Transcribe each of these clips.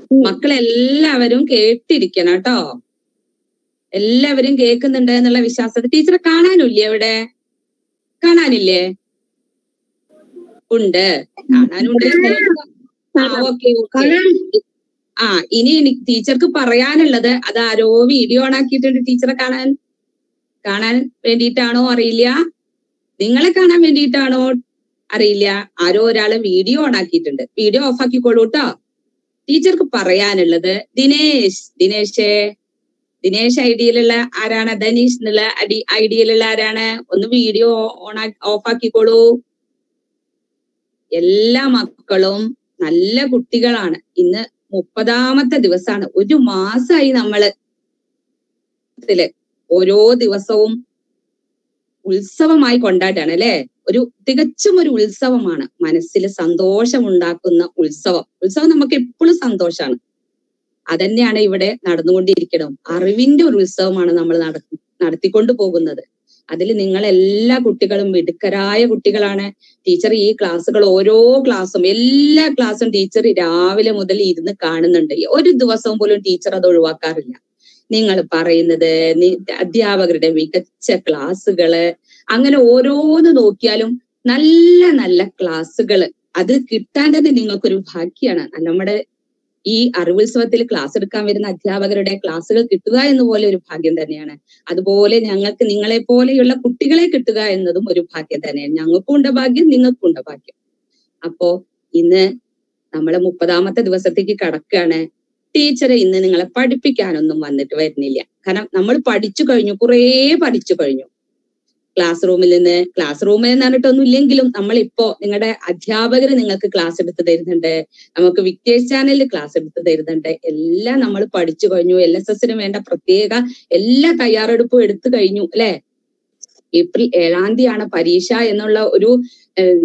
മക്കളെല്ലാവരും കേട്ടിരിക്കണം കേട്ടോ എല്ലാവരും കേൾക്കുന്നുണ്ട് എന്നുള്ള വിശ്വാസത്തിൽ ടീച്ചറെ കാണാനില്ലേ അവിടെ കാണാനില്ലേ ഉണ്ട് കാണാനുണ്ട് ആ ഓക്കെ ഓക്കെ ആ ഇനി എനിക്ക് ടീച്ചർക്ക് പറയാനുള്ളത് അത് ആരോ വീഡിയോ ഓൺ ആക്കിയിട്ടുണ്ട് ടീച്ചറെ കാണാൻ കാണാൻ വേണ്ടിയിട്ടാണോ അറിയില്ല നിങ്ങളെ കാണാൻ വേണ്ടിയിട്ടാണോ അറിയില്ല ആരോ ഒരാള് വീഡിയോ ഓൺ ആക്കിയിട്ടുണ്ട് വീഡിയോ ഓഫ് ആക്കിക്കോളൂ കേട്ടോ ടീച്ചർക്ക് പറയാനുള്ളത് ദിനേശ് ദിനേശേ ദിനേശ് ഐഡിയയിലുള്ള ആരാണ് ധനീഷ് എന്നുള്ള അടി ഐഡിയയിലുള്ള ആരാണ് ഒന്ന് വീഡിയോ ഓൺ ഓഫ് ആക്കിക്കോളൂ എല്ലാ മക്കളും നല്ല കുട്ടികളാണ് ഇന്ന് മുപ്പതാമത്തെ ദിവസമാണ് ഒരു മാസമായി നമ്മള് ഇതില് ഓരോ ദിവസവും ഉത്സവമായി കൊണ്ടാടാണ് അല്ലെ ഒരു തികച്ചും ഒരു ഉത്സവമാണ് മനസ്സിൽ സന്തോഷം ഉണ്ടാക്കുന്ന ഉത്സവം ഉത്സവം നമുക്ക് എപ്പോഴും സന്തോഷമാണ് അതന്നെയാണ് ഇവിടെ നടന്നുകൊണ്ടിരിക്കണം അറിവിന്റെ ഒരു ഉത്സവമാണ് നമ്മൾ നട നടത്തിക്കൊണ്ടു പോകുന്നത് അതിൽ നിങ്ങൾ എല്ലാ കുട്ടികളും മിടുക്കരായ കുട്ടികളാണ് ടീച്ചർ ഈ ക്ലാസ്സുകൾ ഓരോ ക്ലാസ്സും എല്ലാ ക്ലാസ്സും ടീച്ചർ രാവിലെ മുതൽ ഇരുന്ന് കാണുന്നുണ്ട് ഒരു ദിവസവും പോലും ടീച്ചർ അത് ഒഴിവാക്കാറില്ല നിങ്ങൾ പറയുന്നത് നി- അധ്യാപകരുടെ മികച്ച ക്ലാസ്സുകള് അങ്ങനെ ഓരോന്ന് നോക്കിയാലും നല്ല നല്ല ക്ലാസ്സുകള് അത് കിട്ടാൻ തന്നെ നിങ്ങൾക്കൊരു ഭാഗ്യമാണ് നമ്മുടെ ഈ അറിവുത്സവത്തിൽ ക്ലാസ് എടുക്കാൻ വരുന്ന അധ്യാപകരുടെ ക്ലാസ്സുകൾ കിട്ടുക എന്ന് പോലെ ഒരു ഭാഗ്യം തന്നെയാണ് അതുപോലെ ഞങ്ങൾക്ക് നിങ്ങളെ പോലെയുള്ള കുട്ടികളെ കിട്ടുക എന്നതും ഒരു ഭാഗ്യം തന്നെയാണ് ഞങ്ങൾക്കും ഉണ്ട് ഭാഗ്യം നിങ്ങൾക്കും ഉണ്ട് ഭാഗ്യം അപ്പോ ഇന്ന് നമ്മളെ മുപ്പതാമത്തെ ദിവസത്തേക്ക് കടക്കുകയാണ് ടീച്ചറെ ഇന്ന് നിങ്ങളെ പഠിപ്പിക്കാനൊന്നും വന്നിട്ട് വരുന്നില്ല കാരണം നമ്മൾ പഠിച്ചു കഴിഞ്ഞു കുറേ പഠിച്ചു കഴിഞ്ഞു ക്ലാസ് റൂമിൽ നിന്ന് ക്ലാസ് റൂമിൽ നിന്ന് പറഞ്ഞിട്ടൊന്നും ഇല്ലെങ്കിലും നമ്മളിപ്പോ നിങ്ങളുടെ അധ്യാപകർ നിങ്ങൾക്ക് ക്ലാസ് എടുത്ത് തരുന്നുണ്ട് നമുക്ക് വിക്ടേഴ്സ് ചാനലിൽ ക്ലാസ് എടുത്ത് തരുന്നുണ്ട് എല്ലാം നമ്മൾ പഠിച്ചു കഴിഞ്ഞു എൽ എസ് എസിന് വേണ്ട പ്രത്യേക എല്ലാ തയ്യാറെടുപ്പും എടുത്തു കഴിഞ്ഞു അല്ലെ ഏപ്രിൽ ഏഴാം തീയതിയാണ് പരീക്ഷ എന്നുള്ള ഒരു ഏം,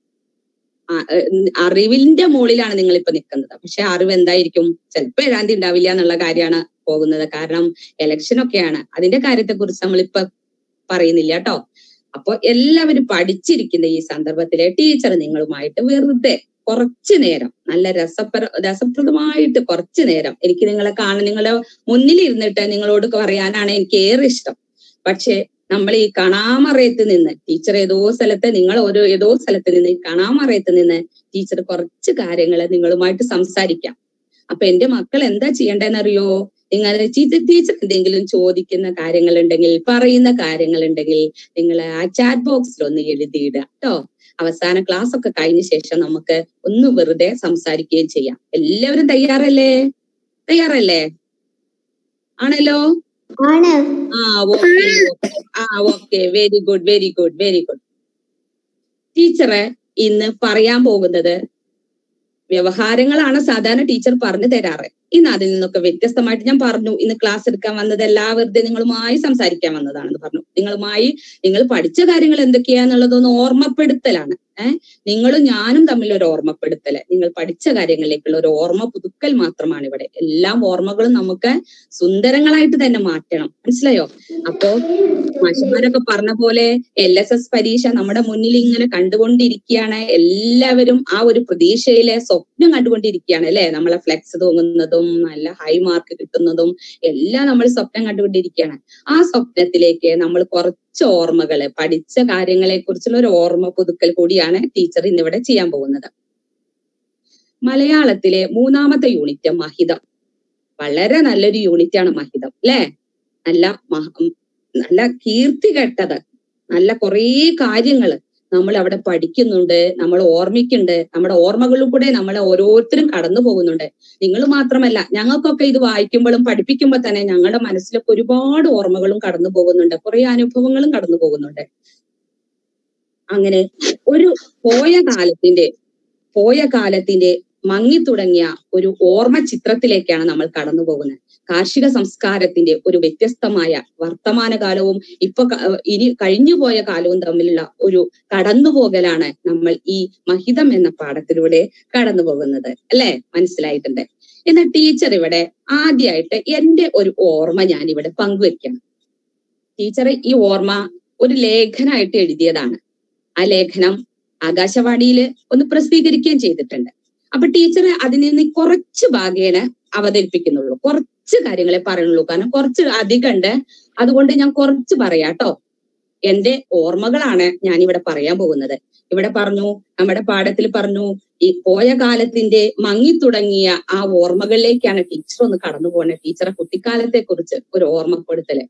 ആ- ഏഹ് അറിവിന്റെ മുകളിലാണ് നിങ്ങൾ ഇപ്പൊ നിൽക്കുന്നത് പക്ഷെ അറിവ് എന്തായിരിക്കും ചിലപ്പോ ഏഴാം തീയതി ഉണ്ടാവില്ല എന്നുള്ള കാര്യമാണ് പോകുന്നത് കാരണം ഇലക്ഷൻ ഒക്കെയാണ് അതിന്റെ കാര്യത്തെ കുറിച്ച് നമ്മളിപ്പൊ പറയുന്നില്ല കേട്ടോ അപ്പൊ എല്ലാവരും പഠിച്ചിരിക്കുന്ന ഈ സന്ദർഭത്തിലെ ടീച്ചർ നിങ്ങളുമായിട്ട് വെറുതെ കുറച്ചു നേരം നല്ല രസപ്ര രസപ്രദമായിട്ട് കുറച്ചു നേരം എനിക്ക് നിങ്ങളെ കാണാൻ നിങ്ങളുടെ മുന്നിൽ ഇരുന്നിട്ട് നിങ്ങളോട് പറയാനാണ് എനിക്ക് ഏറെ ഇഷ്ടം പക്ഷെ നമ്മൾ ഈ കാണാമറയത്ത് നിന്ന് ടീച്ചർ ഏതോ സ്ഥലത്ത് നിങ്ങൾ ഓരോ ഏതോ സ്ഥലത്ത് നിന്ന് ഈ കാണാമറയത്ത് നിന്ന് ടീച്ചർ കുറച്ച് കാര്യങ്ങൾ നിങ്ങളുമായിട്ട് സംസാരിക്കാം അപ്പൊ എന്റെ മക്കൾ എന്താ ചെയ്യേണ്ടതെന്നറിയോ നിങ്ങൾ ടീച്ചർ എന്തെങ്കിലും ചോദിക്കുന്ന കാര്യങ്ങൾ ഉണ്ടെങ്കിൽ പറയുന്ന കാര്യങ്ങൾ ഉണ്ടെങ്കിൽ നിങ്ങൾ ആ ചാറ്റ് ബോക്സിൽ ഒന്ന് എഴുതിയിടുക കേട്ടോ അവസാന ക്ലാസ് ഒക്കെ കഴിഞ്ഞ ശേഷം നമുക്ക് ഒന്ന് വെറുതെ സംസാരിക്കുകയും ചെയ്യാം എല്ലാവരും തയ്യാറല്ലേ തയ്യാറല്ലേ ആണല്ലോ ആണ് ആ ഓക്കെ ആ okay very good very good very good ടീച്ചറെ ഇന്ന് പറയാൻ പോകുന്നത് വ്യവഹാരങ്ങളാണ് സാധാരണ ടീച്ചർ പറഞ്ഞു തരാറ് ഇന്ന് അതിൽ നിന്നൊക്കെ വ്യത്യസ്തമായിട്ട് ഞാൻ പറഞ്ഞു ഇന്ന് ക്ലാസ് എടുക്കാൻ വന്നത് എല്ലാ വെറുതെ നിങ്ങളുമായി സംസാരിക്കാൻ വന്നതാണെന്ന് പറഞ്ഞു നിങ്ങളുമായി നിങ്ങൾ പഠിച്ച കാര്യങ്ങൾ എന്തൊക്കെയാന്നുള്ളതൊന്ന് ഓർമ്മപ്പെടുത്തലാണ് ഏഹ് നിങ്ങളും ഞാനും തമ്മിൽ ഒരു ഓർമ്മപ്പെടുത്തല് നിങ്ങൾ പഠിച്ച കാര്യങ്ങളിലേക്കുള്ള ഒരു ഓർമ്മ പുതുക്കൽ മാത്രമാണ് ഇവിടെ എല്ലാം ഓർമ്മകളും നമുക്ക് സുന്ദരങ്ങളായിട്ട് തന്നെ മാറ്റണം മനസ്സിലായോ അപ്പോ മാഷന്മാരൊക്കെ പറഞ്ഞ പോലെ എൽ എസ് എസ് പരീക്ഷ നമ്മുടെ മുന്നിൽ ഇങ്ങനെ കണ്ടുകൊണ്ടിരിക്കുകയാണ് എല്ലാവരും ആ ഒരു പ്രതീക്ഷയിലെ സ്വപ്നം കണ്ടുകൊണ്ടിരിക്കുകയാണ് അല്ലെ നമ്മളെ ഫ്ലെക്സ് തൂങ്ങുന്നതും നല്ല ഹൈ മാർക്ക് കിട്ടുന്നതും എല്ലാം നമ്മൾ സ്വപ്നം കണ്ടുകൊണ്ടിരിക്കുകയാണ് ആ സ്വപ്നത്തിലേക്ക് നമ്മൾ കുറച്ച് ഓർമ്മകള് പഠിച്ച കാര്യങ്ങളെ കുറിച്ചുള്ള ഒരു ഓർമ്മ പുതുക്കൽ കൂടിയാണ് ടീച്ചർ ഇന്നിവിടെ ചെയ്യാൻ പോകുന്നത് മലയാളത്തിലെ മൂന്നാമത്തെ യൂണിറ്റ് മഹിതം വളരെ നല്ലൊരു യൂണിറ്റ് ആണ് മഹിതം അല്ലെ നല്ല മഹ- ഉം, നല്ല കീർത്തി കേട്ടത് നല്ല കുറേ കാര്യങ്ങള് നമ്മൾ അവിടെ പഠിക്കുന്നുണ്ട് നമ്മൾ ഓർമ്മിക്കുന്നുണ്ട് നമ്മുടെ ഓർമ്മകളിൽ കൂടെ നമ്മൾ ഓരോരുത്തരും കടന്നു പോകുന്നുണ്ട് നിങ്ങൾ മാത്രമല്ല ഞങ്ങൾക്കൊക്കെ ഇത് വായിക്കുമ്പോഴും പഠിപ്പിക്കുമ്പോൾ തന്നെ ഞങ്ങളുടെ മനസ്സിലൊക്കെ ഒരുപാട് ഓർമ്മകളും കടന്നു പോകുന്നുണ്ട് കുറെ അനുഭവങ്ങളും കടന്നു പോകുന്നുണ്ട് അങ്ങനെ ഒരു പോയ കാലത്തിന്റെ പോയ കാലത്തിന്റെ മങ്ങി തുടങ്ങിയ ഒരു ഓർമ്മ ചിത്രത്തിലേക്കാണ് നമ്മൾ കടന്നു പോകുന്നത് കാർഷിക സംസ്കാരത്തിന്റെ ഒരു വ്യത്യസ്തമായ വർത്തമാനകാലവും ഇപ്പൊ ക- ഇനി കഴിഞ്ഞുപോയ കാലവും തമ്മിലുള്ള ഒരു കടന്നുപോകലാണ് നമ്മൾ ഈ മഹിതം എന്ന പാഠത്തിലൂടെ കടന്നു പോകുന്നത് അല്ലെ മനസ്സിലായിട്ടുണ്ട് എന്നാൽ ടീച്ചർ ഇവിടെ ആദ്യമായിട്ട് എന്റെ ഒരു ഓർമ്മ ഞാൻ ഇവിടെ പങ്കുവെക്കണം ടീച്ചർ ഈ ഓർമ്മ ഒരു ലേഖനമായിട്ട് എഴുതിയതാണ് ആ ലേഖനം ആകാശവാണിയിൽ ഒന്ന് പ്രസിദ്ധീകരിക്കുകയും ചെയ്തിട്ടുണ്ട് അപ്പൊ ടീച്ചർ അതിൽ നിന്ന് കുറച്ച് ഭാഗേന അവതരിപ്പിക്കുന്നുള്ളൂ കുറച്ച് കാര്യങ്ങളെ പറയുള്ളൂ കാരണം കുറച്ച് അധികം ഉണ്ട് അതുകൊണ്ട് ഞാൻ കുറച്ച് പറയാട്ടോ എന്റെ ഓർമ്മകളാണ് ഞാൻ ഇവിടെ പറയാൻ പോകുന്നത് ഇവിടെ പറഞ്ഞു നമ്മുടെ പാഠത്തിൽ പറഞ്ഞു ഈ പോയ കാലത്തിന്റെ മങ്ങിത്തുടങ്ങിയ ആ ഓർമ്മകളിലേക്കാണ് ടീച്ചർ ഒന്ന് കടന്നു പോകുന്നത് ടീച്ചറെ കുട്ടിക്കാലത്തെ കുറിച്ച് ഒരു ഓർമ്മപ്പെടുത്തല്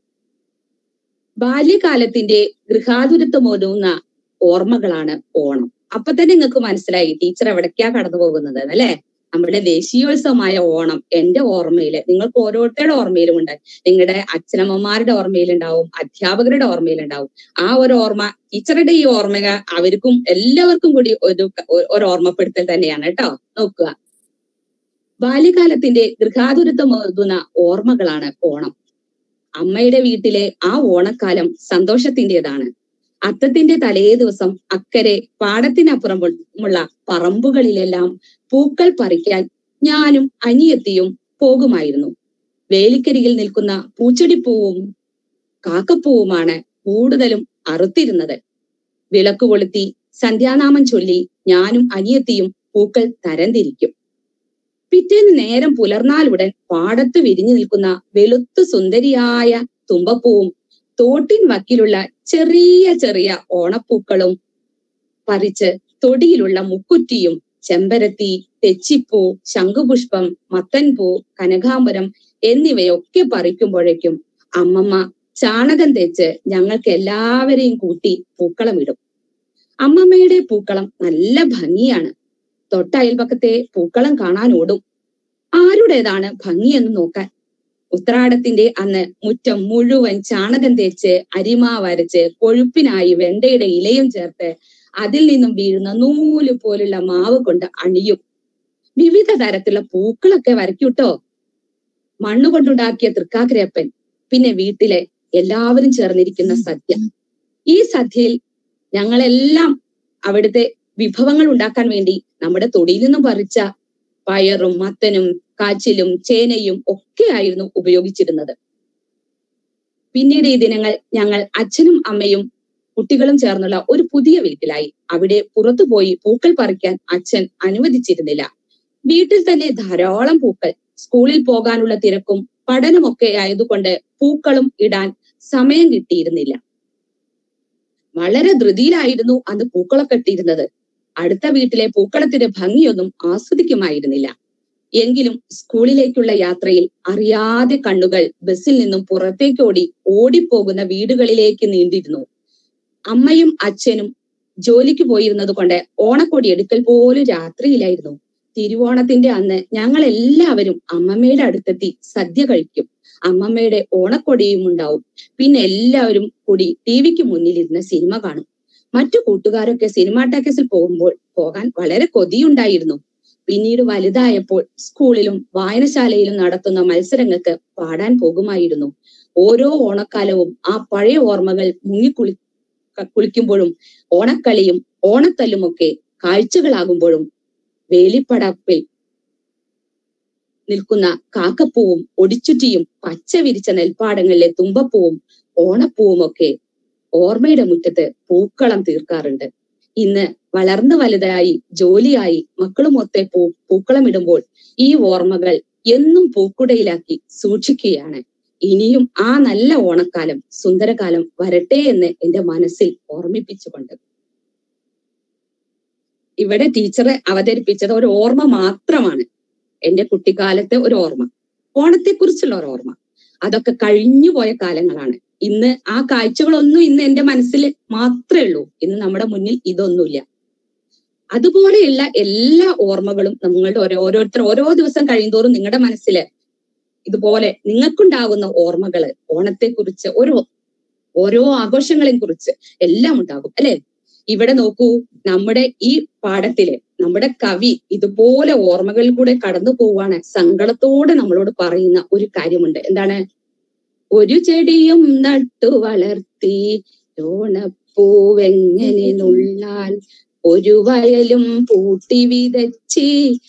ബാല്യകാലത്തിന്റെ ഗൃഹാതുരത്വമൊരുന്ന ഓർമ്മകളാണ് ഓണം അപ്പൊ തന്നെ നിങ്ങൾക്ക് മനസ്സിലായി ടീച്ചർ എവിടേക്കാ കടന്നു പോകുന്നത് അല്ലെ നമ്മുടെ ദേശീയോത്സവമായ ഓണം എന്റെ ഓർമ്മയില് നിങ്ങൾക്ക് ഓരോരുത്തരുടെ ഓർമ്മയിലും ഉണ്ട് നിങ്ങളുടെ അച്ഛനമ്മമാരുടെ ഓർമ്മയിലുണ്ടാവും അധ്യാപകരുടെ ഓർമ്മയിലുണ്ടാവും ആ ഒരു ഓർമ്മ ടീച്ചറുടെ ഈ ഓർമ്മ അവർക്കും എല്ലാവർക്കും കൂടി ഒരു ഒരു ഓർമ്മപ്പെടുത്തൽ തന്നെയാണ് കേട്ടോ നോക്കുക ബാല്യകാലത്തിന്റെ ഗൃഹാതുരത്വമൊതുന്ന ഓർമ്മകളാണ് ഓണം അമ്മയുടെ വീട്ടിലെ ആ ഓണക്കാലം സന്തോഷത്തിന്റേതാണ് അത്തത്തിന്റെ തലേ ദിവസം അക്കരെ പാടത്തിനപ്പുറമുള്ള പറമ്പുകളിലെല്ലാം പൂക്കൾ പറിക്കാൻ ഞാനും അനിയത്തിയും പോകുമായിരുന്നു വേലിക്കരികിൽ നിൽക്കുന്ന പൂച്ചെടിപ്പൂവും കാക്കപ്പൂവുമാണ് കൂടുതലും അറുത്തിരുന്നത് വിളക്ക് കൊളുത്തി സന്ധ്യാനാമം ചൊല്ലി ഞാനും അനിയത്തിയും പൂക്കൾ തരംതിരിക്കും പിറ്റേന്ന് നേരം പുലർന്നാലുടൻ പാടത്ത് വിരിഞ്ഞു നിൽക്കുന്ന വെളുത്തു സുന്ദരിയായ തുമ്പപ്പൂവും തോട്ടിൻ വക്കിലുള്ള ചെറിയ ചെറിയ ഓണപ്പൂക്കളും പറിച്ച് തൊടിയിലുള്ള മുക്കുറ്റിയും ചെമ്പരത്തി തെച്ചിപ്പൂ ശംഖുപുഷ്പം മത്തൻപൂ കനകാംബരം എന്നിവയൊക്കെ പറിക്കുമ്പോഴേക്കും അമ്മമ്മ ചാണകം തേച്ച് ഞങ്ങൾക്ക് എല്ലാവരെയും കൂട്ടി പൂക്കളമിടും അമ്മമ്മയുടെ പൂക്കളം നല്ല ഭംഗിയാണ് തൊട്ടയൽപക്കത്തെ പൂക്കളം കാണാൻ ഓടും ആരുടേതാണ് ഭംഗിയെന്ന് നോക്കാൻ ഉത്രാടത്തിന്റെ അന്ന് മുറ്റം മുഴുവൻ ചാണകം തേച്ച് അരിമ വരച്ച് കൊഴുപ്പിനായി വെണ്ടയുടെ ഇലയും ചേർത്ത് അതിൽ നിന്നും വീഴുന്ന നൂല് പോലുള്ള മാവ് കൊണ്ട് അണിയും വിവിധ തരത്തിലുള്ള പൂക്കളൊക്കെ വരയ്ക്കൂട്ടോ മണ്ണു കൊണ്ടുണ്ടാക്കിയ തൃക്കാക്കരയപ്പൻ പിന്നെ വീട്ടിലെ എല്ലാവരും ചേർന്നിരിക്കുന്ന സദ്യ ഈ സദ്യയിൽ ഞങ്ങളെല്ലാം അവിടുത്തെ വിഭവങ്ങൾ ഉണ്ടാക്കാൻ വേണ്ടി നമ്മുടെ തൊടിയിൽ നിന്നും പറിച്ച പയറും മത്തനും കാച്ചിലും ചേനയും ഒക്കെ ആയിരുന്നു ഉപയോഗിച്ചിരുന്നത് പിന്നീട് ഈ ദിനങ്ങൾ ഞങ്ങൾ അച്ഛനും അമ്മയും കുട്ടികളും ചേർന്നുള്ള ഒരു പുതിയ വീട്ടിലായി അവിടെ പുറത്തു പോയി പൂക്കൾ പറിക്കാൻ അച്ഛൻ അനുവദിച്ചിരുന്നില്ല വീട്ടിൽ തന്നെ ധാരാളം പൂക്കൾ സ്കൂളിൽ പോകാനുള്ള തിരക്കും പഠനമൊക്കെ ആയതുകൊണ്ട് പൂക്കളും ഇടാൻ സമയം കിട്ടിയിരുന്നില്ല വളരെ ധൃതിയിലായിരുന്നു അന്ന് പൂക്കളൊക്കെ ഇട്ടിരുന്നത് അടുത്ത വീട്ടിലെ പൂക്കളത്തിന്റെ ഭംഗിയൊന്നും ആസ്വദിക്കുമായിരുന്നില്ല എങ്കിലും സ്കൂളിലേക്കുള്ള യാത്രയിൽ അറിയാതെ കണ്ണുകൾ ബസ്സിൽ നിന്നും പുറത്തേക്കോടി ഓടിപ്പോകുന്ന വീടുകളിലേക്ക് നീണ്ടിരുന്നു അമ്മയും അച്ഛനും ജോലിക്ക് പോയിരുന്നത് കൊണ്ട് ഓണക്കൊടി എടുക്കൽ പോലും രാത്രിയിലായിരുന്നു തിരുവോണത്തിന്റെ അന്ന് ഞങ്ങൾ എല്ലാവരും അമ്മമ്മയുടെ അടുത്തെത്തി സദ്യ കഴിക്കും അമ്മമ്മയുടെ ഓണക്കൊടിയും ഉണ്ടാവും പിന്നെ എല്ലാവരും കൂടി ടി വിക്ക് മുന്നിലിരുന്ന് സിനിമ കാണും മറ്റു കൂട്ടുകാരൊക്കെ സിനിമാ ടാക്കസിൽ പോകുമ്പോൾ പോകാൻ വളരെ കൊതിയുണ്ടായിരുന്നു പിന്നീട് വലുതായപ്പോൾ സ്കൂളിലും വായനശാലയിലും നടത്തുന്ന മത്സരങ്ങൾക്ക് പാടാൻ പോകുമായിരുന്നു ഓരോ ഓണക്കാലവും ആ പഴയ ഓർമ്മകൾ മുങ്ങിക്കുളി കുളിക്കുമ്പോഴും ഓണക്കളിയും ഓണത്തല്ലുമൊക്കെ കാഴ്ചകളാകുമ്പോഴും വേലിപ്പടപ്പിൽ നിൽക്കുന്ന കാക്കപ്പൂവും ഒടിച്ചുറ്റിയും പച്ച വിരിച്ച നെൽപ്പാടങ്ങളിലെ തുമ്പപ്പൂവും ഓണപ്പൂവും ഒക്കെ ഓർമ്മയുടെ മുറ്റത്ത് പൂക്കളം തീർക്കാറുണ്ട് ഇന്ന് വളർന്നു വലുതായി ജോലിയായി മക്കളുമൊത്തെ പൂ പൂക്കളമിടുമ്പോൾ ഈ ഓർമ്മകൾ എന്നും പൂക്കുടയിലാക്കി സൂക്ഷിക്കുകയാണ് ഇനിയും ആ നല്ല ഓണക്കാലം സുന്ദരകാലം വരട്ടെ എന്ന് എന്റെ മനസ്സിൽ ഓർമ്മിപ്പിച്ചുകൊണ്ട് ഇവിടെ ടീച്ചർ അവതരിപ്പിച്ചത് ഒരു ഓർമ്മ മാത്രമാണ് എന്റെ കുട്ടിക്കാലത്തെ ഒരു ഓർമ്മ ഓണത്തെക്കുറിച്ചുള്ള ഒരു ഓർമ്മ അതൊക്കെ കഴിഞ്ഞു പോയ കാലങ്ങളാണ് ഇന്ന് ആ കാഴ്ചകളൊന്നും ഇന്ന് എന്റെ മനസ്സിൽ മാത്രമേ ഉള്ളൂ ഇന്ന് നമ്മുടെ മുന്നിൽ ഇതൊന്നുമില്ല അതുപോലെയുള്ള എല്ലാ ഓർമ്മകളും നിങ്ങളുടെ ഓരോ ഓരോരുത്തർ ഓരോ ദിവസം കഴിയുന്തോറും നിങ്ങളുടെ മനസ്സില് ഇതുപോലെ നിങ്ങൾക്കുണ്ടാകുന്ന ഓർമ്മകള് ഓണത്തെക്കുറിച്ച് ഓരോ ഓരോ ആഘോഷങ്ങളെയും കുറിച്ച് എല്ലാം ഉണ്ടാകും അല്ലെ ഇവിടെ നോക്കൂ നമ്മുടെ ഈ പാഠത്തില് നമ്മുടെ കവി ഇതുപോലെ ഓർമ്മകളിൽ കൂടെ കടന്നു പോവാണ് സങ്കടത്തോടെ നമ്മളോട് പറയുന്ന ഒരു കാര്യമുണ്ട് എന്താണ് ഒരു ചെടിയും നട്ടു വളർത്തി ലോണപ്പൂവെങ്ങനെ നുള്ളാൻ ഒരു വയലും പൂട്ടി വിതച്ചി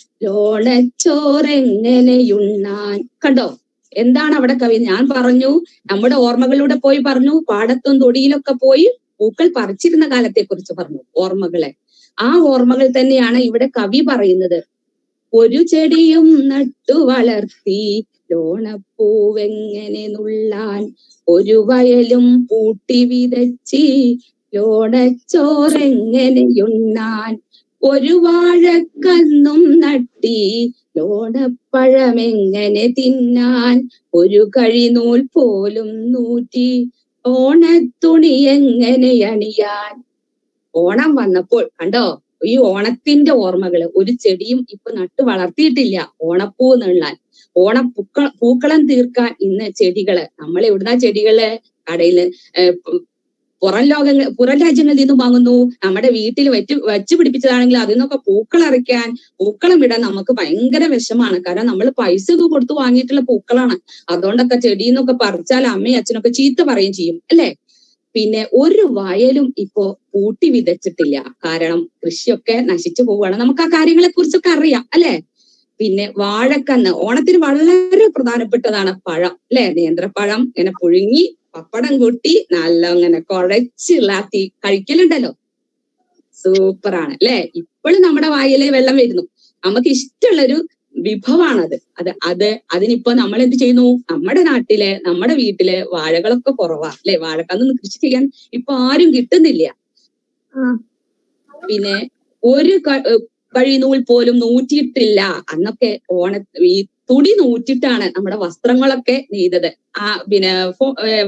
ലോണച്ചോറെങ്ങനെയുണ്ണാൻ കണ്ടോ എന്താണ് അവിടെ കവി ഞാൻ പറഞ്ഞു നമ്മുടെ ഓർമ്മകളിലൂടെ പോയി പറഞ്ഞു പാടത്തും തൊടിയിലൊക്കെ പോയി പൂക്കൾ പറിച്ചിരുന്ന കാലത്തെ കുറിച്ച് പറഞ്ഞു ഓർമ്മകളെ ആ ഓർമ്മകൾ തന്നെയാണ് ഇവിടെ കവി പറയുന്നത് ഒരു ചെടിയും നട്ടു വളർത്തി ലോണപ്പൂവെങ്ങനെ നുള്ളാൻ ഒരു വയലും പൂട്ടി വിതച്ചി ലോണച്ചോറെങ്ങനെയുണ്ണാൻ ഒരു വാഴക്കന്നും നട്ടി ലോണപ്പഴമെങ്ങനെ തിന്നാൻ ഒരു കഴിനൂൽ പോലും നൂറ്റി ഓണത്തുണി എങ്ങനെ അണിയാൻ ഓണം വന്നപ്പോൾ കണ്ടോ ഈ ഓണത്തിന്റെ ഓർമ്മകള് ഒരു ചെടിയും ഇപ്പൊ നട്ടു വളർത്തിയിട്ടില്ല ഓണപ്പൂ നുള്ളാൻ ഓണ പൂക്ക പൂക്കളം തീർക്കാൻ ഇന്ന് ചെടികള് നമ്മൾ എവിടുന്ന ചെടികള് കടയില് ഏർ പ് പുറം ലോകങ്ങൾ പുറം രാജ്യങ്ങളിൽ നിന്നും വാങ്ങുന്നു നമ്മുടെ വീട്ടിൽ വെച്ച് വെച്ച് പിടിപ്പിച്ചതാണെങ്കിൽ അതിൽ നിന്നൊക്കെ പൂക്കളറിക്കാൻ പൂക്കളം ഇടാൻ നമുക്ക് ഭയങ്കര വിഷമാണ് കാരണം നമ്മൾ പൈസ ഒക്കെ കൊടുത്ത് വാങ്ങിയിട്ടുള്ള പൂക്കളാണ് അതുകൊണ്ടൊക്കെ ചെടിയിൽ നിന്നൊക്കെ പറിച്ചാൽ അമ്മയും അച്ഛനൊക്കെ ചീത്ത പറയുകയും ചെയ്യും അല്ലെ പിന്നെ ഒരു വയലും ഇപ്പോ പൂട്ടി വിതച്ചിട്ടില്ല കാരണം കൃഷിയൊക്കെ നശിച്ചു പോവുകയാണ് നമുക്ക് ആ കാര്യങ്ങളെ കുറിച്ചൊക്കെ അറിയാം അല്ലെ പിന്നെ വാഴക്കന്ന് ഓണത്തിന് വളരെ പ്രധാനപ്പെട്ടതാണ് പഴം അല്ലെ നേന്ത്രപ്പഴം ഇങ്ങനെ പുഴുങ്ങി പപ്പടം കൂട്ടി നല്ല അങ്ങനെ കുഴച്ചിളാത്തി കഴിക്കലുണ്ടല്ലോ സൂപ്പറാണ് അല്ലെ ഇപ്പോഴും നമ്മുടെ വായിലെ വെള്ളം വരുന്നു നമുക്ക് ഇഷ്ടമുള്ളൊരു വിഭവമാണത് അത് അത് അതിനിപ്പോ നമ്മൾ എന്ത് ചെയ്യുന്നു നമ്മുടെ നാട്ടിലെ നമ്മുടെ വീട്ടിലെ വാഴകളൊക്കെ കുറവാ അല്ലെ വാഴക്കന്നൊന്നും കൃഷി ചെയ്യാൻ ഇപ്പൊ ആരും കിട്ടുന്നില്ല പിന്നെ ഒരു ക- ഏർ കഴിനൂൽ പോലും നൂറ്റിയിട്ടില്ല അന്നൊക്കെ ഓണ ഈ തുണി നൂറ്റിട്ടാണ് നമ്മുടെ വസ്ത്രങ്ങളൊക്കെ നെയ്തത് ആ പിന്നെ ഫോ- ഏർ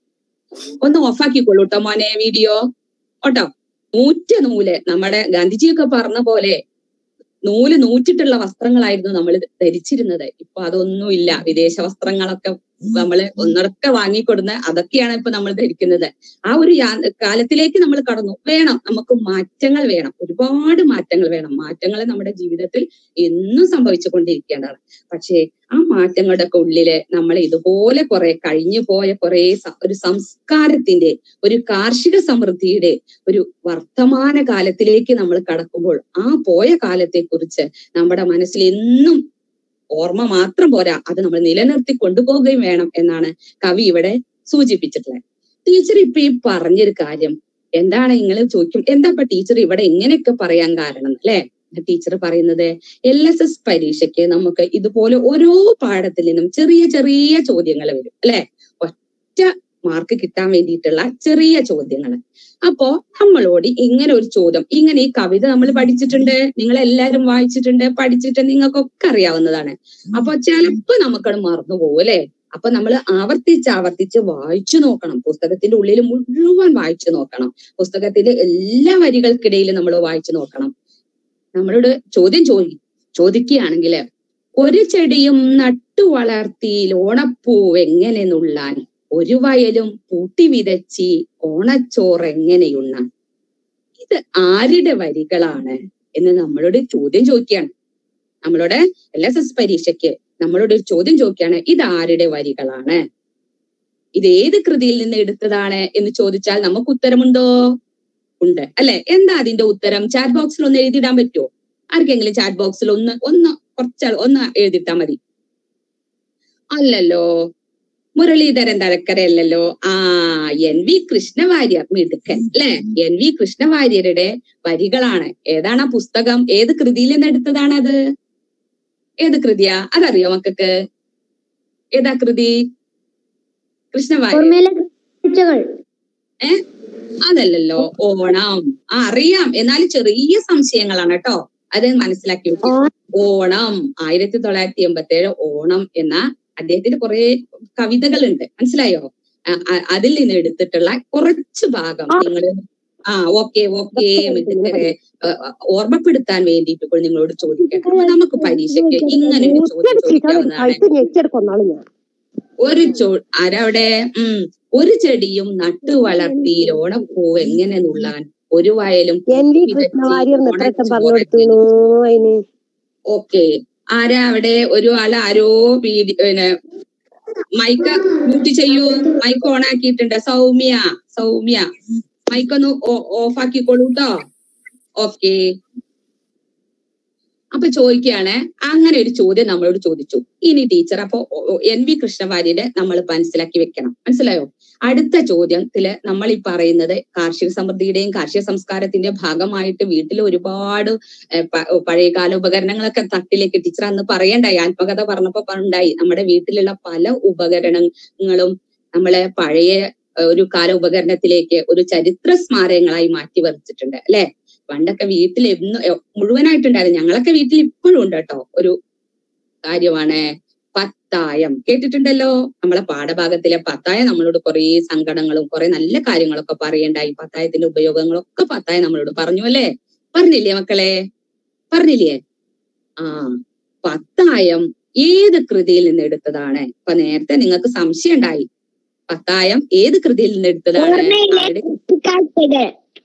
ഒന്ന് ഓഫാക്കിക്കൊള്ളൂ കേട്ടോ മോനെ വീഡിയോ കേട്ടോ നൂറ്റ നൂല് നമ്മുടെ ഗാന്ധിജിയൊക്കെ പറഞ്ഞ പോലെ നൂല് നൂറ്റിട്ടുള്ള വസ്ത്രങ്ങളായിരുന്നു നമ്മൾ ധരിച്ചിരുന്നത് ഇപ്പൊ അതൊന്നും ഇല്ല വിദേശ വസ്ത്രങ്ങളൊക്കെ നമ്മള് ഒന്നടക്ക വാങ്ങിക്കൊടുന്ന് അതൊക്കെയാണ് ഇപ്പൊ നമ്മൾ ധരിക്കുന്നത് ആ ഒരു യാ- കാലത്തിലേക്ക് നമ്മൾ കടന്നു വേണം നമുക്ക് മാറ്റങ്ങൾ വേണം ഒരുപാട് മാറ്റങ്ങൾ വേണം മാറ്റങ്ങൾ നമ്മുടെ ജീവിതത്തിൽ എന്നും സംഭവിച്ചു കൊണ്ടിരിക്കേണ്ടതാണ് പക്ഷേ ആ മാറ്റങ്ങളുടെ ഒക്കെ ഉള്ളില് നമ്മൾ ഇതുപോലെ കുറെ കഴിഞ്ഞു പോയ കുറെ സ- ഒരു സംസ്കാരത്തിന്റെ ഒരു കാർഷിക സമൃദ്ധിയുടെ ഒരു വർത്തമാന കാലത്തിലേക്ക് നമ്മൾ കടക്കുമ്പോൾ ആ പോയ കാലത്തെ കുറിച്ച് നമ്മുടെ മനസ്സിൽ എന്നും ഓർമ്മ മാത്രം പോരാ അത് നമ്മൾ നിലനിർത്തി കൊണ്ടുപോവുകയും വേണം എന്നാണ് കവി ഇവിടെ സൂചിപ്പിച്ചിട്ടുള്ളത് ടീച്ചർ ഇപ്പൊ ഈ പറഞ്ഞൊരു കാര്യം എന്താണ് നിങ്ങൾ ചോദിക്കും എന്താ ഇപ്പൊ ടീച്ചർ ഇവിടെ ഇങ്ങനെയൊക്കെ പറയാൻ കാരണം അല്ലെ ടീച്ചർ പറയുന്നത് എൽ എസ് എസ് പരീക്ഷയ്ക്ക് നമുക്ക് ഇതുപോലെ ഓരോ പാഠത്തിൽ നിന്നും ചെറിയ ചെറിയ ചോദ്യങ്ങൾ വരും അല്ലെ ഒറ്റ മാർക്ക് കിട്ടാൻ വേണ്ടിയിട്ടുള്ള ചെറിയ ചോദ്യങ്ങൾ അപ്പോ നമ്മളോട് ഇങ്ങനെ ഒരു ചോദ്യം ഇങ്ങനെ ഈ കവിത നമ്മൾ പഠിച്ചിട്ടുണ്ട് നിങ്ങൾ എല്ലാവരും വായിച്ചിട്ടുണ്ട് പഠിച്ചിട്ട് നിങ്ങൾക്കൊക്കെ അറിയാവുന്നതാണ് അപ്പൊ ചിലപ്പോ നമുക്കത് മറന്നു പോകും അല്ലെ അപ്പൊ നമ്മൾ ആവർത്തിച്ച് ആവർത്തിച്ച് വായിച്ചു നോക്കണം പുസ്തകത്തിന്റെ ഉള്ളിൽ മുഴുവൻ വായിച്ചു നോക്കണം പുസ്തകത്തിലെ എല്ലാ വരികൾക്കിടയിൽ നമ്മൾ വായിച്ചു നോക്കണം നമ്മളോട് ചോദ്യം ചോദി ചോദിക്കുകയാണെങ്കിൽ ഒരു ചെടിയും നട്ടു വളർത്തി ഓണപ്പൂവ് എങ്ങനെ നുള്ളാൻ ഒരു വയലും പൂട്ടി വിതച്ചി ഓണച്ചോറ് എങ്ങനെയുണ്ണാൻ ഇത് ആരുടെ വരികളാണ് എന്ന് നമ്മളോട് ചോദ്യം ചോദിക്കുകയാണ് നമ്മളോട് എൽ എസ് എസ് പരീക്ഷയ്ക്ക് നമ്മളോട് ഒരു ചോദ്യം ചോദിക്കുകയാണ് ഇത് ആരുടെ വരികളാണ് ഇത് ഏത് കൃതിയിൽ നിന്ന് എടുത്തതാണ് എന്ന് ചോദിച്ചാൽ നമുക്ക് ഉത്തരമുണ്ടോ ഉണ്ട് അല്ലെ എന്താ അതിന്റെ ഉത്തരം ചാറ്റ് ബോക്സിൽ ഒന്ന് എഴുതിയിടാൻ പറ്റുമോ ആർക്കെങ്കിലും ചാറ്റ് ബോക്സിൽ ഒന്ന് ഒന്ന് കുറച്ചാൾ ഒന്ന് എഴുതിട്ടാ മതി അല്ലല്ലോ മുരളീധരൻ തലക്കര അല്ലല്ലോ ആ എൻ വി കൃഷ്ണവാര്യർ മിടുക്കൻ അല്ലെ എൻ വി കൃഷ്ണവാര്യരുടെ വരികളാണ് ഏതാണ് ആ പുസ്തകം ഏത് കൃതിയിൽ നിന്ന് എടുത്തതാണ് അത് ഏത് കൃതിയാ അതറിയോ മക്കൾക്ക് ഏതാ കൃതി കൃഷ്ണവാര്യർ ഓർമ്മയിലെ കാഴ്ചകൾ അതല്ലല്ലോ ഓണം ആ അറിയാം എന്നാൽ ചെറിയ സംശയങ്ങളാണ് കേട്ടോ അത് മനസ്സിലാക്കി വെക്കുക. ഓണം ആയിരത്തി തൊള്ളായിരത്തി എൺപത്തി ഏഴ് ഓണം എന്ന അദ്ദേഹത്തിന്റെ കുറെ കവിതകളുണ്ട് മനസ്സിലായോ ആ, ആ, അതിൽ നിന്ന് എടുത്തിട്ടുള്ള കുറച്ച് ഭാഗം നിങ്ങൾ ആ ഓക്കെ ഓക്കെ മിടുക്കരെ ആ, ആ, ഓർമ്മപ്പെടുത്താൻ വേണ്ടിയിട്ട് ഇപ്പോൾ നിങ്ങളോട് ചോദിക്കണം അപ്പൊ നമുക്ക് പരീക്ഷയ്ക്ക് ഇങ്ങനെ ഒരു ചോദ്യം ചോദിക്കാവുന്നതാണ് ഒരു ചോ ആരവിടെ ഉം ഒരു ചെടിയും നട്ടു വളർത്തി ഓണപ്പൂവ് എങ്ങനെ നുള്ളാൻ ഒരു വയലും എൻ വി കൃഷ്ണവാര്യർ നൃത്തം പറഞ്ഞു കൊടുത്തു അതിന് ഓക്കെ ആരാ അവിടെ ഒരു ആൾ ആരോ വീഡി പിന്നെ മൈക്ക് മ്യൂട്ട് ചെയ്യൂ മൈക്ക് ഓൺ ആക്കിയിട്ടുണ്ട് സൗമ്യ സൗമ്യ മൈക്ക് ഒന്ന് ഓഫ് ആക്കിക്കോളൂ കേട്ടോ ഓക്കെ അപ്പൊ ചോദിക്കുകയാണ് അങ്ങനെ ഒരു ചോദ്യം നമ്മളോട് ചോദിച്ചു ഇനി ടീച്ചർ അപ്പൊ ഒ- ഒ- എൻ വി കൃഷ്ണവാര്യരെ നമ്മൾ മനസ്സിലാക്കി വെക്കണം മനസ്സിലായോ അടുത്ത ചോദ്യത്തില് നമ്മൾ ഈ പറയുന്നത് കാർഷിക സമൃദ്ധിയുടെയും കാർഷിക സംസ്കാരത്തിന്റെ ഭാഗമായിട്ട് വീട്ടിൽ ഒരുപാട് ഏഹ്, പ- പഴയകാല ഉപകരണങ്ങളൊക്കെ തട്ടിലേക്ക് ടീച്ചർ അന്ന് പറയണ്ടായി ആത്മകഥ പറഞ്ഞപ്പോ ഉണ്ടായി നമ്മുടെ വീട്ടിലുള്ള പല ഉപകരണങ്ങളും നമ്മളെ പഴയ ഏഹ്, ഒരു കാല ഉപകരണത്തിലേക്ക് ഒരു ചരിത്ര സ്മാരകങ്ങളായി മാറ്റി വരച്ചിട്ടുണ്ട് അല്ലെ പണ്ടൊക്കെ വീട്ടിൽ എന്നും എ- മുഴുവനായിട്ടുണ്ടായിരുന്നു ഞങ്ങളൊക്കെ വീട്ടിൽ ഇപ്പോഴും ഉണ്ട് കേട്ടോ ഒരു കാര്യമാണ് പത്തായം കേട്ടിട്ടുണ്ടല്ലോ നമ്മളെ പാഠഭാഗത്തിലെ പത്തായം നമ്മളോട് കുറേ സങ്കടങ്ങളും കുറെ നല്ല കാര്യങ്ങളൊക്കെ പറയണ്ടായി പത്തായത്തിന്റെ ഉപയോഗങ്ങളൊക്കെ പത്തായം നമ്മളോട് പറഞ്ഞു അല്ലേ പറഞ്ഞില്ലേ മക്കളെ പറഞ്ഞില്ലേ ആ പത്തായം ഏത് കൃതിയിൽ നിന്ന് എടുത്തതാണ് ഇപ്പൊ നേരത്തെ നിങ്ങൾക്ക് സംശയം ഉണ്ടായി പത്തായം ഏത് കൃതിയിൽ നിന്ന് എടുത്തതാണ് ഓർമ്മയിലെ അവിടെ കാഴ്ചകൾ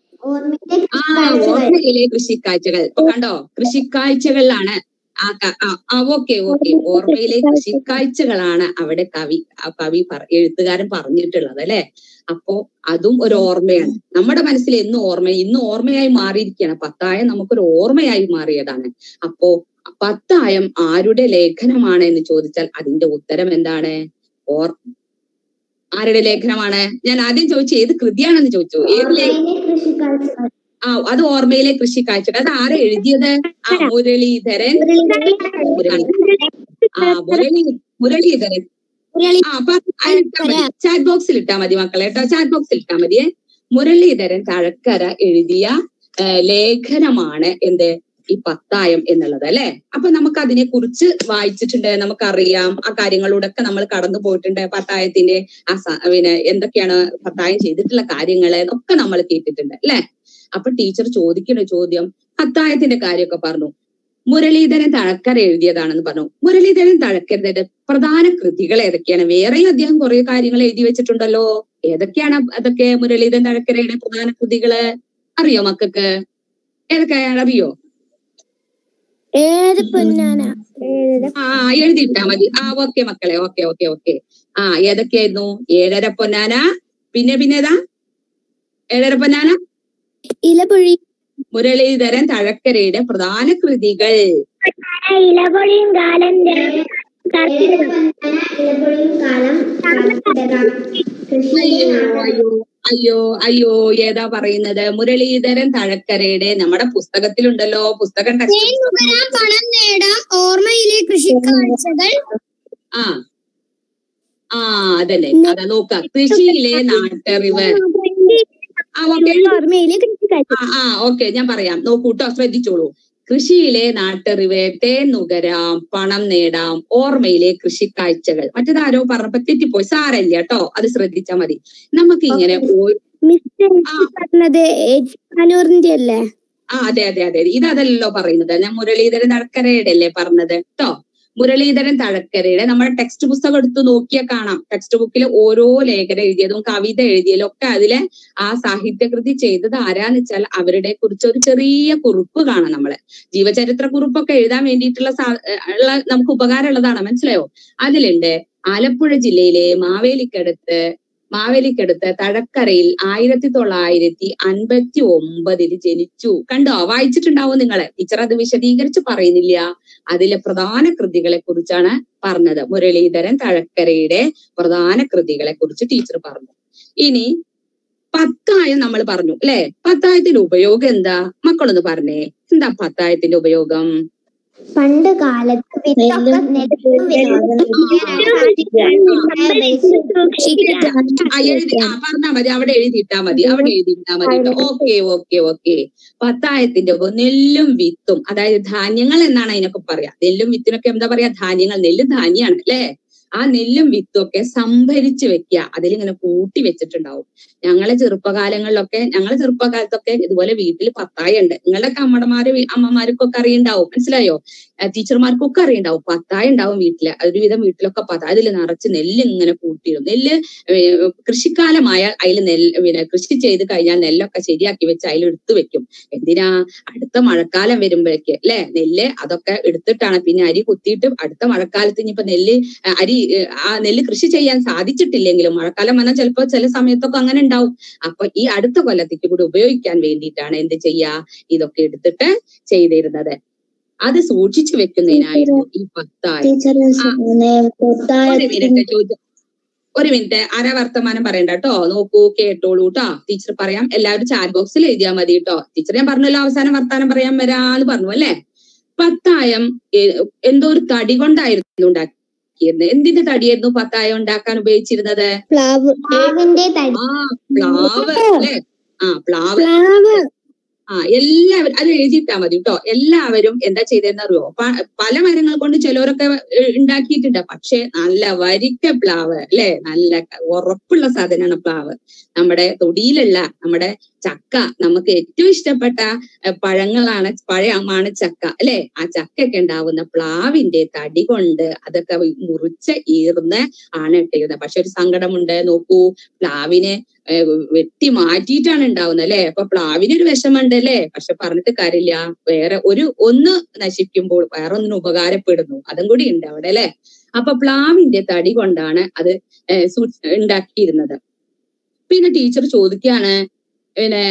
ആ ഓർമ്മയിലെ കൃഷിക്കാഴ്ചകൾ ഇപ്പൊ കണ്ടോ കൃഷിക്കാഴ്ചകളിലാണ് ആ ക- ആ, ആ ഓക്കെ ഓക്കെ ഓർമ്മയിലെ കൃഷിക്കാഴ്ചകളാണ് അവിടെ കവി ആ കവി പറ- എഴുത്തുകാരൻ പറഞ്ഞിട്ടുള്ളത് അല്ലെ അപ്പോ അതും ഒരു ഓർമ്മയാണ് നമ്മുടെ മനസ്സിൽ എന്നും ഓർമ്മ ഇന്ന് ഓർമ്മയായി മാറിയിരിക്കുകയാണ് പത്തായം നമുക്കൊരു ഓർമ്മയായി മാറിയതാണ് അപ്പോ പത്തായം ആരുടെ ലേഖനമാണ് എന്ന് ചോദിച്ചാൽ അതിന്റെ ഉത്തരം എന്താണ് ഓർ ആരുടെ ലേഖനമാണ് ഞാൻ ആദ്യം ചോദിച്ചു ഏത് കൃതിയാണെന്ന് ചോദിച്ചു ഏത് ലേഖനം ആ അത് ഓർമ്മയിലെ കൃഷി കാഴ്ചകൾ അത് ആരാ എഴുതിയത് ആ മുരളീധരൻ മുരളി ആ മുരളി മുരളീധരൻ ആ അപ്പൊ ചാറ്റ് ബോക്സിൽ ഇട്ടാ മതി മക്കളെ കേട്ടോ ചാറ്റ് ബോക്സിൽ ഇട്ടാ മതിയേ മുരളീധരൻ തഴക്കര എഴുതിയ ആ, ലേഖനമാണ് എന്ത് ഈ പത്തായം എന്നുള്ളത് അല്ലെ അപ്പൊ നമുക്ക് അതിനെ കുറിച്ച് വായിച്ചിട്ടുണ്ട് നമുക്കറിയാം ആ കാര്യങ്ങളിലൂടെയൊക്കെ നമ്മൾ കടന്നു പോയിട്ടുണ്ട് പത്തായത്തിന്റെ ആ സ- പിന്നെ എന്തൊക്കെയാണ് പത്തായം ചെയ്തിട്ടുള്ള കാര്യങ്ങള് ഒക്കെ നമ്മൾ കേട്ടിട്ടുണ്ട് അല്ലെ അപ്പൊ ടീച്ചർ ചോദിക്കുന്ന ചോദ്യം പത്തായത്തിന്റെ കാര്യമൊക്കെ പറഞ്ഞു മുരളീധരൻ തഴക്കര എഴുതിയതാണെന്ന് പറഞ്ഞു മുരളീധരൻ തഴക്കരയുടെ പ്രധാന കൃതികൾ ഏതൊക്കെയാണ് വേറെയും അദ്ദേഹം കുറെ കാര്യങ്ങൾ എഴുതി വെച്ചിട്ടുണ്ടല്ലോ ഏതൊക്കെയാണ് അതൊക്കെ മുരളീധരൻ തഴക്കരയുടെ പ്രധാന കൃതികള് അറിയോ മക്കൾക്ക് ഏതൊക്കെയാണ് അറിയോ ഏത് പൊന്നാന ആ എഴുതിയിട്ടാ മതി ആ ഓക്കെ മക്കളെ ഓക്കെ ഓക്കെ ഓക്കെ ആ ഏതൊക്കെയായിരുന്നു ഏഴര പൊന്നാന പിന്നെ പിന്നെ ഏതാ ഏഴര പൊന്നാന ഇലപൊഴി മുരളീധരൻ തഴക്കരയുടെ പ്രധാന കൃതികൾ ഇലപൊഴിയും കാലം ഇലപൊഴിയും കാലം അയ്യോ അയ്യോ അയ്യോ അയ്യോ ഏതാ പറയുന്നത് മുരളീധരൻ തഴക്കരയുടെ നമ്മുടെ പുസ്തകത്തിലുണ്ടല്ലോ പുസ്തകം ടെക്സ്റ്റ് പണം നേടാം ഓർമ്മയിലെ കൃഷിക്കാഴ്ചകൾ ആ ആ അതന്നെ അതാ നോക്ക കൃഷിയിലെ നാട്ടറിവ് ആ ഓക്കെ ഓർമ്മയിലെ കൃഷിക്കാഴ്ച ആ ആ ഓക്കെ ഞാൻ പറയാം നോക്കൂ കേട്ടോ ശ്രദ്ധിച്ചോളൂ കൃഷിയിലെ നാട്ടറിവ് തേൻ നുകരാം പണം നേടാം ഓർമ്മയിലെ കൃഷിക്കാഴ്ചകൾ മറ്റേതാരോ പറഞ്ഞപ്പോ തെറ്റിപ്പോയി സാരല്ല കേട്ടോ അത് ശ്രദ്ധിച്ചാ മതി നമുക്ക് ഇങ്ങനെ ഓ- മിസ്റ്റർ ആ. പറഞ്ഞത് അനൂറിന്റെ അല്ലേ ആ അതെ അതെ അതെ ഇത് അതല്ലല്ലോ പറയുന്നത് ഞാൻ മുരളീധരൻ തഴക്കരയുടെ അല്ലേ പറഞ്ഞത് കേട്ടോ മുരളീധരൻ തഴക്കരയുടെ നമ്മുടെ ടെക്സ്റ്റ് പുസ്തകം എടുത്ത് നോക്കിയാൽ കാണാം ടെക്സ്റ്റ് ബുക്കിൽ ഓരോ ലേഖനം എഴുതിയതും കവിത എഴുതിയതും ഒക്കെ അതിലെ ആ സാഹിത്യകൃതി ചെയ്തത് ആരാന്ന് വെച്ചാൽ അവരുടെ കുറിച്ച് ഒരു ചെറിയ കുറിപ്പ് കാണാം നമ്മള് ജീവചരിത്ര കുറിപ്പൊക്കെ എഴുതാൻ വേണ്ടിയിട്ടുള്ള സാ- ഉള്ള നമുക്ക് ഉപകാരമുള്ളതാണ് മനസ്സിലായോ അതിലുണ്ട് ആലപ്പുഴ ജില്ലയിലെ മാവേലിക്കടുത്ത് മാവേലിക്കടുത്ത് തഴക്കരയിൽ ആയിരത്തി തൊള്ളായിരത്തി അൻപത്തി ഒമ്പതിൽ ജനിച്ചു കണ്ടോ വായിച്ചിട്ടുണ്ടാവും നിങ്ങള് ടീച്ചർ അത് വിശദീകരിച്ച് പറയുന്നില്ല അതിലെ പ്രധാന കൃതികളെ കുറിച്ചാണ് പറഞ്ഞത് മുരളീധരൻ തഴക്കരയുടെ പ്രധാന കൃതികളെ കുറിച്ച് ടീച്ചർ പറഞ്ഞു ഇനി പത്തായം നമ്മൾ പറഞ്ഞു അല്ലെ പത്തായത്തിന്റെ ഉപയോഗം എന്താ മക്കളൊന്ന് പറഞ്ഞേ എന്താ പത്തായത്തിന്റെ ഉപയോഗം പണ്ട് കാലത്ത് വിത്തൊക്കെ നെല്ലും ആ എഴുതി ആ പറഞ്ഞാ മതി അവിടെ എഴുതിയിട്ടാ മതി അവിടെ എഴുതിയിട്ടാ മതി ഓക്കെ ഓക്കെ ഓക്കെ പത്തായത്തിന്റെ ഉപ- നെല്ലും വിത്തും അതായത് ധാന്യങ്ങൾ എന്നാണ് അതിനൊക്കെ പറയാ നെല്ലും വിത്തിനൊക്കെ എന്താ പറയാ ധാന്യങ്ങൾ നെല്ല് ധാന്യാണ് അല്ലെ ആ നെല്ലും വിത്തും ഒക്കെ സംഭരിച്ചു വെക്കുക അതിലിങ്ങനെ കൂട്ടി വെച്ചിട്ടുണ്ടാവും ഞങ്ങളെ ചെറുപ്പകാലങ്ങളിലൊക്കെ ഞങ്ങളെ ചെറുപ്പകാലത്തൊക്കെ ഇതുപോലെ വീട്ടിൽ പത്തായ ഉണ്ട് നിങ്ങളുടെ അമ്മമാര് അമ്മമാർക്കൊക്കെ അറിയുണ്ടാവും മനസ്സിലായോ ആ, ടീച്ചർമാർക്കൊക്കെ അറിയുണ്ടാവും പത്തായ ഉണ്ടാവും വീട്ടില് ഒരുവിധം വീട്ടിലൊക്കെ പത്തായ അതിൽ നിറച്ച് നെല്ല് ഇങ്ങനെ കൂട്ടിയിടും നെല്ല് ഏർ, കൃഷിക്കാലമായാൽ അതിൽ നെല്ല് പിന്നെ കൃഷി ചെയ്ത് കഴിഞ്ഞാൽ നെല്ലൊക്കെ ശരിയാക്കി വെച്ച് അതിൽ എടുത്തു വെക്കും എന്തിനാ അടുത്ത മഴക്കാലം വരുമ്പോഴേക്ക് അല്ലെ നെല്ല് അതൊക്കെ എടുത്തിട്ടാണ് പിന്നെ അരി കുത്തിയിട്ട് അടുത്ത മഴക്കാലത്ത് ഇനിയിപ്പോ നെല്ല് ആ, അരി ഏർ, ആ നെല്ല് കൃഷി ചെയ്യാൻ സാധിച്ചിട്ടില്ലെങ്കിലും മഴക്കാലം വന്നാൽ ചിലപ്പോ ചില സമയത്തൊക്കെ അങ്ങനെ ഉണ്ടാവും അപ്പൊ ഈ അടുത്ത കൊല്ലത്തേക്ക് കൂടി ഉപയോഗിക്കാൻ വേണ്ടിയിട്ടാണ് എന്ത് ചെയ്യാ ഇതൊക്കെ എടുത്തിട്ട് ചെയ്തിരുന്നത് അത് സൂക്ഷിച്ചു വെക്കുന്നതിനായിരുന്നു ഈ പത്തായം ഒരു മിനിറ്റ് ചോദിച്ചു ഒരു മിനിറ്റ് ആരാ വർത്തമാനം പറയണ്ട കേട്ടോ നോക്കൂ കേട്ടോളൂ കേട്ടോ ടീച്ചർ പറയാം എല്ലാവരും ചാറ്റ് ബോക്സിൽ എഴുതിയാൽ മതി കേട്ടോ ടീച്ചർ ഞാൻ പറഞ്ഞല്ലോ അവസാനം വർത്താനം പറയാൻ വരാന്ന് പറഞ്ഞു അല്ലേ പത്തായം എ- എന്തോ ഒരു തടി കൊണ്ടായിരുന്നു ഉണ്ടാക്കിയിരുന്നത് എന്തിന്റെ തടിയായിരുന്നു പത്തായം ഉണ്ടാക്കാൻ ഉപയോഗിച്ചിരുന്നത് പ്ലാവ് പ്ലാവിന്റെ തടി ആ പ്ലാവ് അല്ലേ ആ പ്ലാവ് പ്ലാവ് ആ എല്ലാവരും അത് എഴുതിയിട്ടാ മതി കേട്ടോ എല്ലാവരും എന്താ ചെയ്തതെന്ന് അറിയോ പ- പല മരങ്ങൾ കൊണ്ട് ചിലവരൊക്കെ ഏ, ഉണ്ടാക്കിയിട്ടുണ്ട് പക്ഷെ നല്ല വരിക്ക പ്ലാവ് അല്ലെ നല്ല ക- ഉറപ്പുള്ള സാധനമാണ് പ്ലാവ് നമ്മുടെ തൊടിയിലുള്ള നമ്മുടെ ചക്ക നമുക്ക് ഏറ്റവും ഇഷ്ടപ്പെട്ട ഏ, പഴങ്ങളാണ് പഴമാണ് ചക്ക അല്ലെ ആ ചക്കയൊക്കെ ഉണ്ടാവുന്ന പ്ലാവിന്റെ തടി കൊണ്ട് അതൊക്കെ മുറിച്ച് ഈർന്ന് ആണ് ഇട്ടിരുന്നത് പക്ഷെ ഒരു സങ്കടമുണ്ട് നോക്കൂ പ്ലാവിനെ ഏ, വെട്ടി മാറ്റിയിട്ടാണ് ഉണ്ടാവുന്നത് അല്ലെ അപ്പൊ പ്ലാവിന് ഒരു വിഷമുണ്ട് അല്ലെ പക്ഷെ പറഞ്ഞിട്ട് കാര്യമില്ല വേറെ ഒരു ഒന്ന് നശിക്കുമ്പോൾ വേറെ ഒന്നിന് ഉപകാരപ്പെടുന്നു അതും കൂടി ഉണ്ട് അവിടെ അല്ലെ അപ്പൊ പ്ലാവിന്റെ തടി കൊണ്ടാണ് അത് ഏ, സൂ- ഉണ്ടാക്കിയിരുന്നത് പിന്നെ ടീച്ചർ ചോദിക്കുകയാണ് പിന്നെ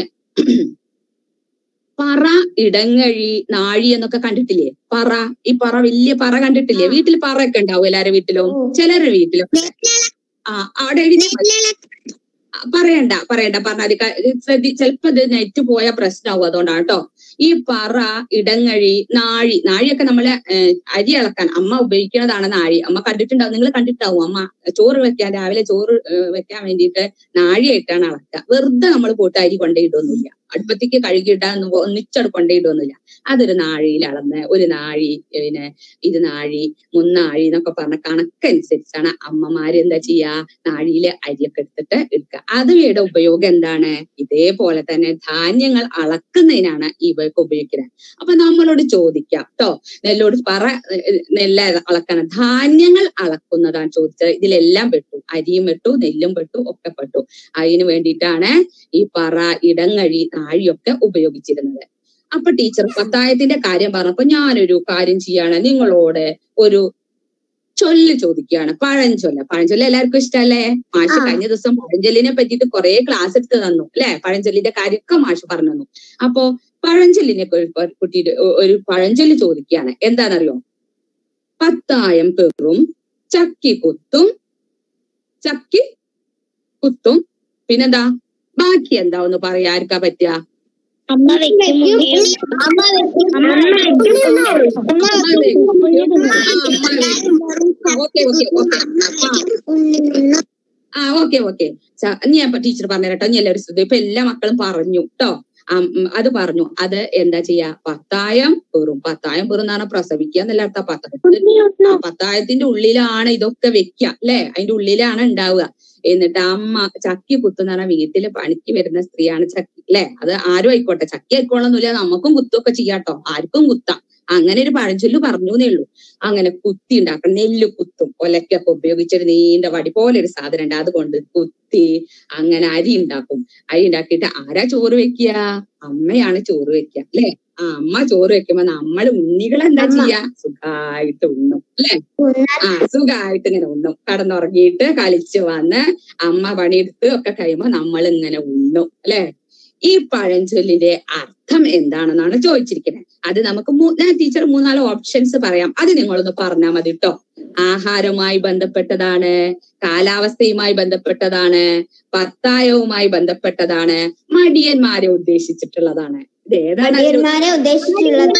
പറ ഇടങ്ങഴി നാഴി എന്നൊക്കെ കണ്ടിട്ടില്ലേ പറ ഈ പറ വലിയ പറ കണ്ടിട്ടില്ലേ വീട്ടിൽ പറയൊക്കെ ഉണ്ടാവും എല്ലാരുടെ വീട്ടിലും ചിലരുടെ വീട്ടിലും ആ അവിടെ എഴുതി ആ, പറയണ്ട പറയണ്ട പറഞ്ഞാൽ ശ്രദ്ധി ചിലപ്പോ ഇത് നെറ്റ് പോയ പ്രശ്നമാവും അതുകൊണ്ടാണ് കേട്ടോ ഈ പറ ഇടങ്ങഴി നാഴി നാഴിയൊക്കെ നമ്മള് ഏഹ്, അരി ഇളക്കാൻ അമ്മ ഉപയോഗിക്കുന്നതാണ് നാഴി അമ്മ കണ്ടിട്ടുണ്ടാവും നിങ്ങൾ കണ്ടിട്ടുണ്ടാവും അമ്മ ചോറ് വെക്കാൻ രാവിലെ ചോറ് ഏഹ്, വെക്കാൻ വേണ്ടിയിട്ട് നാഴിയായിട്ടാണ് അളക്കുക വെറുതെ നമ്മൾ പോയിട്ട് അരി കൊണ്ടേയിടൊന്നുമില്ല അടുപ്പത്തേക്ക് കഴുകിയിടാൻ ഒന്നിച്ചട് കൊണ്ടേയിടൊന്നുമില്ല അതൊരു നാഴിയിൽ അളന്ന് ഒരു നാഴി പിന്നെ ഇത് നാഴി മുന്നാഴി എന്നൊക്കെ പറഞ്ഞ കണക്കനുസരിച്ചാണ് അമ്മമാര് എന്താ ചെയ്യാ നാഴിയില് അരിയൊക്കെ എടുത്തിട്ട് എടുക്കുക അതുവയുടെ ഉപയോഗം എന്താണ് ഇതേപോലെ തന്നെ ധാന്യങ്ങൾ അളക്കുന്നതിനാണ് ഇവയൊക്കെ ഉപയോഗിക്കുന്നത് അപ്പൊ നമ്മളോട് ചോദിക്കാം കേട്ടോ നെല്ലോട് പറ ഏഹ് നെല്ല് അളക്കണം ധാന്യങ്ങൾ അളക്കുന്നതാണ് ചോദിച്ചത് ഇതിലെല്ലാം പെട്ടു അരിയും പെട്ടു നെല്ലും പെട്ടു ഒക്കെ പെട്ടു അതിന് വേണ്ടിയിട്ടാണ് ഈ പറ ഇടങ്ങഴി നാഴിയൊക്കെ ഉപയോഗിച്ചിരുന്നത് അപ്പൊ ടീച്ചർ പത്തായത്തിന്റെ കാര്യം പറഞ്ഞപ്പോ ഞാനൊരു കാര്യം ചെയ്യാണ് നിങ്ങളോട് ഒരു ചൊല്ല് ചോദിക്കുകയാണ് പഴഞ്ചൊല്ല് പഴഞ്ചൊല്ല് എല്ലാവർക്കും ഇഷ്ടല്ലേ മാഷ് ആ. കഴിഞ്ഞ ദിവസം പഴഞ്ചൊല്ലിനെ പറ്റിയിട്ട് കുറെ ക്ലാസ് എടുത്ത് തന്നു അല്ലെ പഴഞ്ചൊല്ലിന്റെ കാര്യമൊക്കെ മാഷ് പറഞ്ഞു തന്നു അപ്പോ പഴഞ്ചൊല്ലിനെ കുറി- കുട്ടിയിട്ട് ഒ- ഒരു പഴഞ്ചൊല്ല് ചോദിക്കുകയാണ് എന്താണെന്നറിയോ പത്തായം പെറും ചക്കി കുത്തും ചക്കി കുത്തും പിന്നെന്താ ബാക്കി എന്താ ഒന്ന് പറയാ ആർക്കാ പറ്റുക അമ്മ വെക്കും അമ്മ വെക്കും അമ്മ വെക്കും ഓക്കെ ഓക്കെ ഓക്കെ ആ ഓക്കെ ഓക്കെ ഞാൻ ടീച്ചർ പറഞ്ഞു കേട്ടോ ഇനി എല്ലാവരും ശ്രദ്ധ ഇപ്പൊ എല്ലാ മക്കളും പറഞ്ഞു കേട്ടോ അത് പറഞ്ഞു അത് എന്താ ചെയ്യാ പത്തായം പെറും പത്തായം പെറും എന്നാണ് പ്രസവിക്കുക എന്നല്ല അർത്ഥം പത്തായത്തിന്റെ ആ പത്തായത്തിന്റെ ഉള്ളിലാണ് ഇതൊക്കെ വെക്കുക അല്ലെ അതിന്റെ ഉള്ളിലാണ് ഉണ്ടാവുക എന്നിട്ട് അമ്മ ചക്കി കുത്തുന്ന വീട്ടില് പണിക്ക് വരുന്ന സ്ത്രീയാണ് ചക്കി അല്ലെ അത് ആരും ആയിക്കോട്ടെ ചക്കി ആയിക്കോളൊന്നുമില്ല നമുക്കും കുത്തൊക്കെ ചെയ്യാട്ടോ ആർക്കും കുത്താം അങ്ങനെ ഒരു പഴഞ്ചൊല്ല് പറഞ്ഞു എന്നേ ഉള്ളൂ അങ്ങനെ കുത്തി ഉണ്ടാക്കണം നെല്ല് കുത്തും ഒലക്കൊക്കെ ഉപയോഗിച്ചൊരു നീണ്ട വടി പോലെ ഒരു സാധനം ഉണ്ട് അതുകൊണ്ട് കുത്തി അങ്ങനെ അരി ഉണ്ടാക്കും അരി ഉണ്ടാക്കിയിട്ട് ആരാ ചോറ് വെക്കുക അമ്മയാണ് ചോറ് വെക്കുക അല്ലെ ആ അമ്മ ചോറ് വെക്കുമ്പോ നമ്മൾ ഉണ്ണികൾ എന്താ അമ്മ. ചെയ്യാ സുഖായിട്ട് ഉണ്ണും അല്ലെ ആ സുഖമായിട്ട് ഇങ്ങനെ ഉണ്ണും കടന്നുറങ്ങിയിട്ട് കളിച്ച് വന്ന് അമ്മ പണിയെടുത്ത് ഒക്കെ കഴിയുമ്പോ നമ്മൾ ഇങ്ങനെ ഉണ്ണും അല്ലെ ഈ പഴഞ്ചൊല്ലിന്റെ അർത്ഥം എന്താണെന്നാണ് ചോദിച്ചിരിക്കുന്നത് അത് നമുക്ക് മൂ- ഞാൻ ടീച്ചർ മൂന്നാല് ഓപ്ഷൻസ് പറയാം അത് നിങ്ങളൊന്ന് പറഞ്ഞാൽ മതി കേട്ടോ ആഹാരവുമായി ബന്ധപ്പെട്ടതാണ് കാലാവസ്ഥയുമായി ബന്ധപ്പെട്ടതാണ് പത്തായവുമായി ബന്ധപ്പെട്ടതാണ് മടിയന്മാരെ ഉദ്ദേശിച്ചിട്ടുള്ളതാണ് ഇത് ഏതാണ് അതിൽ മടിയന്മാരെ ഉദ്ദേശിച്ചുള്ളത്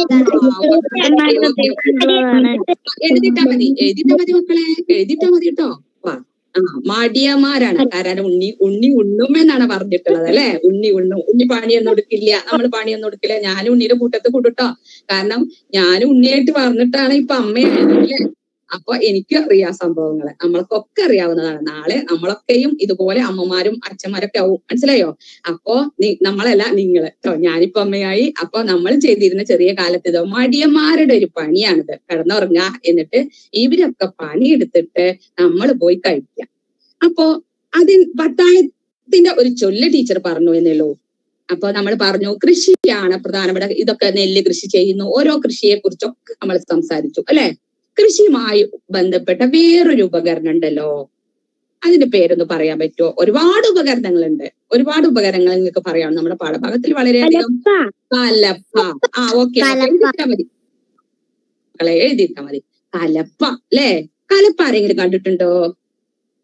എഴുതിട്ടാ മതി എഴുതിട്ടാ മതി മക്കളെ എഴുതിട്ടാ മതി കേട്ടോ വാ ആ മടിയന്മാരാണ് കാരണം ഉണ്ണി ഉണ്ണി ഉണ്ണും എന്നാണ് പറഞ്ഞിട്ടുള്ളത് അല്ലെ ഉണ്ണി ഉണ്ണും ഉണ്ണി പണിയൊന്നും എടുക്കില്ല നമ്മൾ പണിയൊന്നും എടുക്കില്ല ഞാനും ഉണ്ണിയുടെ കൂട്ടത്ത് കൂട്ടുട്ടോ കാരണം ഞാനും ഉണ്ണിയായിട്ട് പറഞ്ഞിട്ടാണ് ഇപ്പൊ അമ്മയാണ് അല്ലെ അപ്പൊ എനിക്ക് അറിയാം സംഭവങ്ങള് നമ്മൾക്കൊക്കെ അറിയാവുന്നതാണ് നാളെ നമ്മളൊക്കെയും ഇതുപോലെ അമ്മമാരും അച്ഛന്മാരൊക്കെ ആവും മനസ്സിലായോ അപ്പോ നി- നമ്മളല്ല നിങ്ങള് കേട്ടോ ഞാനിപ്പോ അമ്മയായി അപ്പൊ നമ്മൾ ചെയ്തിരുന്ന ചെറിയ കാലത്ത് ഇത് മടിയന്മാരുടെ ഒരു പണിയാണിത് കിടന്നുറങ്ങുക എന്നിട്ട് ഇവരൊക്കെ പണിയെടുത്തിട്ട് നമ്മൾ പോയി കഴിക്കുക അപ്പോ അതിൽ പത്തായത്തിന്റെ ഒരു ചൊല്ല് ടീച്ചർ പറഞ്ഞു എന്നേയുള്ളൂ അപ്പൊ നമ്മൾ പറഞ്ഞു കൃഷിയാണ് പ്രധാനപ്പെട്ട ഇതൊക്കെ നെല്ല് കൃഷി ചെയ്യുന്നു ഓരോ കൃഷിയെ കുറിച്ചൊക്കെ നമ്മൾ സംസാരിച്ചു അല്ലെ കൃഷിയുമായി ബന്ധപ്പെട്ട വേറൊരു ഉപകരണം ഉണ്ടല്ലോ അതിന്റെ പേരൊന്ന് പറയാൻ പറ്റുമോ ഒരുപാട് ഉപകരണങ്ങളുണ്ട് ഒരുപാട് ഉപകരണങ്ങൾ നിങ്ങൾക്ക് പറയാം നമ്മുടെ പാഠഭാഗത്തിൽ വളരെയധികം കലപ്പ ആ ഓക്കെ കലപ്പ. എഴുതിട്ടാ മതി മക്കളെ എഴുതിട്ടാ മതി കലപ്പ അല്ലേ കലപ്പ ആരെങ്കിലും കണ്ടിട്ടുണ്ടോ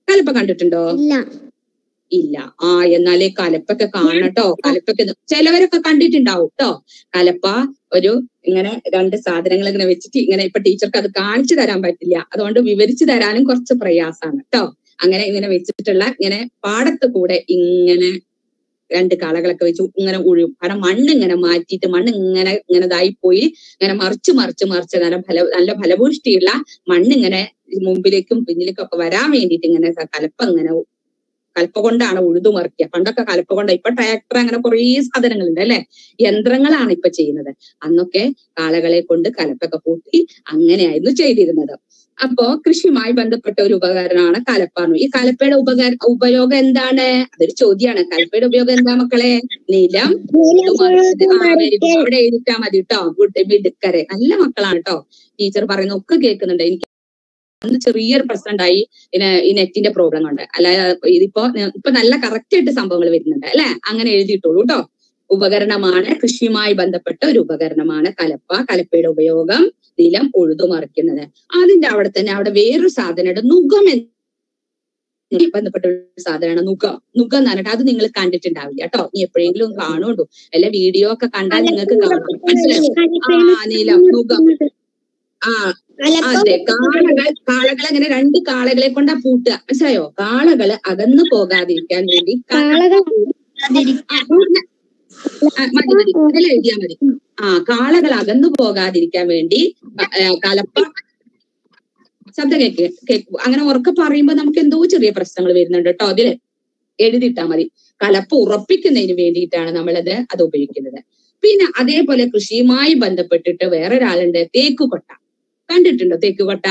കലപ്പ കണ്ടിട്ടുണ്ടോ ഇല്ല ഇല്ല ആ എന്നാലേ കലപ്പൊക്കെ കാണട്ടോ കലപ്പൊക്കെ ഒന്ന് ചിലവരൊക്കെ കണ്ടിട്ടുണ്ടാവും കേട്ടോ കലപ്പ ഒരു ഇങ്ങനെ രണ്ട് സാധനങ്ങൾ ഇങ്ങനെ വെച്ചിട്ട് ഇങ്ങനെ ഇപ്പൊ ടീച്ചർക്ക് അത് കാണിച്ചു തരാൻ പറ്റില്ല അതുകൊണ്ട് വിവരിച്ചു തരാനും കുറച്ച് പ്രയാസമാണ് കേട്ടോ അങ്ങനെ ഇങ്ങനെ വെച്ചിട്ടുള്ള ഇങ്ങനെ പാടത്ത് കൂടെ ഇങ്ങനെ രണ്ട് കളകളൊക്കെ വെച്ച് ഇങ്ങനെ ഉഴും കാരണം മണ്ണ് ഇങ്ങനെ മാറ്റിയിട്ട് മണ്ണ് ഇങ്ങനെ ഇങ്ങനെ ഇതായി പോയി ഇങ്ങനെ മറിച്ച് മറിച്ച് മറിച്ച് നല്ല ഫല നല്ല ഫലഭൂഷ്ടിയുള്ള മണ്ണ് ഇങ്ങനെ മുമ്പിലേക്കും പിന്നിലേക്കും ഒക്കെ വരാൻ വേണ്ടിയിട്ട് ഇങ്ങനെ കലപ്പ ഇങ്ങനെ കലപ്പ കൊണ്ടാണ് ഉഴുതു മറിക്കുക പണ്ടൊക്കെ കലപ്പ കൊണ്ട് ഇപ്പൊ ട്രാക്ടർ അങ്ങനെ കുറേ സാധനങ്ങളുണ്ട് അല്ലെ യന്ത്രങ്ങളാണ് ഇപ്പൊ ചെയ്യുന്നത് അന്നൊക്കെ കാളകളെ കൊണ്ട് കലപ്പൊക്കെ പൂട്ടി അങ്ങനെയായിരുന്നു ചെയ്തിരുന്നത് അപ്പോ കൃഷിയുമായി ബന്ധപ്പെട്ട ഒരു ഉപകരണമാണ് കലപ്പാണ് ഈ കലപ്പയുടെ ഉപകാര ഉപയോഗം എന്താണ് അതൊരു ചോദ്യമാണ് കലപ്പയുടെ ഉപയോഗം എന്താ മക്കളെ നിലം ഉഴുതുമറിച്ചത്. ആ, very good. അവിടെ എഴുതിട്ടാ മതി കേട്ടോ ഗുഡ് മിടുക്കരെ നല്ല മക്കളാണ് കേട്ടോ ടീച്ചർ പറയുന്ന ഒക്കെ കേൾക്കുന്നുണ്ട് എനിക്ക് അന്ന് ചെറിയൊരു പ്രശ്നം ഉണ്ടായി പിന്നെ ഈ നെറ്റിന്റെ പ്രോബ്ലം കൊണ്ട് അല്ല ഇതിപ്പോ ന- ഇപ്പൊ നല്ല കറക്റ്റ് ആയിട്ട് സംഭവങ്ങൾ വരുന്നുണ്ട് അല്ലെ അങ്ങനെ എഴുതിയിട്ടുള്ളൂ കേട്ടോ ഉപകരണമാണ് കൃഷിയുമായി ബന്ധപ്പെട്ട ഒരു ഉപകരണമാണ് കലപ്പ കലപ്പയുടെ ഉപയോഗം നിലം ഉഴുതുമറിക്കുന്നത് അതിന്റെ അവിടെ തന്നെ അവിടെ വേറൊരു സാധനമുണ്ട് നുകം എന്ന് ബന്ധപ്പെട്ട ഒരു സാധനമാണ് നുകം നുകം എന്ന് പറഞ്ഞിട്ട് അത് നിങ്ങൾ കണ്ടിട്ടുണ്ടാവില്ല കേട്ടോ നീ എപ്പോഴെങ്കിലും ഒന്ന് കാണുള്ളൂ അല്ല വീഡിയോ ഒക്കെ കണ്ടാൽ നിങ്ങൾക്ക് കാണാം മനസ്സിലായോ ആ നിലം നുകം ആ അതെ കാളകൾ കാളകൾ അങ്ങനെ രണ്ട് കാളകളെ കൊണ്ടാ പൂട്ടുക മനസ്സിലായോ കാളകള് അകന്നു പോകാതിരിക്കാൻ വേണ്ടി ക- കാളകൾ ആ, പൂർണ്ണ- ആ, മതി മതി ഇതിൽ എഴുതിയാ മതി ആ കാളകൾ അകന്നു പോകാതിരിക്കാൻ വേണ്ടി ക- ഏ, കലപ്പ ശബ്ദം കേക്ക് കേൾക്കൂ അങ്ങനെ ഉറക്കെ പറയുമ്പോ നമുക്ക് എന്തോ ചെറിയ പ്രശ്നങ്ങൾ വരുന്നുണ്ട് കേട്ടോ അതില് എഴുതിയിട്ടാ മതി കലപ്പ ഉറപ്പിക്കുന്നതിന് വേണ്ടിയിട്ടാണ് നമ്മളത് അത് ഉപയോഗിക്കുന്നത് പിന്നെ അതേപോലെ കൃഷിയുമായി ബന്ധപ്പെട്ടിട്ട് വേറൊരാളുണ്ട് തേക്കുകൊട്ട കണ്ടിട്ടുണ്ടോ തേക്കുകൊട്ട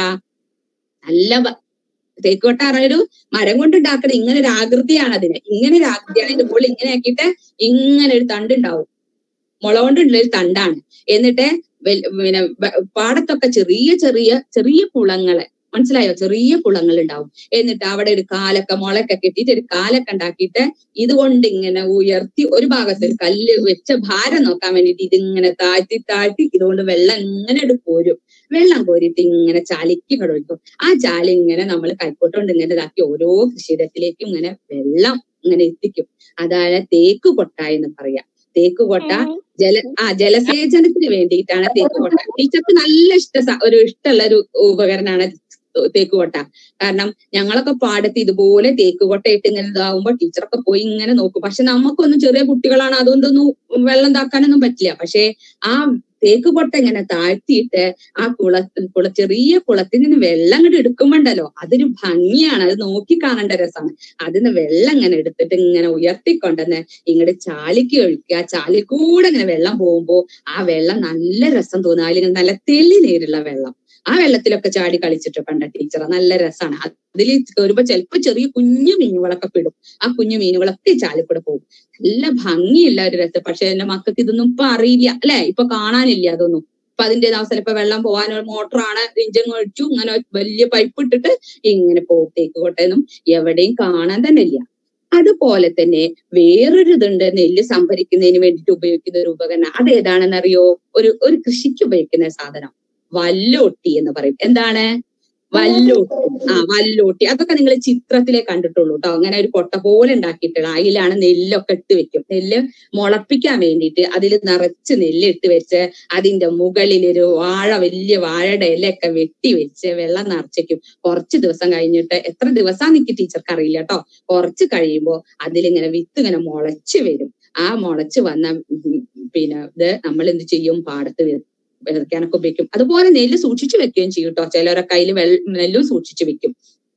നല്ല ഭ- തേക്കുകൊട്ട പറഞ്ഞൊരു മരം കൊണ്ട് ഉണ്ടാക്കുന്ന ഇങ്ങനെ ഒരു ആകൃതിയാണ് അതിന് ഇങ്ങനെ ഒരു ആകൃതിയാണ് ഇതിന്റെ മുകളിൽ ഇങ്ങനെ ആക്കിയിട്ട് ഇങ്ങനെ ഒരു തണ്ട് ഉണ്ടാവും മുള കൊണ്ടുള്ള ഒരു തണ്ടാണ് എന്നിട്ട് വെൽ- പിന്നെ വ- പാടത്തൊക്കെ ചെറിയ ചെറിയ ചെറിയ കുളങ്ങള് മനസ്സിലായോ ചെറിയ കുളങ്ങൾ ഉണ്ടാവും എന്നിട്ട് അവിടെ ഒരു കാലൊക്കെ മുളയൊക്കെ കെട്ടിയിട്ട് ഒരു കാലൊക്കെ ഉണ്ടാക്കിയിട്ട് ഇതുകൊണ്ട് ഇങ്ങനെ ഉയർത്തി ഒരു ഭാഗത്ത് ഒരു കല്ല് വെച്ച ഭാരം നോക്കാൻ വേണ്ടിയിട്ട് ഇതിങ്ങനെ താഴ്ത്തി താഴ്ത്തി ഇതുകൊണ്ട് വെള്ളം ഇങ്ങനെ എടുത്ത് പോരും വെള്ളം കോരിയിട്ട് ഇങ്ങനെ ചാലിക്ക് ഇങ്ങോട്ട് ഒഴിക്കും ആ ചാലി ഇങ്ങനെ നമ്മൾ കൈക്കോട്ടുകൊണ്ട് ഇങ്ങനെ ഇതാക്കി ഓരോ കൃഷിയിടത്തിലേക്കും ഇങ്ങനെ വെള്ളം ഇങ്ങനെ എത്തിക്കും അതാണ് തേക്ക് കൊട്ട എന്ന് പറയാ തേക്ക് കൊട്ട ജല ആ ജലസേചനത്തിന് വേണ്ടിയിട്ടാണ് തേക്കുകൊട്ട ടീച്ചർക്ക് നല്ല ഇഷ്ട സ- ഒരു ഇഷ്ടമുള്ള ഒരു ഉപകരണമാണ് തേക്കുകൊട്ട കാരണം ഞങ്ങളൊക്കെ പാടത്ത് ഇതുപോലെ തേക്കുകൊട്ട ഇട്ട് ഇങ്ങനെ ഇതാവുമ്പോ ടീച്ചറൊക്കെ പോയി ഇങ്ങനെ നോക്കും പക്ഷെ നമുക്കൊന്നും ചെറിയ കുട്ടികളാണ് അതുകൊണ്ടൊന്നും വെള്ളം താക്കാനൊന്നും പറ്റില്ല പക്ഷെ ആ തേക്ക് കൊട്ട ഇങ്ങനെ താഴ്ത്തിയിട്ട് ആ കുള കുള ചെറിയ കുളത്തിൽ നിന്ന് വെള്ളം ഇങ്ങോട്ട് എടുക്കുമ്പോണ്ടല്ലോ അതൊരു ഭംഗിയാണ് അത് നോക്കി കാണേണ്ട രസമാണ് അതിന് വെള്ളം ഇങ്ങനെ എടുത്തിട്ട് ഇങ്ങനെ ഉയർത്തിക്കൊണ്ടെന്ന് ഇങ്ങോട്ട് ചാലിക്ക് ഒഴിക്കുക ചാലിക്കൂടെ ഇങ്ങനെ വെള്ളം പോകുമ്പോ ആ വെള്ളം നല്ല രസം തോന്നുക അതിൽ നല്ല തെളി നേരുള്ള വെള്ളം ആ വെള്ളത്തിലൊക്കെ ചാടി കളിച്ചിട്ട് കണ്ട ടീച്ചർ നല്ല രസമാണ് അതിൽ കയറുമ്പോ ചിലപ്പോ ചെറിയ കുഞ്ഞു മീനുകളൊക്കെ പെടും ആ കുഞ്ഞു മീനുകളൊക്കെ ഈ ചാലിക്കൂടെ പോകും നല്ല ഭംഗിയുള്ള ഒരു രസം പക്ഷെ എന്റെ മക്കൾക്ക് ഇതൊന്നും ഇപ്പൊ അറിയില്ല അല്ലെ ഇപ്പൊ കാണാനില്ല അതൊന്നും ഇപ്പൊ അതിന്റെ അവസരം ഇപ്പൊ വെള്ളം പോകാൻ ഒരു മോട്ടറാണ് ഇഞ്ചൻ ഒഴിച്ചു ഇങ്ങനെ വലിയ പൈപ്പ് ഇട്ടിട്ട് ഇങ്ങനെ പോകത്തേക്ക് കോട്ടയൊന്നും എവിടെയും കാണാൻ തന്നെ ഇല്ല അതുപോലെ തന്നെ വേറൊരു ഇതുണ്ട് നെല്ല് സംഭരിക്കുന്നതിന് വേണ്ടിയിട്ട് ഉപയോഗിക്കുന്ന ഒരു ഉപകരണം അത് ഏതാണെന്ന് അറിയോ ഒരു ഒരു കൃഷിക്ക് ഉപയോഗിക്കുന്ന സാധനം വല്ലോട്ടി എന്ന് പറയും എന്താണ് വല്ലോട്ടി ആ വല്ലോട്ടി അതൊക്കെ നിങ്ങൾ ചിത്രത്തിലേ കണ്ടിട്ടുള്ളൂ കേട്ടോ അങ്ങനെ ഒരു കൊട്ട പോലെ ഉണ്ടാക്കിയിട്ടുള്ള അതിലാണ് നെല്ലൊക്കെ ഇട്ട് വെക്കും നെല്ല് മുളപ്പിക്കാൻ വേണ്ടിയിട്ട് അതിൽ നിറച്ച് നെല്ല് ഇട്ട് വെച്ച് അതിന്റെ മുകളിൽ ഒരു വാഴ വലിയ വാഴയുടെ ഇലയൊക്കെ വെട്ടി വെച്ച് വെള്ളം നിറച്ചേക്കും കുറച്ച് ദിവസം കഴിഞ്ഞിട്ട് എത്ര ദിവസം എനിക്ക് ടീച്ചർക്ക് അറിയില്ല കേട്ടോ കുറച്ച് കഴിയുമ്പോ അതിലിങ്ങനെ വിത്ത് ഇങ്ങനെ മുളച്ച് വരും ആ മുളച്ച് വന്ന ഉം പിന്നെ ഇത് നമ്മൾ എന്ത് ചെയ്യും പാടത്ത് വി- വിതയ്ക്കാനൊക്കെ ഉപയോഗിക്കും അതുപോലെ നെല്ല് സൂക്ഷിച്ചു വെക്കുകയും ചെയ്യും കേട്ടോ ചിലരൊക്കെ അതിൽ നെല്ലും സൂക്ഷിച്ചു വെക്കും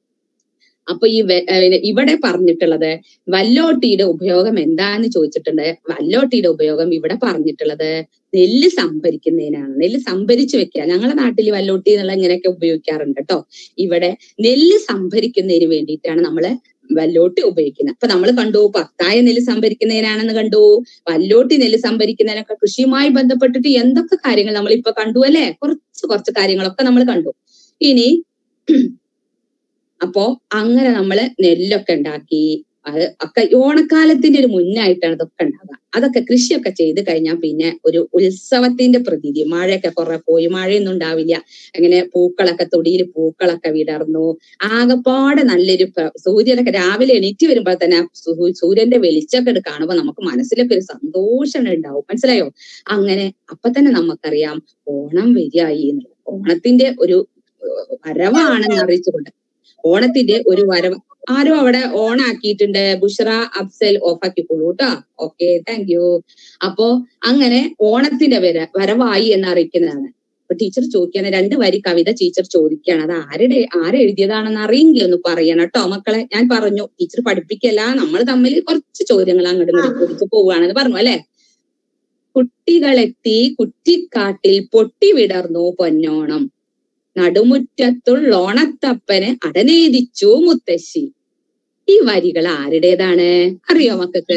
അപ്പൊ ഈ വെ- ഏഹ് ഇവിടെ പറഞ്ഞിട്ടുള്ളത് വല്ലോട്ടിയുടെ ഉപയോഗം എന്താന്ന് ചോദിച്ചിട്ടുണ്ട് വല്ലോട്ടിയുടെ ഉപയോഗം ഇവിടെ പറഞ്ഞിട്ടുള്ളത് നെല്ല് സംഭരിക്കുന്നതിനാണ് നെല്ല് സംഭരിച്ചു വെക്കുക ഞങ്ങളുടെ നാട്ടിൽ വല്ലോട്ടി എന്നുള്ള ഇങ്ങനെയൊക്കെ ഉപയോഗിക്കാറുണ്ട് കേട്ടോ ഇവിടെ നെല്ല് സംഭരിക്കുന്നതിന് വേണ്ടിയിട്ടാണ് നമ്മള് വല്ലോട്ടി ഉപയോഗിക്കുന്നത് അപ്പൊ നമ്മൾ കണ്ടു പത്തായ നെല്ല് സംഭരിക്കുന്നതിനാണെന്ന് കണ്ടു വല്ലോട്ടി നെല്ല് സംഭരിക്കുന്നതിനൊക്കെ കൃഷിയുമായി ബന്ധപ്പെട്ടിട്ട് എന്തൊക്കെ കാര്യങ്ങൾ നമ്മൾ ഇപ്പൊ കണ്ടു അല്ലെ കുറച്ച് കുറച്ച് കാര്യങ്ങളൊക്കെ നമ്മൾ കണ്ടു ഇനി അപ്പോ അങ്ങനെ നമ്മള് നെല്ലൊക്കെ ഉണ്ടാക്കി അത് ഒക്കെ ഈ ഓണക്കാലത്തിന്റെ ഒരു മുന്നായിട്ടാണ് ഇതൊക്കെ ഉണ്ടാവുക അതൊക്കെ കൃഷിയൊക്കെ ചെയ്ത് കഴിഞ്ഞാൽ പിന്നെ ഒരു ഉത്സവത്തിന്റെ പ്രതീതി മഴയൊക്കെ കുറെ പോയി മഴയൊന്നും ഉണ്ടാവില്ല അങ്ങനെ പൂക്കളൊക്കെ തൊടിയിൽ പൂക്കളൊക്കെ വിടർന്നു ആകപ്പാടെ നല്ലൊരു പ്ര- സൂര്യനൊക്കെ രാവിലെ എണീറ്റ് വരുമ്പോൾ തന്നെ ആ സൂ- സൂര്യന്റെ വെളിച്ചൊക്കെ എടുത്ത് കാണുമ്പോൾ നമുക്ക് മനസ്സിലൊക്കെ ഒരു സന്തോഷം ഉണ്ടാവും മനസ്സിലായോ അങ്ങനെ അപ്പൊ തന്നെ നമുക്കറിയാം ഓണം വരികയായി എന്നുള്ളത് ഓണത്തിന്റെ ഒരു ഏഹ്, വരവാണെന്ന് അറിയിച്ചുകൊണ്ട് ഓണത്തിന്റെ ഒരു വരവ് ആരോ അവിടെ ഓൺ ആക്കിയിട്ടുണ്ട് ബുഷറ അഫ്സൽ ഓഫ് ആക്കിക്കോളൂ കേട്ടോ ഓക്കെ താങ്ക് യു അപ്പോ അങ്ങനെ ഓണത്തിന്റെ വര വരവായി എന്ന് അറിയിക്കുന്നതാണ് അപ്പൊ ടീച്ചർ ചോദിക്കാണ് രണ്ട് വരി കവിത ടീച്ചർ ചോദിക്കുകയാണ് അത് ആരുടെ ആരെഴുതിയതാണെന്ന് അറിയെങ്കിൽ ഒന്ന് പറയണം കേട്ടോ മക്കളെ ഞാൻ പറഞ്ഞു ടീച്ചർ പഠിപ്പിക്കല്ല നമ്മൾ തമ്മിൽ കുറച്ച് ചോദ്യങ്ങൾ അങ്ങോട്ടും ഇങ്ങോട്ടും ചോദിച്ചു പോവുകയാണെന്ന് പറഞ്ഞു അല്ലെ കുട്ടികളെത്തി കുറ്റിക്കാട്ടിൽ പൊട്ടി വിടർന്നു പൊന്നോണം നടുമുറ്റത്തുള്ളോണത്തപ്പന് അടനേദിച്ചു മുത്തശ്ശി ഈ വരികൾ ആരുടേതാണ് അറിയോ മക്കൾക്ക്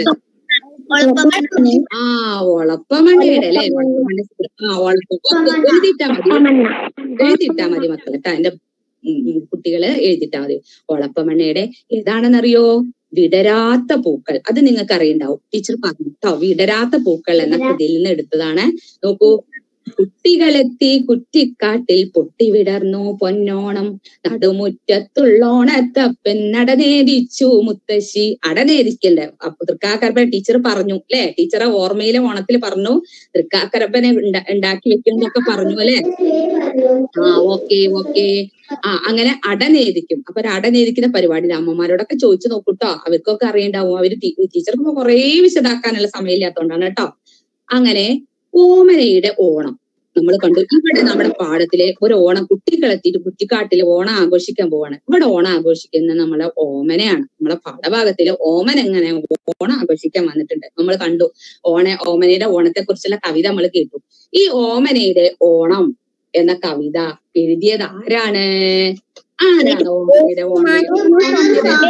ആ ഒളപ്പമണ്ണയുടെ അല്ലെ ഒളപ്പമണ്ണ ആ ഒളപ്പം എഴുതിയിട്ടാ മതി എഴുതിയിട്ടാ മതി മക്കളെ ട്ടാ എന്റെ ഉം ഉം കുട്ടികള് എഴുതിയിട്ടാ മതി ഒളപ്പമണ്ണയുടെ ഏതാണെന്നറിയോ വിടരാത്ത പൂക്കൾ അത് നിങ്ങൾക്ക് അറിയണ്ടാവും ടീച്ചർ പറഞ്ഞു കേട്ടോ വിടരാത്ത പൂക്കൾ എന്ന കൃതിയിൽ നിന്ന് എടുത്തതാണ് നോക്കൂ കുട്ടികളെത്തി കുറ്റിക്കാട്ടിൽ പൊട്ടി വിടർന്നു പൊന്നോണം നടുമുറ്റത്തുള്ളോണത്തപ്പൻ നടനേദിച്ചു മുത്തശ്ശി അടനേദിക്കല്ലേ അപ്പൊ തൃക്കാക്കരപ്പൻ ടീച്ചർ പറഞ്ഞു അല്ലെ ടീച്ചറെ ഓർമ്മയിലെ ഓണത്തിൽ പറഞ്ഞു തൃക്കാക്കരപ്പനെ ഉണ്ടാ- ഉണ്ടാക്കി വെക്കുന്നൊക്കെ പറഞ്ഞു അല്ലെ ആ ഓക്കെ ഓക്കെ ആ അങ്ങനെ അടനേദിക്കും അപ്പൊ ഒരു അടനേദിക്കുന്ന പരിപാടിയിൽ അമ്മമാരോടൊക്കെ ചോദിച്ചു നോക്കൂട്ടോ അവർക്കൊക്കെ അറിയണ്ടാവും അവര് ടീ- ടീച്ചർക്ക് ഇപ്പൊ കുറേ വിശദാക്കാനുള്ള സമയമില്ലാത്തതുകൊണ്ടാണ് കേട്ടോ അങ്ങനെ ഓമനയുടെ ഓണം നമ്മൾ കണ്ടു ഇവിടെ നമ്മുടെ പാടത്തിലെ ഒരു ഓണം കുട്ടികളെത്തിയിട്ട് കുറ്റിക്കാട്ടില് ഓണം ആഘോഷിക്കാൻ പോവാണ് ഇവിടെ ഓണം ആഘോഷിക്കുന്ന നമ്മളെ ഓമനയാണ് നമ്മളെ പാഠഭാഗത്തില് ഓമന എങ്ങനെ ഓണം ആഘോഷിക്കാൻ വന്നിട്ടുണ്ട് നമ്മൾ കണ്ടു ഓണ ഓമനയുടെ ഓണത്തെ കുറിച്ചുള്ള കവിത നമ്മൾ കേട്ടു ഈ ഓമനയുടെ ഓണം എന്ന കവിത എഴുതിയത് ആരാണ് ആരാണ് ഓമനയുടെ ഓണം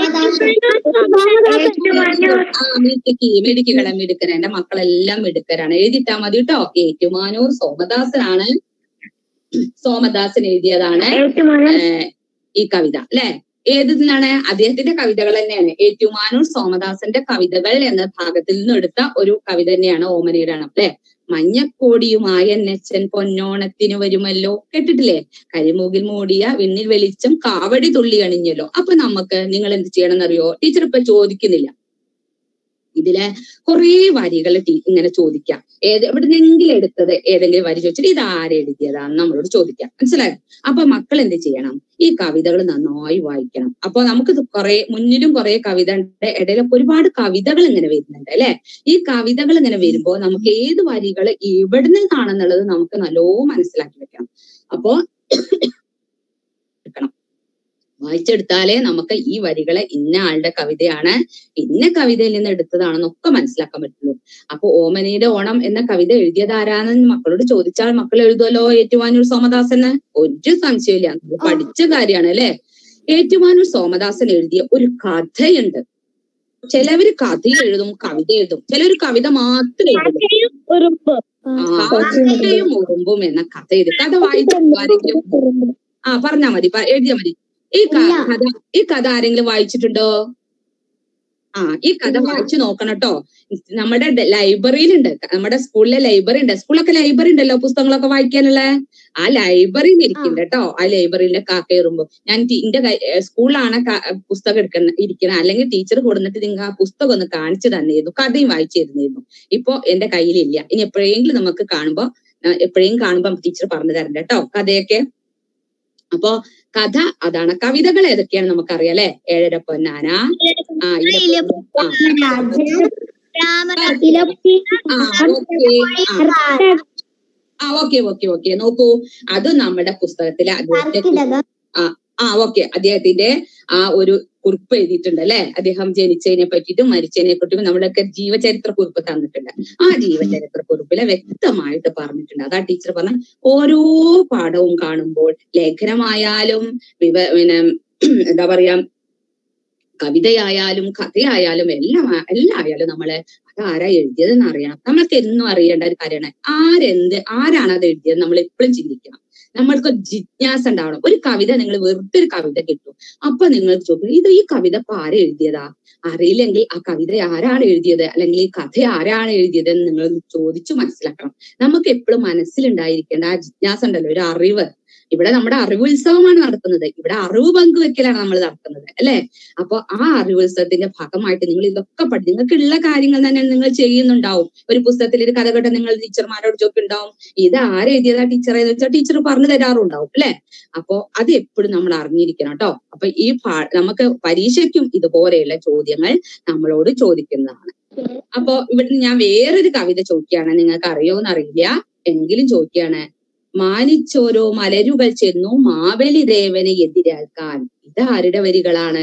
ആ മിടുക്കി മിടുക്കികളെ മിടുക്കര എന്റെ മക്കളെല്ലാം മിടുക്കരാണ് എഴുതിട്ടാ മതി കേട്ടോ ഏറ്റുമാനൂർ സോമദാസനാണ് സോമദാസൻ എഴുതിയതാണ് ഏഹ് ഈ കവിത അല്ലെ ഏതിൽ നിന്നാണ് അദ്ദേഹത്തിന്റെ കവിതകൾ തന്നെയാണ് ഏറ്റുമാനൂർ സോമദാസന്റെ കവിതകൾ എന്ന ഭാഗത്തിൽ നിന്ന് എടുത്ത ഒരു കവിത തന്നെയാണ് ഓമനയുടെ ആണ് അല്ലെ മഞ്ഞക്കോടിയുമായ നെച്ചൻ പൊന്നോണത്തിന് വരുമല്ലോ കേട്ടിട്ടില്ലേ കരിമൂകിൽ മൂടിയ വിണ്ണിൽ വെളിച്ചം കാവടി തുള്ളി അണിഞ്ഞല്ലോ അപ്പൊ നമുക്ക് നിങ്ങൾ എന്ത് ചെയ്യണം എന്നറിയോ ടീച്ചർ ഇപ്പൊ ചോദിക്കുന്നില്ല ഇതിലെ കുറെ വരികൾ ടീ- ഇങ്ങനെ ചോദിക്കാം ഏത് എവിടുന്നെങ്കിലും എടുത്തത് ഏതെങ്കിലും വരി ചോദിച്ചിട്ട് ഇത് ആരെഴുതിയതാന്ന് നമ്മളോട് ചോദിക്കാം മനസ്സിലായോ അപ്പൊ മക്കൾ എന്ത് ചെയ്യണം ഈ കവിതകൾ നന്നായി വായിക്കണം അപ്പൊ നമുക്ക് ഇത് കുറെ മുന്നിലും കുറെ കവിതയുടെ ഇടയിലൊക്കെ ഒരുപാട് കവിതകൾ ഇങ്ങനെ വരുന്നുണ്ട് അല്ലെ ഈ കവിതകൾ ഇങ്ങനെ വരുമ്പോ നമുക്ക് ഏത് വരികൾ എവിടുന്ന് കാണുന്നുള്ളത് നമുക്ക് നല്ലോ മനസ്സിലാക്കി വെക്കണം അപ്പോ എടുക്കണം വായിച്ചെടുത്താലേ നമുക്ക് ഈ വരികളെ ഇന്ന ആളുടെ കവിതയാണ് ഇന്ന കവിതയിൽ നിന്ന് എടുത്തതാണെന്നൊക്കെ മനസ്സിലാക്കാൻ പറ്റുള്ളൂ അപ്പൊ ഓമനയുടെ ഓണം എന്ന കവിത എഴുതിയത് ആരാന്ന് മക്കളോട് ചോദിച്ചാൽ മക്കൾ എഴുതുമല്ലോ ഏറ്റുമാനൂർ സോമദാസന് ഒരു സംശയമില്ല നമ്മൾ പഠിച്ച കാര്യമാണ് അല്ലെ ഏറ്റുമാനൂർ സോമദാസൻ എഴുതിയ ഒരു കഥയുണ്ട് ചിലവര് കഥ എഴുതും കവിത എഴുതും ചിലവര് കവിത മാത്രം എഴുതും ആശയും ഉറുമ്പും എന്ന കഥ എഴുതി കഥ വായിച്ചു ആരെങ്കിലും ആ പറഞ്ഞാ മതി പ- എഴുതിയാ മതി ഈ ക- ഇല്ല. കഥ ഈ കഥ ആരെങ്കിലും വായിച്ചിട്ടുണ്ടോ ആ ഈ കഥ വായിച്ചു നോക്കണം കേട്ടോ നമ്മുടെ ലൈബ്രറിയിലുണ്ട് നമ്മുടെ സ്കൂളിലെ ലൈബ്രറി ഉണ്ട് സ്കൂളൊക്കെ ലൈബ്രറി ഉണ്ടല്ലോ പുസ്തകങ്ങളൊക്കെ വായിക്കാനുള്ള ആ ലൈബ്രറിയിൽ ഇരിക്കുന്നുണ്ട് കേട്ടോ ആ ലൈബ്രറിയിലെ കാക്കയറുമ്പോ ഞാൻ ടി- എന്റെ കൈ- ഏ, സ്കൂളിലാണ് ക- പുസ്തകം എടുക്കുന്ന ഇരിക്കുന്നത് അല്ലെങ്കിൽ ടീച്ചർ കൊടുത്തിട്ട് നിങ്ങൾ ആ പുസ്തകം ഒന്ന് കാണിച്ചു തന്നിരുന്നു കഥയും വായിച്ചു തരുന്നിരുന്നു ഇപ്പൊ എന്റെ കയ്യിലില്ല ഇനി എപ്പോഴെങ്കിലും നമുക്ക് കാണുമ്പോ ആ, എപ്പോഴെങ്കിലും കാണുമ്പോ ടീച്ചർ പറഞ്ഞു തരണ്ട കേട്ടോ കഥയൊക്കെ അപ്പോ കഥ അതാണ് കവിതകൾ ഏതൊക്കെയാണ് നമുക്കറിയാം അല്ലെ ഏഴര പൊന്നാന ആ ഇല ആ, ആ ഓക്കെ ആ ഓക്കെ ഓക്കെ ഓക്കെ നോക്കൂ അത് നമ്മുടെ പുസ്തകത്തിലെ അദ്ദേഹത്തെ ആ ഓക്കെ അദ്ദേഹത്തിന്റെ ആ ഒരു കുറിപ്പ് എഴുതിയിട്ടുണ്ട് അല്ലെ അദ്ദേഹം ജനിച്ചതിനെ പറ്റിയിട്ടും മരിച്ചതിനെ പറ്റിയും നമ്മളൊക്കെ ജീവചരിത്ര കുറിപ്പ് തന്നിട്ടുണ്ട് ആ ജീവചരിത്ര കുറിപ്പിലെ വ്യക്തമായിട്ട് പറഞ്ഞിട്ടുണ്ട് അതാ ടീച്ചർ പറഞ്ഞ ഓരോ പാഠവും കാണുമ്പോൾ ലേഖനമായാലും വിവ പിന്നെ എന്താ പറയാ കവിതയായാലും കഥയായാലും എല്ലാം എല്ലാം ആയാലും നമ്മള് അതാരാ എഴുതിയതെന്ന് അറിയണം നമ്മൾക്ക് എന്നും അറിയേണ്ട ഒരു കാര്യമാണ് ആരെന്ത് ആരാണ് അത് എഴുതിയത് നമ്മൾ എപ്പോഴും ചിന്തിക്കണം നമ്മൾക്ക് ഒരു ജിജ്ഞാസ ഉണ്ടാവണം ഒരു കവിത നിങ്ങൾ വെറുതെ ഒരു കവിത കിട്ടും അപ്പൊ നിങ്ങൾ ചോദിക്കും ഇത് ഈ കവിത ഇപ്പൊ ആരാ എഴുതിയതാ അറിയില്ലെങ്കിൽ ആ കവിത ആരാണ് എഴുതിയത് അല്ലെങ്കിൽ ഈ കഥ ആരാണ് എഴുതിയത് എന്ന് നിങ്ങൾ ചോദിച്ചു മനസ്സിലാക്കണം നമുക്ക് എപ്പോഴും മനസ്സിലുണ്ടായിരിക്കേണ്ട ആ ജിജ്ഞാസ ഉണ്ടല്ലോ ഒരു അറിവ് ഇവിടെ നമ്മുടെ അറിവുത്സവമാണ് നടത്തുന്നത് ഇവിടെ അറിവ് പങ്കുവെക്കലാണ് നമ്മൾ നടത്തുന്നത് അല്ലെ അപ്പൊ ആ അറിവുത്സവത്തിന്റെ ഭാഗമായിട്ട് നിങ്ങൾ ഇതൊക്കെ പഠി നിങ്ങൾക്കുള്ള കാര്യങ്ങൾ തന്നെ നിങ്ങൾ ചെയ്യുന്നുണ്ടാവും ഒരു പുസ്തകത്തിൽ ഒരു കഥ കേട്ട നിങ്ങൾ ടീച്ചർമാരോട് ചോദിക്കുന്നുണ്ടാവും ഇത് ആരെഴുതിയതാ ടീച്ചറെ എന്ന് വെച്ചാൽ ടീച്ചർ പറഞ്ഞു തരാറുണ്ടാവും അല്ലെ അപ്പോ അത് എപ്പോഴും നമ്മൾ അറിഞ്ഞിരിക്കണം കേട്ടോ അപ്പൊ ഈ പാ നമുക്ക് പരീക്ഷയ്ക്കും ഇതുപോലെയുള്ള ചോദ്യങ്ങൾ നമ്മളോട് ചോദിക്കുന്നതാണ് അപ്പോ ഇവിടെ ഞാൻ വേറൊരു കവിത ചോദിക്കുകയാണ് നിങ്ങൾക്ക് അറിയോന്ന് അറിയില്ല എങ്കിലും ചോദിക്കുകയാണ് മാനിച്ചോരോ മലരുകൾ ചെന്നു മാവേലി ദേവനെ എതിരേൽക്കാൻ ഇതാരുടെ വരികളാണ്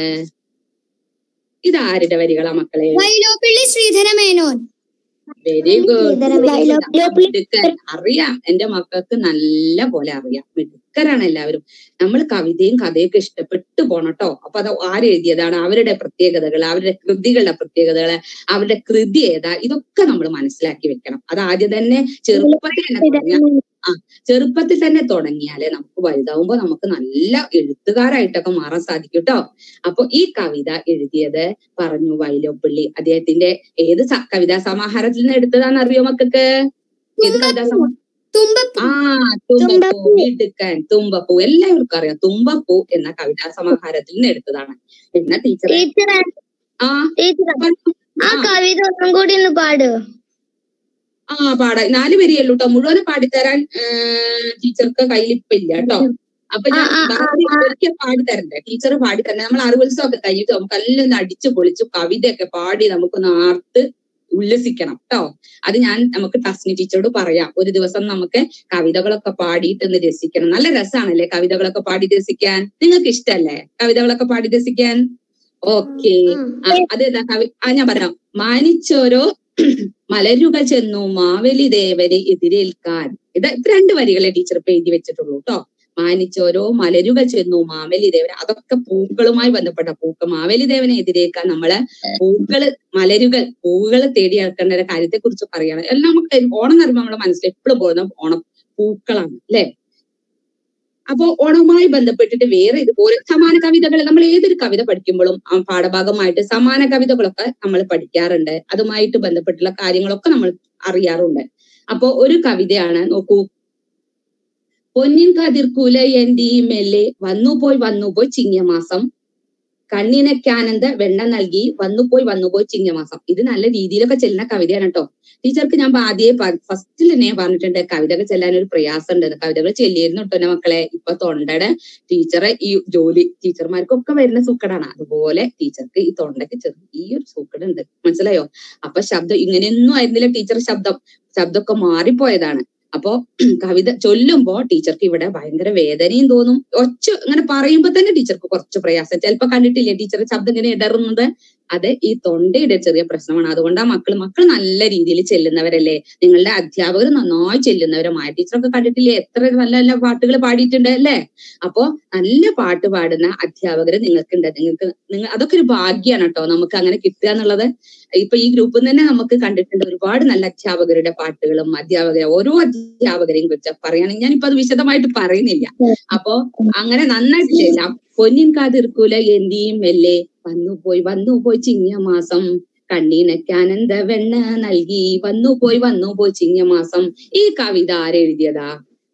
ഇതാരുടെ വരികളാ മക്കളെ വൈലോപ്പിള്ളി ശ്രീധര മേനോൻ വെരി ഗുഡ് വൈലോപ്പിള്ളി അറിയാം എന്റെ മക്കൾക്ക് നല്ല പോലെ അറിയാം മിടുക്കരാണ് എല്ലാവരും നമ്മൾ കവിതയും കഥയൊക്കെ ഇഷ്ടപ്പെട്ടു പോണട്ടോ അപ്പൊ അത് ആരെഴുതിയതാണ് അവരുടെ പ്രത്യേകതകൾ അവരുടെ കൃതികളുടെ പ്രത്യേകതകൾ അവരുടെ കൃതി ഏതാ ഇതൊക്കെ നമ്മൾ മനസ്സിലാക്കി വെക്കണം അത് ആദ്യം തന്നെ ചെറുപ്പത്തിൽ തന്നെ തുടങ്ങിയ ചെറുപ്പത്തിൽ തന്നെ തുടങ്ങിയാലേ നമുക്ക് വലുതാവുമ്പോ നമുക്ക് നല്ല എഴുത്തുകാരായിട്ടൊക്കെ മാറാൻ സാധിക്കും കേട്ടോ അപ്പൊ ഈ കവിത എഴുതിയത് പറഞ്ഞു വൈലോപ്പിള്ളി അദ്ദേഹത്തിന്റെ ഏത് സ- കവിതാ സമാഹാരത്തിൽ നിന്ന് എടുത്തതാന്ന് അറിയോ മക്കൾക്ക് ഏത് കവിതാ സമാ തുമ്പപ്പൂ ആ തുമ്പപ്പൂ വീട്ടുക്കൻ തുമ്പപ്പൂ എല്ലാവർക്കും അറിയാം തുമ്പപ്പൂ എന്ന കവിതാ സമാഹാരത്തിൽ നിന്ന് എടുത്തതാണ് എന്നാ ടീച്ചറെ ടീച്ചറെ ആ ടീച്ചറെ പറഞ്ഞു. ആ ആ, കവിത ഒന്നും കൂടി ഒന്ന് പാടുക ആ പാടാ നാല് വരിയല്ലോ കേട്ടോ മുഴുവൻ പാടിത്തരാൻ ടീച്ചർക്ക് കയ്യിലിപ്പില്ല കേട്ടോ അപ്പൊ ഞാൻ ആ, ആ, ആ, ബാക്കി ആ. ഒരിക്കൽ പാടിത്തരണ്ടേ ടീച്ചർ പാടിത്തരണ്ടേ നമ്മൾ അറിവുത്സവം ഒക്കെ കഴിഞ്ഞിട്ട് നമുക്ക് എല്ലാം ഒന്ന് അടിച്ചു പൊളിച്ചു കവിതയൊക്കെ പാടി നമുക്കൊന്ന് ആർത്ത് ഉല്ലസിക്കണം കേട്ടോ അത് ഞാൻ നമുക്ക് ടസ്നി ടീച്ചറോട് പറയാം ഒരു ദിവസം നമുക്ക് കവിതകളൊക്കെ പാടിയിട്ട് ഒന്ന് രസിക്കണം നല്ല രസമാണല്ലേ കവിതകളൊക്കെ പാടി രസിക്കാൻ നിങ്ങൾക്ക് ഇഷ്ടല്ലേ കവിതകളൊക്കെ പാടി രസിക്കാൻ ഓക്കെ ആ അതേതാ കവി ആ ഞാൻ പറയാം മാനിച്ചോരോ മലരുകൾ ചെന്നു മാവേലി ദേവരെ എതിരേൽക്കാൻ ഇത് ഇത് രണ്ട് വരികളെ ടീച്ചർ ഇപ്പൊ എഴുതി വെച്ചിട്ടുള്ളൂ കേട്ടോ മാനിച്ചോരോ മലരുകൾ ചെന്നു മാവേലി ദേവനെ അതൊക്കെ പൂക്കളുമായി ബന്ധപ്പെട്ട പൂക്കൾ മാവേലി ദേവനെ എതിരേൽക്കാൻ നമ്മള് പൂക്കള് മലരുകൾ പൂവുകൾ തേടി ഇറക്കേണ്ട ഒരു കാര്യത്തെ കുറിച്ച് പറയണം എല്ലാം നമുക്ക് ഓണം എന്ന് പറയുമ്പോൾ നമ്മുടെ മനസ്സിൽ എപ്പോഴും പോകുന്ന ഓണം പൂക്കളാണ് അല്ലെ അപ്പോ ഓണവുമായി ബന്ധപ്പെട്ടിട്ട് വേറെ ഇതുപോലെ സമാന കവിതകൾ നമ്മൾ ഏതൊരു കവിത പഠിക്കുമ്പോഴും ആ പാഠഭാഗമായിട്ട് സമാന കവിതകളൊക്കെ നമ്മൾ പഠിക്കാറുണ്ട് അതുമായിട്ട് ബന്ധപ്പെട്ടുള്ള കാര്യങ്ങളൊക്കെ നമ്മൾ അറിയാറുണ്ട് അപ്പോ ഒരു കവിതയാണ് നോക്കൂ പൊന്നിൻ കതിർക്കൂല എന്തി മെല്ലെ വന്നുപോയി വന്നുപോയി ചിങ്ങമാസം കണ്ണിനക്കാനന്ദ വെണ്ണ നൽകി വന്നുപോയി വന്നുപോയി ചിങ്ങമാസം ഇത് നല്ല രീതിയിലൊക്കെ ചെല്ലുന്ന കവിതയാണ് കേട്ടോ ടീച്ചർക്ക് ഞാൻ ആദ്യമേ ഫസ്റ്റിൽ തന്നെ ഞാൻ പറഞ്ഞിട്ടുണ്ട് കവിതകൾ ചെല്ലാൻ ഒരു പ്രയാസം ഉണ്ട് കവിതകൾ ചെല്ലിയിരുന്നു കേട്ടോ എന്റെ മക്കളെ ഇപ്പൊ തൊണ്ടയുടെ ടീച്ചറെ ഈ ജോലി ടീച്ചർമാർക്കൊക്കെ വരുന്ന സൂക്കടാണ് അതുപോലെ ടീച്ചർക്ക് ഈ തൊണ്ടയ്ക്ക് ചെറിയൊരു സൂക്കട് ഉണ്ട് മനസ്സിലായോ അപ്പൊ ശബ്ദം ഇങ്ങനെയൊന്നും ആയിരുന്നില്ല ടീച്ചർ ശബ്ദം ശബ്ദമൊക്കെ മാറിപ്പോയതാണ് അപ്പോ കവിത ചൊല്ലുമ്പോ ടീച്ചർക്ക് ഇവിടെ ഭയങ്കര വേദനയും തോന്നും ഒച്ച ഇങ്ങനെ പറയുമ്പോ തന്നെ ടീച്ചർക്ക് കുറച്ച് പ്രയാസം ചിലപ്പോ കണ്ടിട്ടില്ലേ ടീച്ചർ ശബ്ദം ഇങ്ങനെ ഇടറുന്നത് അത് ഈ തൊണ്ടയുടെ ചെറിയ പ്രശ്നമാണ് അതുകൊണ്ടാ മക്കൾ മക്കൾ നല്ല രീതിയിൽ ചെല്ലുന്നവരല്ലേ നിങ്ങളുടെ അധ്യാപകർ നന്നായി ചെല്ലുന്നവരുമായ ടീച്ചറൊക്കെ കണ്ടിട്ടില്ലേ എത്ര നല്ല നല്ല പാട്ടുകൾ പാടിയിട്ടുണ്ട് അല്ലേ അപ്പോ നല്ല പാട്ട് പാടുന്ന അധ്യാപകർ നിങ്ങൾക്കുണ്ട് നിങ്ങൾക്ക് നിങ്ങൾ അതൊക്കെ ഒരു ഭാഗ്യമാണ് കേട്ടോ നമുക്ക് അങ്ങനെ കിട്ടുക എന്നുള്ളത് ഇപ്പൊ ഈ ഗ്രൂപ്പിൽ തന്നെ നമുക്ക് കണ്ടിട്ടുണ്ട് ഒരുപാട് നല്ല അധ്യാപകരുടെ പാട്ടുകളും അധ്യാപകരെ ഓരോ അധ്യാപകരെയും കുറിച്ച് പറയുകയാണെങ്കിൽ ഞാനിപ്പോ അത് വിശദമായിട്ട് പറയുന്നില്ല അപ്പോ അങ്ങനെ നന്നായിട്ട് ചെയ്യാം പൊന്നിൻ കാതിർക്കൂല എന്തിയും മെല്ലെ വന്നുപോയി വന്നുപോയി ചിങ്ങമാസം കണ്ണീനക്ക് ആനന്ദ വെണ്ണ നൽകി വന്നുപോയി വന്നുപോയി ചിങ്ങമാസം ഈ കവിത ആരെഴുതിയതാ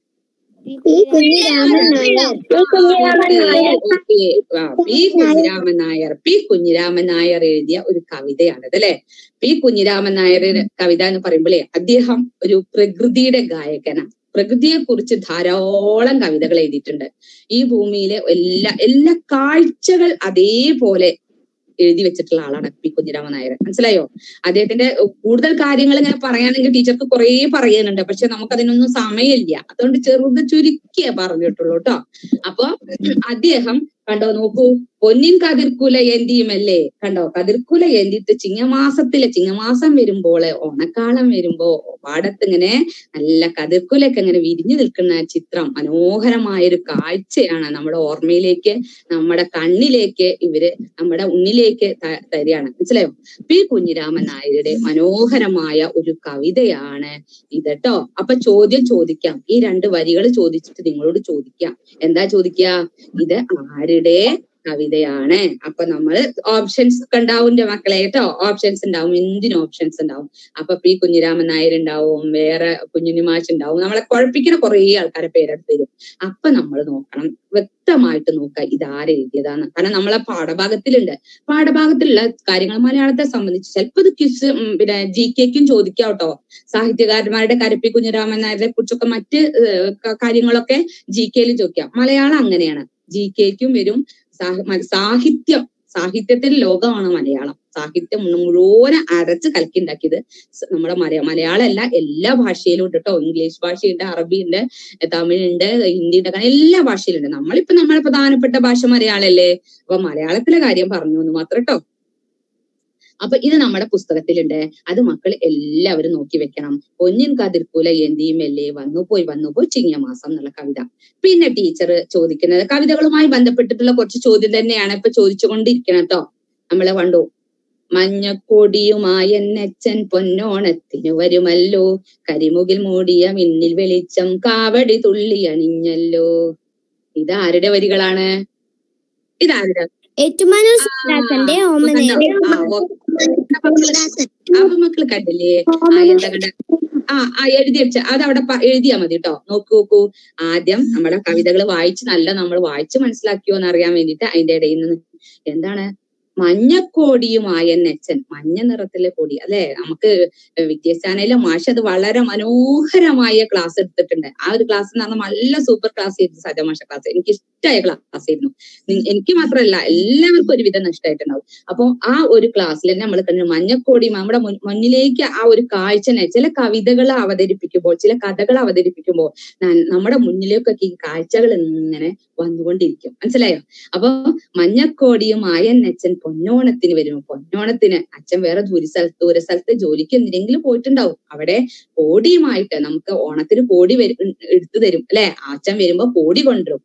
ഈ കുഞ്ഞു രാമൻ നായർ ഈ കുഞ്ഞിരാമൻ നായർ ഓക്കേ. ആ, പി കുഞ്ഞിരാമൻ നായർ പി കുഞ്ഞിരാമൻ നായർ എഴുതിയ ഒരു കവിതയാണിത് അല്ലെ പി കുഞ്ഞിരാമൻ നായർ കവിത എന്ന് പറയുമ്പോഴേ അദ്ദേഹം ഒരു പ്രകൃതിയുടെ ഗായകനാണ് പ്രകൃതിയെ കുറിച്ച് ധാരാളം കവിതകൾ എഴുതിയിട്ടുണ്ട് ഈ ഭൂമിയിലെ എല്ലാ എല്ലാ കാഴ്ചകൾ അതേപോലെ എഴുതി വെച്ചിട്ടുള്ള ആളാണ് പി കുഞ്ഞിരാമൻ നായർ മനസ്സിലായോ അദ്ദേഹത്തിന്റെ കൂടുതൽ കാര്യങ്ങൾ ഇങ്ങനെ പറയുകയാണെങ്കിൽ ടീച്ചർക്ക് കുറെ പറയാനുണ്ട് പക്ഷെ നമുക്ക് അതിനൊന്നും സമയമില്ല അതുകൊണ്ട് ചെറുത് ചുരുക്കിയേ പറഞ്ഞിട്ടുള്ളൂ കേട്ടോ അപ്പൊ അദ്ദേഹം കണ്ടോ നോക്കൂ പൊന്നിൻ കതിർക്കുല ഏന്തിയുമല്ലേ കണ്ടോ കതിർക്കുല ഏന്തിയിട്ട് ചിങ്ങമാസത്തിലെ ചിങ്ങമാസം വരുമ്പോള് ഓണക്കാലം വരുമ്പോ പാടത്ത് ഇങ്ങനെ നല്ല കതിർക്കുലൊക്കെ ഇങ്ങനെ വിരിഞ്ഞു നിൽക്കുന്ന ചിത്രം മനോഹരമായ ഒരു കാഴ്ചയാണ് നമ്മുടെ ഓർമ്മയിലേക്ക് നമ്മുടെ കണ്ണിലേക്ക് ഇവര് നമ്മുടെ ഉണ്ണിലേക്ക് ത- തരികയാണ് മനസ്സിലായോ പി കുഞ്ഞിരാമൻ നായരുടെ മനോഹരമായ ഒരു കവിതയാണ് ഇത് ട്ടോ അപ്പൊ ചോദ്യം ചോദിക്കാം ഈ രണ്ട് വരികൾ ചോദിച്ചിട്ട് നിങ്ങളോട് ചോദിക്കാം എന്താ ചോദിക്കുക ഇത് ആരുടെ കവിതയാണ് അപ്പൊ നമ്മള് ഓപ്ഷൻസ് ഒക്കെ ഉണ്ടാവും ന്റെ മക്കളെ കേട്ടോ ഓപ്ഷൻസ് ഉണ്ടാവും എന്തിനും ഓപ്ഷൻസ് ഉണ്ടാവും അപ്പൊ പി കുഞ്ഞിരാമൻ നായർ ഉണ്ടാവും വേറെ കുഞ്ഞുണ്ണി മാഷ് ഉണ്ടാവും നമ്മളെ കുഴപ്പിക്കുന്ന കുറെ ആൾക്കാരെ പേരെടുത്ത് തരും അപ്പൊ നമ്മൾ നോക്കണം വ്യക്തമായിട്ട് നോക്കുക ഇത് ആരെഴുതിയതാണ് കാരണം നമ്മളെ പാഠഭാഗത്തിലുണ്ട് പാഠഭാഗത്തിലുള്ള കാര്യങ്ങൾ മലയാളത്തെ സംബന്ധിച്ച് ചിലപ്പോൾ ഇത് ക്വിസ് പിന്നെ ജി കെക്കും ചോദിക്കാം കേട്ടോ സാഹിത്യകാരന്മാരുടെ കരപ്പി കുഞ്ഞിരാമൻ നായരെ കുറിച്ചൊക്കെ മറ്റ് ഏഹ്, ക- കാര്യങ്ങളൊക്കെ ജി കെയിൽ ചോദിക്കാം മലയാളം അങ്ങനെയാണ് ജി കെക്കും വരും സാഹ- മ- സാഹിത്യം സാഹിത്യത്തിന്റെ ലോകമാണ് മലയാളം സാഹിത്യം മുഴുവൻ അരച്ച് കലക്കി ഉണ്ടാക്കിയത് സ- നമ്മുടെ മലയാ മലയാളമല്ല എല്ലാ ഭാഷയിലും ഉണ്ട് കേട്ടോ ഇംഗ്ലീഷ് ഭാഷയുണ്ട് അറബിയുണ്ട് തമിഴുണ്ട് ഹിന്ദിയുണ്ട് അങ്ങനെ എല്ലാ ഭാഷയിലുണ്ട് നമ്മളിപ്പോ നമ്മളെ പ്രധാനപ്പെട്ട ഭാഷ മലയാളല്ലേ അപ്പൊ മലയാളത്തിലെ കാര്യം പറഞ്ഞു എന്ന് മാത്രം കേട്ടോ അപ്പൊ ഇത് നമ്മുടെ പുസ്തകത്തിലുണ്ട് അത് മക്കൾ എല്ലാവരും നോക്കി വെക്കണം പൊന്നിൻ കതിർക്കുല എന്തിയും അല്ലേ വന്നു പോയി വന്നു പോയി ചിങ്ങമാസം എന്നുള്ള കവിത പിന്നെ ടീച്ചർ ചോദിക്കുന്നത് കവിതകളുമായി ബന്ധപ്പെട്ടിട്ടുള്ള കുറച്ച് ചോദ്യം തന്നെയാണ് ഇപ്പൊ ചോദിച്ചുകൊണ്ടിരിക്കണം കേട്ടോ നമ്മളെ കണ്ടു മഞ്ഞക്കൊടിയുമായ എന്നച്ചൻ പൊന്നോണത്തിനു വരുമല്ലോ കരിമുകിൽ മൂടിയ മിന്നിൽ വെളിച്ചം കാവടി തുള്ളി അണിഞ്ഞല്ലോ ഇതാരുടെ വരികളാണ് ഇതാരുടെ ഏറ്റുമാനൂർ സുധാകരന്റെ ഓമനയുടെ ആ, ഓ. അപ്പൊ മക്കള് അപ്പൊ മക്കള് കണ്ടില്ലേ ആ എന്താ കണ്ട ആ ആ എഴുതി വെച്ച അത് അവിടെ പ- എഴുതിയാ മതി കേട്ടോ നോക്കൂ നോക്കൂ ആദ്യം നമ്മുടെ കവിതകൾ വായിച്ച് നല്ല നമ്മൾ വായിച്ച് മനസ്സിലാക്കിയോ എന്ന് അറിയാൻ വേണ്ടിയിട്ട് അതിന്റെ ഇടയിൽ നിന്ന് എന്താണ് മഞ്ഞക്കോടിയുമായ നെച്ചൻ മഞ്ഞ നിറത്തിലെ കൊടി അല്ലെ നമുക്ക് വിദ്യാസ്ഥാനയിലെ മാഷ് അത് വളരെ മനോഹരമായ ക്ലാസ് എടുത്തിട്ടുണ്ട് ആ ഒരു ക്ലാസ് എന്ന് പറഞ്ഞാൽ നല്ല സൂപ്പർ ക്ലാസ് ആയിരുന്നു സജ മാഷ ക്ലാസ് എനിക്ക് ഇഷ്ടമായ ക്ലാസ് ആയിരുന്നു നി- എനിക്ക് മാത്രമല്ല എല്ലാവർക്കും ഒരുവിധം ഇഷ്ടമായിട്ടുണ്ടാവും അപ്പൊ ആ ഒരു ക്ലാസ്സിൽ തന്നെ നമ്മൾ കണ്ടു മഞ്ഞക്കോടി നമ്മുടെ മുൻ- മുന്നിലേക്ക് ആ ഒരു കാഴ്ചനെ ചില കവിതകൾ അവതരിപ്പിക്കുമ്പോൾ ചില കഥകൾ അവതരിപ്പിക്കുമ്പോൾ ന- നമ്മുടെ മുന്നിലേക്കൊക്കെ ഈ കാഴ്ചകൾ ഇങ്ങനെ വന്നുകൊണ്ടിരിക്കും മനസ്സിലായോ അപ്പൊ മഞ്ഞക്കോടിയും അച്ഛൻ പൊന്നോണത്തിന് വരും പൊന്നോണത്തിന് അച്ഛൻ വേറെ ദൂര സ്ഥലത്ത് ദൂര സ്ഥലത്ത് ജോലിക്ക് എന്തിനെങ്കിലും പോയിട്ടുണ്ടാവും അവിടെ കോടിയുമായിട്ട് നമുക്ക് ഓണത്തിന് കോടി വരും എടുത്തു തരും അല്ലെ അച്ഛൻ വരുമ്പോ കോടി കൊണ്ടുവരും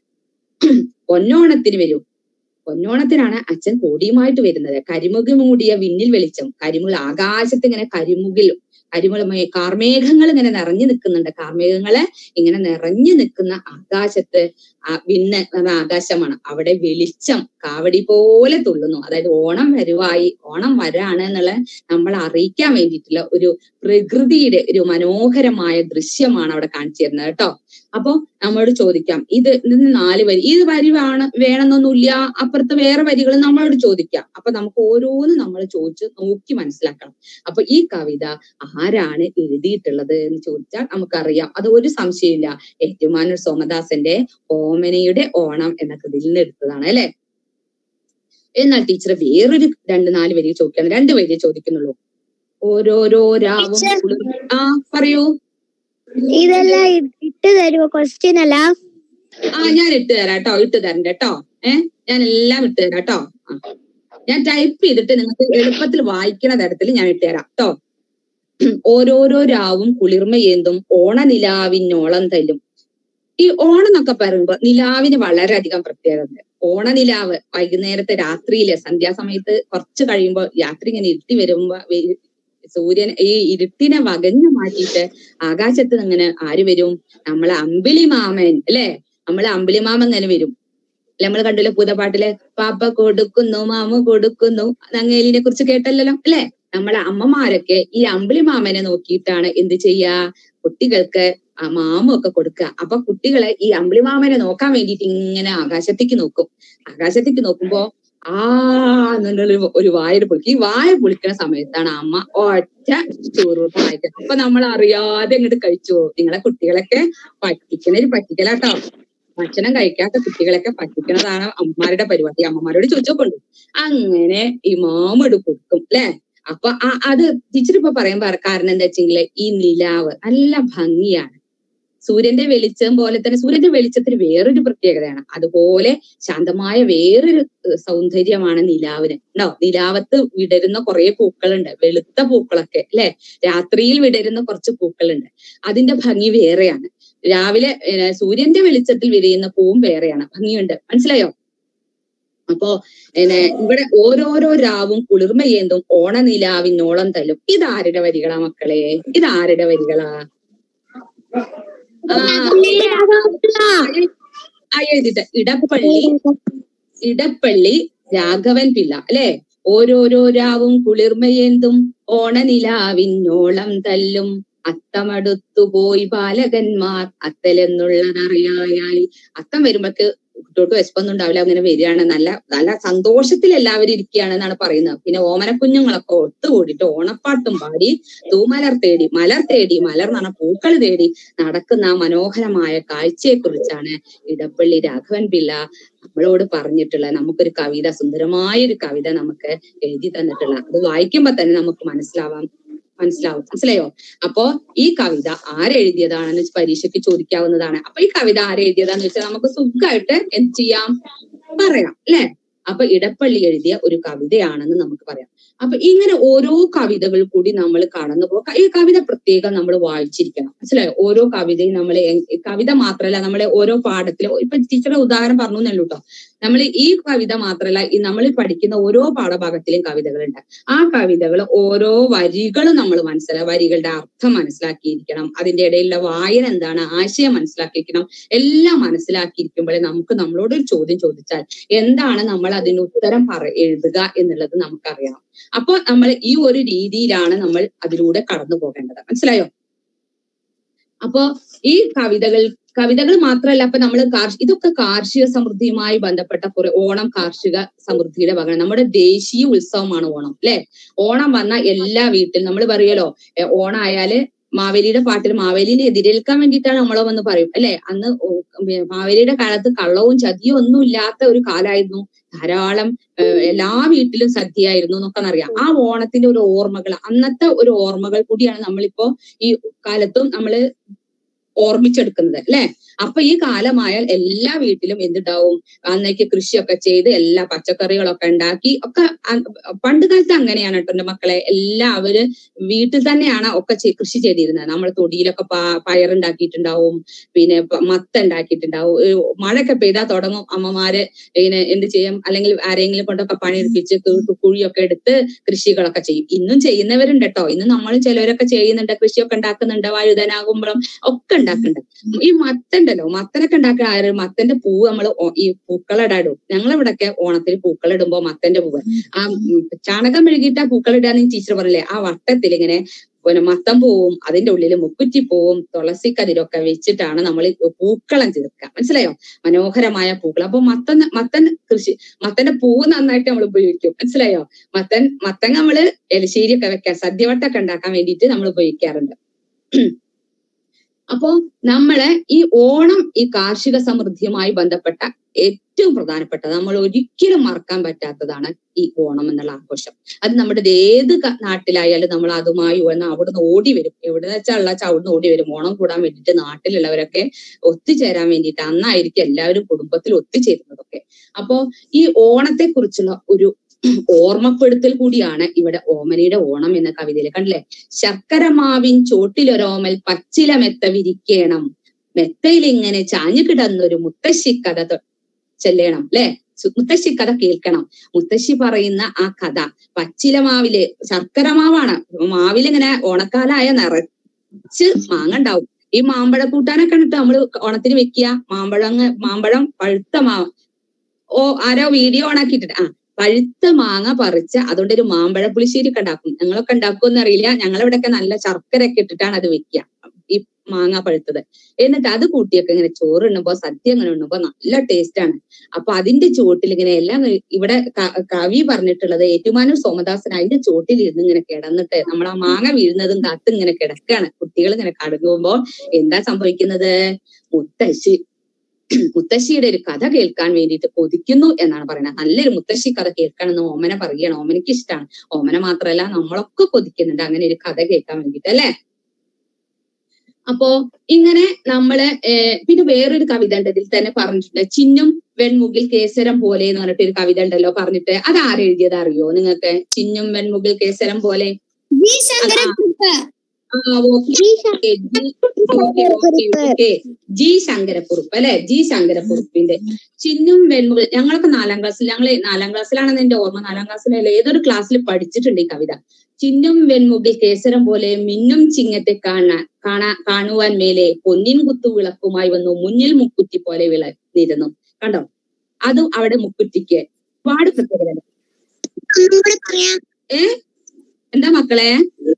പൊന്നോണത്തിന് വരും പൊന്നോണത്തിനാണ് അച്ഛൻ കോടിയുമായിട്ട് വരുന്നത് കരിമുകിൽ മൂടിയ വിണ്ണിൽ വെളിച്ചം കരിമുകിൽ ആകാശത്ത് ഇങ്ങനെ കരിമുകിൽ കരിമുള കാർമേഘങ്ങൾ ഇങ്ങനെ നിറഞ്ഞു നിൽക്കുന്നുണ്ട് കാർമേഘങ്ങള് ഇങ്ങനെ നിറഞ്ഞു നിൽക്കുന്ന ആകാശത്ത് ആ വിണ്ണ് എന്ന ആകാശമാണ് അവിടെ വെളിച്ചം കാവടി പോലെ തുള്ളുന്നു അതായത് ഓണം വരുവായി ഓണം വരാണ് എന്നുള്ള നമ്മളെ അറിയിക്കാൻ വേണ്ടിയിട്ടുള്ള ഒരു പ്രകൃതിയുടെ ഒരു മനോഹരമായ ദൃശ്യമാണ് അവിടെ കാണിച്ചു തരുന്നത് കേട്ടോ അപ്പൊ നമ്മളോട് ചോദിക്കാം ഇത് ഇതിന് നാല് വരി ഇത് വരി വേണം വേണമെന്നൊന്നുമില്ല അപ്പുറത്ത് വേറെ വരികൾ നമ്മളോട് ചോദിക്കാം അപ്പൊ നമുക്ക് ഓരോന്ന് നമ്മൾ ചോദിച്ച് നോക്കി മനസ്സിലാക്കണം അപ്പൊ ഈ കവിത ആരാണ് എഴുതിയിട്ടുള്ളത് എന്ന് ചോദിച്ചാൽ നമുക്കറിയാം അത് ഒരു സംശയമില്ല ഏറ്റുമാനൂർ സോമദാസന്റെ ഓമനയുടെ ഓണം എന്ന കൃതിയിൽ നിന്ന് എടുത്തതാണ് അല്ലെ എന്നാൽ ടീച്ചർ വേറൊരു രണ്ട് നാല് വരി ചോദിക്കാണ് രണ്ട് വരി ചോദിക്കുന്നുള്ളൂ ഓരോരോ രാവും ടീച്ചർ. കുളിർ- ആ പറയൂ ഇതെല്ലാം ഇട്ട് തരുമോ ക്വസ്റ്റ്യൻ അല്ല ആ ഞാൻ ഇട്ട് തരാം കേട്ടോ ഇട്ട് തരണ്ട കേട്ടോ ഏ ഞാൻ എല്ലാം ഇട്ട് തരാം കേട്ടോ ആ ഞാൻ ടൈപ്പ് ചെയ്തിട്ട് നിങ്ങൾക്ക് എളുപ്പത്തിൽ വായിക്കണ തരത്തിൽ ഞാൻ ഇട്ട് തരാം കേട്ടോ ഓരോരോ രാവും കുളിർമയേന്തും ഓണനിലാവിനോളം തല്ലും ഈ ഓണം എന്നൊക്കെ പറയുമ്പോ നിലാവിന് വളരെയധികം പ്രത്യേകത ഉണ്ട് ഓണനിലാവ് വൈകുന്നേരത്തെ രാത്രിയില് സന്ധ്യാസമയത്ത് കുറച്ച് കഴിയുമ്പോ രാത്രി ഇങ്ങനെ ഇരുട്ടി വരുമ്പോ വെ- സൂര്യൻ ഈ ഇരുട്ടിനെ വകഞ്ഞു മാറ്റിയിട്ട് ആകാശത്ത് ഇങ്ങനെ ആര് വരും നമ്മളെ അമ്പിളി മാമൻ അല്ലെ നമ്മളെ അമ്പിളി മാമൻ ഇങ്ങനെ വരും നമ്മൾ കണ്ടില്ലേ പൂതപ്പാട്ടില് പാപ്പ കൊടുക്കുന്നു മാമ കൊടുക്കുന്നു നങ്ങേലിനെ കുറിച്ച് കേട്ടല്ലോ അല്ലെ നമ്മളെ അമ്മമാരൊക്കെ ഈ അമ്പിളി മാമനെ നോക്കിയിട്ടാണ് എന്ത് ചെയ്യാ കുട്ടികൾക്ക് ആ മാമ ഒക്കെ കൊടുക്കുക അപ്പൊ കുട്ടികളെ ഈ അമ്പിളി മാമനെ നോക്കാൻ വേണ്ടിയിട്ട് ഇങ്ങനെ ആകാശത്തേക്ക് നോക്കും ആകാശത്തേക്ക് നോക്കുമ്പോ ആ എന്നുള്ളൊരു ഒരു വായ പൊളിക്കും ഈ വായ പൊളിക്കുന്ന സമയത്താണ് അമ്മ ഒറ്റ ചോറൂട്ട് വായിക്കുന്നത് അപ്പൊ നമ്മൾ അറിയാതെ ഇങ്ങോട്ട് കഴിച്ചു പോകും നിങ്ങളെ കുട്ടികളൊക്കെ പറ്റിക്കണൊരു പറ്റിക്കലാട്ടോ ഭക്ഷണം കഴിക്കാത്ത കുട്ടികളൊക്കെ പറ്റിക്കുന്നതാണ് അമ്മമാരുടെ പരിപാടി അമ്മമാരോട് ചോദിച്ചോക്കൊണ്ടു അങ്ങനെ ഈ മാമട് കൊടുക്കും ല്ലേ അപ്പൊ ആ അത് ടീച്ചർ ഇപ്പൊ പറയാൻ പറ കാരണം എന്താ വെച്ചെങ്കില് ഈ നിലാവ് നല്ല ഭംഗിയാണ് സൂര്യന്റെ വെളിച്ചം പോലെ തന്നെ സൂര്യന്റെ വെളിച്ചത്തിന് വേറൊരു പ്രത്യേകതയാണ് അതുപോലെ ശാന്തമായ വേറൊരു ഏഹ്, സൗന്ദര്യമാണ് നിലാവിന് ഉണ്ടോ നിലാവത്ത് വിടരുന്ന കുറെ പൂക്കളുണ്ട് വെളുത്ത പൂക്കളൊക്കെ അല്ലെ രാത്രിയിൽ വിടരുന്ന കുറച്ച് പൂക്കളുണ്ട് അതിന്റെ ഭംഗി വേറെയാണ് രാവിലെ ഏഹ്, സൂര്യന്റെ വെളിച്ചത്തിൽ വിരിയുന്ന പൂവും വേറെയാണ് ഭംഗിയുണ്ട് മനസ്സിലായോ അപ്പോ പിന്നെ ഇവിടെ ഓരോരോ രാവും കുളിർമയേന്തും ഓണനിലാവിനോളം തല്ലും ഇതാരുടെ വരികളാ മക്കളെ ഇതാരുടെ വരികളാ ആ ആ, എഴുതിട്ട് ഇടപ്പള്ളി ഇടപ്പള്ളി രാഘവൻ പിള്ള അല്ലെ ഓരോരോ രാവും കുളിർമയേന്തും ഓണനിലാവിനോളം തല്ലും അത്തമടുത്തു പോയി ബാലകന്മാർ അത്തലെന്നുള്ളതറിയായി അത്തം വരുമ്പോഴേക്ക് കുട്ടികൾക്ക് വിശപ്പൊന്നും ഉണ്ടാവില്ല അങ്ങനെ വരികയാണ് നല്ല നല്ല സന്തോഷത്തിൽ എല്ലാവരും ഇരിക്കുകയാണെന്നാണ് പറയുന്നത് പിന്നെ ഓമന കുഞ്ഞുങ്ങളൊക്കെ ഒത്തുകൂടിയിട്ട് ഓണപ്പാട്ടും പാടി തൂമലർ തേടി മലർ തേടി മലർ എന്ന് പറഞ്ഞ പൂക്കൾ തേടി നടക്കുന്ന ആ മനോഹരമായ കാഴ്ചയെ കുറിച്ചാണ് ഇടപ്പള്ളി രാഘവൻ പിള്ള നമ്മളോട് പറഞ്ഞിട്ടുള്ള നമുക്കൊരു കവിത സുന്ദരമായ ഒരു കവിത നമുക്ക് എഴുതി തന്നിട്ടുള്ള അത് വായിക്കുമ്പോ തന്നെ നമുക്ക് മനസ്സിലാവാം മനസ്സിലാവും മനസ്സിലായോ അപ്പോ ഈ കവിത ആരെഴുതിയതാണെന്ന് പരീക്ഷയ്ക്ക് ചോദിക്കാവുന്നതാണ് അപ്പൊ ഈ കവിത ആരെഴുതിയതാന്ന് വെച്ചാൽ നമുക്ക് സുഖമായിട്ട് എന്ത് ചെയ്യാം പറയാം അല്ലെ അപ്പൊ ഇടപ്പള്ളി എഴുതിയ ഒരു കവിതയാണെന്ന് നമുക്ക് പറയാം അപ്പൊ ഇങ്ങനെ ഓരോ കവിതകൾ കൂടി നമ്മൾ കടന്നു പോകും ഈ കവിത പ്രത്യേകം നമ്മൾ വായിച്ചിരിക്കണം മനസ്സിലായോ ഓരോ കവിതയും നമ്മൾ കവിത മാത്രമല്ല നമ്മളെ ഓരോ പാഠത്തിലും ഇപ്പൊ ടീച്ചറുടെ ഉദാഹരണം പറഞ്ഞു എന്നല്ലോ കേട്ടോ നമ്മൾ ഈ കവിത മാത്രമല്ല ഈ നമ്മൾ പഠിക്കുന്ന ഓരോ പാഠഭാഗത്തിലും കവിതകളുണ്ട് ആ കവിതകൾ ഓരോ വരികളും നമ്മൾ മനസ്സിലാക്കി വരികളുടെ അർത്ഥം മനസ്സിലാക്കിയിരിക്കണം അതിന്റെ ഇടയിലുള്ള വായന എന്താണ് ആശയം മനസ്സിലാക്കിയിരിക്കണം എല്ലാം മനസ്സിലാക്കിയിരിക്കുമ്പോഴേ നമുക്ക് നമ്മളോട് ഒരു ചോദ്യം ചോദിച്ചാൽ എന്താണ് നമ്മൾ അതിന് ഉത്തരം പറ എഴുതുക എന്നുള്ളത് നമുക്കറിയണം അപ്പൊ നമ്മൾ ഈ ഒരു രീതിയിലാണ് നമ്മൾ അതിലൂടെ കടന്നു പോകേണ്ടത് മനസ്സിലായോ അപ്പോ ഈ കവിതകൾ കവിതകൾ മാത്രമല്ല അപ്പൊ നമ്മൾ ഇതൊക്കെ കാർഷിക സമൃദ്ധിയുമായി ബന്ധപ്പെട്ട കുറെ ഓണം കാർഷിക സമൃദ്ധിയുടെ ഭാഗമാണ് നമ്മുടെ ദേശീയ ഉത്സവമാണ് ഓണം അല്ലെ ഓണം വന്ന എല്ലാ വീട്ടിലും നമ്മൾ പറയലോ എ, ഓണം ആയാല് മാവേലിയുടെ പാട്ടിൽ മാവേലിനെ എതിരേൽക്കാൻ വേണ്ടിയിട്ടാണ് നമ്മളെ വന്ന് പറയും അല്ലെ അന്ന് ഓ- ഉം, മാവേലിയുടെ കാലത്ത് കള്ളവും ചതിയും ഒന്നും ഇല്ലാത്ത ഒരു കാലായിരുന്നു ധാരാളം ഏഹ്, എല്ലാ വീട്ടിലും സദ്യയായിരുന്നു എന്നൊക്കെ അറിയാം ആ ഓണത്തിന്റെ ഒരു ഓർമ്മകൾ അന്നത്തെ ഒരു ഓർമ്മകൾ കൂടിയാണ് നമ്മളിപ്പോ ഈ കാലത്തും നമ്മള് ഓർമ്മിച്ചെടുക്കുന്നത് അല്ലെ അപ്പൊ ഈ കാലമായാൽ എല്ലാ വീട്ടിലും എന്തുണ്ടാവും അന്നേക്ക് കൃഷിയൊക്കെ ചെയ്ത് എല്ലാ പച്ചക്കറികളൊക്കെ ഉണ്ടാക്കി ഒക്കെ അ- പണ്ട് കാലത്ത് അങ്ങനെയാണ് കേട്ടോ എന്റെ മക്കളെ എല്ലാവരും വീട്ടിൽ തന്നെയാണ് ഒക്കെ ചെ- കൃഷി ചെയ്തിരുന്നത് നമ്മൾ തൊടിയിലൊക്കെ പ- പയറുണ്ടാക്കിയിട്ടുണ്ടാവും പിന്നെ പ- മത്ത ഉണ്ടാക്കിയിട്ടുണ്ടാവും ഒരു മഴയൊക്കെ പെയ്താൽ തുടങ്ങും അമ്മമാര് ഇങ്ങനെ എന്ത് ചെയ്യും അല്ലെങ്കിൽ ആരെങ്കിലും കൊണ്ടൊക്കെ പണിയെടുപ്പിച്ച് കു- കുഴിയൊക്കെ എടുത്ത് കൃഷികളൊക്കെ ചെയ്യും ഇന്നും ചെയ്യുന്നവരുണ്ട് കേട്ടോ ഇന്ന് നമ്മൾ ചിലവരൊക്കെ ചെയ്യുന്നുണ്ട് കൃഷിയൊക്കെ ഉണ്ടാക്കുന്നുണ്ട് വഴുതനാകുമ്പളം ഒക്കെ ഉണ്ടാക്കുന്നുണ്ട് ഈ മത്തണ്ടല്ലോ മത്തനൊക്കെ ഉണ്ടാക്കുന്ന ആര് മത്തന്റെ പൂവ് നമ്മൾ ഈ പൂക്കളിടാടും ഞങ്ങളിവിടൊക്കെ ഓണത്തിന് പൂക്കളിടുമ്പോ മത്തന്റെ പൂവ് ആ ഉം, ചാണകം മെഴുകിയിട്ട് ആ പൂക്കളിടാന്ന് ടീച്ചർ പറയില്ലേ ആ വട്ടത്തിൽ ഇങ്ങനെ പിന്നെ മത്തം പൂവും അതിന്റെ ഉള്ളിൽ മുക്കുറ്റി പൂവും തുളസി കതിരൊക്കെ വെച്ചിട്ടാണ് നമ്മൾ പൂക്കളം തീർക്കുക മനസ്സിലായോ മനോഹരമായ പൂക്കൾ അപ്പൊ മത്തൻ മത്തൻ കൃഷി മത്തന്റെ പൂവ് നന്നായിട്ട് നമ്മൾ ഉപയോഗിക്കും മനസ്സിലായോ മത്തൻ മത്തൻ നമ്മള് എലിശ്ശേരിയൊക്കെ വെക്കാൻ സദ്യവട്ടൊക്കെ ഉണ്ടാക്കാൻ വേണ്ടിയിട്ട് നമ്മൾ ഉപയോഗിക്കാറുണ്ട് അപ്പോ നമ്മളെ ഈ ഓണം ഈ കാർഷിക സമൃദ്ധിയുമായി ബന്ധപ്പെട്ട ഏറ്റവും പ്രധാനപ്പെട്ടത് നമ്മൾ ഒരിക്കലും മറക്കാൻ പറ്റാത്തതാണ് ഈ ഓണം എന്നുള്ള ആഘോഷം അത് നമ്മുടെ ഏത് ക- നാട്ടിലായാലും നമ്മൾ അതുമായി വന്ന് അവിടുന്ന് ഓടി വരും എവിടെ വെച്ചാൽ ഉള്ള അവിടുന്ന് ഓടി വരും ഓണം കൂടാൻ വേണ്ടിയിട്ട് നാട്ടിലുള്ളവരൊക്കെ ഒത്തുചേരാൻ വേണ്ടിയിട്ട് അന്നായിരിക്കും എല്ലാവരും കുടുംബത്തിൽ ഒത്തുചേരുന്നതൊക്കെ അപ്പോ ഈ ഓണത്തെ കുറിച്ചുള്ള ഒരു ഓർമ്മപ്പെടുത്തൽ കൂടിയാണ് ഇവിടെ ഓമനയുടെ ഓണം എന്ന കവിതയിൽ കണ്ടില്ലേ ശർക്കര മാവിൻ ചോട്ടിലൊരോമൽ പച്ചില മെത്ത വിരിക്കേണം മെത്തയിൽ ഇങ്ങനെ ചാഞ്ഞു കിടന്നൊരു മുത്തശ്ശി കഥ തൊ- ചെല്ലണം അല്ലെ മുത്തശ്ശി കഥ കേൾക്കണം മുത്തശ്ശി പറയുന്ന ആ കഥ പച്ചില മാവില് ശർക്കര മാവാണ് മാവിൽ ഇങ്ങനെ ഓണക്കാലായ നിറച്ച് മാങ്ങ ഉണ്ടാവും ഈ മാമ്പഴ കൂട്ടാനൊക്കെ കണ്ടിട്ട് നമ്മള് ഓണത്തിന് വെക്കുക മാമ്പഴം മാമ്പഴം പഴുത്ത മാവ് ഓ ആരോ വീഡിയോ ഓണാക്കിയിട്ടുണ്ട് ആ പഴുത്ത മാങ്ങ പറിച്ച് അതുകൊണ്ട് ഒരു മാമ്പഴ പുളിശ്ശേരി ഒക്കെ ഉണ്ടാക്കും ഞങ്ങളൊക്കെ ഉണ്ടാക്കുമെന്ന് അറിയില്ല ഞങ്ങളിവിടെയൊക്കെ നല്ല ശർക്കര ഒക്കെ ഇട്ടിട്ടാണ് അത് വെക്കുക ഈ മാങ്ങ പഴുത്തത് എന്നിട്ട് അത് കൂട്ടിയൊക്കെ ഇങ്ങനെ ചോറ് ഉണ്ണുമ്പോ സദ്യ ഇങ്ങനെ ഉണ്ണുമ്പോ നല്ല ടേസ്റ്റ് ആണ് അപ്പൊ അതിന്റെ ചോട്ടിൽ ഇങ്ങനെ എല്ലാം ഇങ്ങനെ ഇവിടെ ക- കവി പറഞ്ഞിട്ടുള്ളത് ഏറ്റുമാനൂർ സോമദാസൻ അതിന്റെ ചോട്ടിൽ ഇരുന്ന് ഇങ്ങനെ കിടന്നിട്ട് നമ്മൾ ആ മാങ്ങ വീഴുന്നതും കാത്ത് ഇങ്ങനെ കിടക്കാണ് കുട്ടികൾ ഇങ്ങനെ കടങ്ങുമ്പോ എന്താ സംഭവിക്കുന്നത് മുത്തശ്ശി മുത്തശ്ശിയുടെ ഒരു കഥ കേൾക്കാൻ വേണ്ടിയിട്ട് കൊതിക്കുന്നു എന്നാണ് പറയുന്നത് നല്ലൊരു മുത്തശ്ശി കഥ കേൾക്കണമെന്ന് ഓമന പറയണം ഓമനക്ക് ഇഷ്ടമാണ് ഓമന മാത്രമല്ല നമ്മളൊക്കെ കൊതിക്കുന്നുണ്ട് അങ്ങനെ ഒരു കഥ കേൾക്കാൻ വേണ്ടിയിട്ട് അല്ലെ അപ്പോ ഇങ്ങനെ നമ്മള് ഏർ പിന്നെ വേറൊരു കവിത ഉണ്ട് ഇതിൽ തന്നെ പറഞ്ഞിട്ടുണ്ട് ചിന്നും വെൺമുകിൽ കേസരം പോലെ എന്ന് പറഞ്ഞിട്ട് ഒരു കവിത ഉണ്ടല്ലോ പറഞ്ഞിട്ട് അത് ആരെഴുതിയത് അറിയോ നിങ്ങൾക്ക് ചിന്നും വെൺമുകിൽ കേസരം പോലെ ജി ശങ്കരക്കുറുപ്പ് ആ, ഓക്കേ, ഓക്കേ, ജി- okay, okay, okay. G Sankarakurup അല്ലെ ജി ശങ്കരക്കുറുപ്പിന്റെ ചിന്നും വെൺമുകിൽ ഞങ്ങളൊക്കെ നാലാം ക്ലാസ്സിൽ ഞങ്ങൾ നാലാം ക്ലാസ്സിലാണെന്ന് എന്റെ ഓർമ്മ നാലാം ക്ലാസ്സിലല്ല ഏതൊരു ക്ലാസ്സിൽ പഠിച്ചിട്ടുണ്ട് ഈ കവിത ചിന്നും വെൺമുകിൽ കേസരം പോലെ മിന്നും ചിങ്ങത്തെ കാണാൻ കാണാ കാണുവാൻ മേലെ പൊന്നിൻ കുത്തു വിളക്കുമായി വന്നു മുന്നിൽ മുക്കുറ്റി പോലെ വിളന്നിരുന്നു കണ്ടോ അതും അവിടെ മുക്കുറ്റിക്ക് ഒരുപാട് പ്രത്യേകത ഒന്നും കൂടെ പറയാം ഏ എന്താ മക്കളെ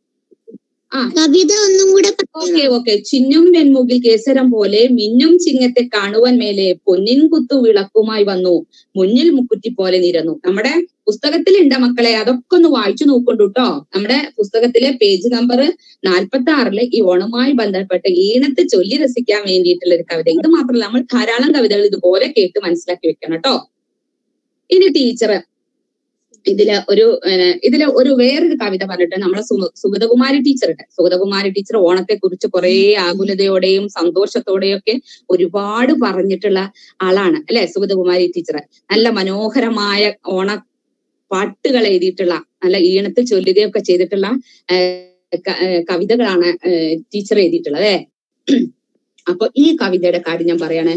ആ കവിത ഒന്നും കൂടെ ഓക്കെ ഓക്കെ ചിന്നും വെൺമുകിൽ കേസരം പോലെ മിന്നും ചിങ്ങത്തെ കാണുവാൻ മേലെ പൊന്നിൻ കുത്തു വിളക്കുമായി വന്നു മുന്നിൽ മുക്കുറ്റി പോലെ നിരന്നു നമ്മുടെ പുസ്തകത്തിലുണ്ട് മക്കളെ അതൊക്കെ ഒന്ന് വായിച്ചു നോക്കണ്ടു കേട്ടോ നമ്മുടെ പുസ്തകത്തിലെ പേജ് നമ്പർ നാൽപ്പത്തി ആറില് ഈ ഓണവുമായി ബന്ധപ്പെട്ട് ഈണത്തെ ചൊല്ലി രസിക്കാൻ വേണ്ടിയിട്ടുള്ള ഒരു കവിത ഇത് മാത്രമല്ല നമ്മൾ ധാരാളം കവിതകൾ ഇതുപോലെ കേട്ട് മനസ്സിലാക്കി വെക്കണം കേട്ടോ ഇനി ടീച്ചർ ഇതില് ഒരു ഏഹ്, ഇതില് ഒരു വേറൊരു കവിത പറഞ്ഞിട്ട് നമ്മളെ സു- സുഗതകുമാരി ടീച്ചർ ഉണ്ട് സുഗതകുമാരി ടീച്ചർ ഓണത്തെ കുറിച്ച് കുറെ ആകുലതയോടെയും സന്തോഷത്തോടെയും ഒക്കെ ഒരുപാട് പറഞ്ഞിട്ടുള്ള ആളാണ് അല്ലെ സുഗതകുമാരി ടീച്ചർ നല്ല മനോഹരമായ ഓണ പാട്ടുകൾ എഴുതിയിട്ടുള്ള നല്ല ഈണത്തിൽ ചൊല്ലുകയൊക്കെ ചെയ്തിട്ടുള്ള ഏഹ്, ക- ഏഹ്, കവിതകളാണ് ടീച്ചർ എഴുതിയിട്ടുള്ളത് അല്ലേ അപ്പൊ ഈ കവിതയുടെ കാര്യം ഞാൻ പറയാണ്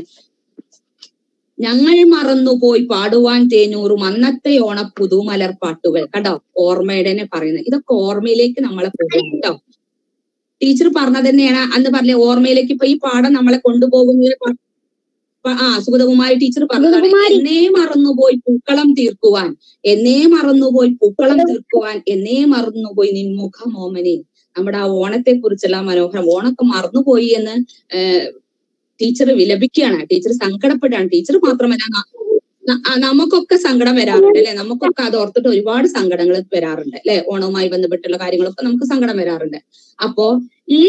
ഞങ്ങൾ മറന്നുപോയി പാടുവാൻ തേനൂറും അന്നത്തെ ഓണ പുതുമലർ പാട്ടുകൾ കണ്ടോ ഓർമ്മയുടെ പറയുന്നത് ഇതൊക്കെ ഓർമ്മയിലേക്ക് നമ്മളെ പോകും കേട്ടോ ടീച്ചർ പറഞ്ഞത് തന്നെയാണ് അന്ന് പറഞ്ഞ ഓർമ്മയിലേക്ക് ഇപ്പൊ ഈ പാഠം നമ്മളെ കൊണ്ടുപോകുന്ന പ- പ- ആ സുഗതകുമാരി ടീച്ചർ പറഞ്ഞതാണ് സുഗതകുമാരി. എന്നേ മറന്നുപോയി പൂക്കളം തീർക്കുവാൻ എന്നേ മറന്നുപോയി പൂക്കളം തീർക്കുവാൻ എന്നേ മറന്നുപോയി നിൻമുഖ മോമനെ നമ്മുടെ ആ ഓണത്തെ കുറിച്ചുള്ള മനോഹരം ഓണൊക്കെ മറന്നുപോയി എന്ന് ഏഹ് ടീച്ചർ വിലപിക്കുകയാണ് ടീച്ചർ സങ്കടപ്പെടുകയാണ് ടീച്ചർ മാത്രമല്ല ന- ന- ആ, നമുക്കൊക്കെ സങ്കടം വരാറുണ്ട് അല്ലെ നമുക്കൊക്കെ അത് ഓർത്തിട്ട് ഒരുപാട് സങ്കടങ്ങൾ വരാറുണ്ട് അല്ലെ ഓണവുമായി ബന്ധപ്പെട്ടുള്ള കാര്യങ്ങളൊക്കെ നമുക്ക് സങ്കടം വരാറുണ്ട് അപ്പോ ഈ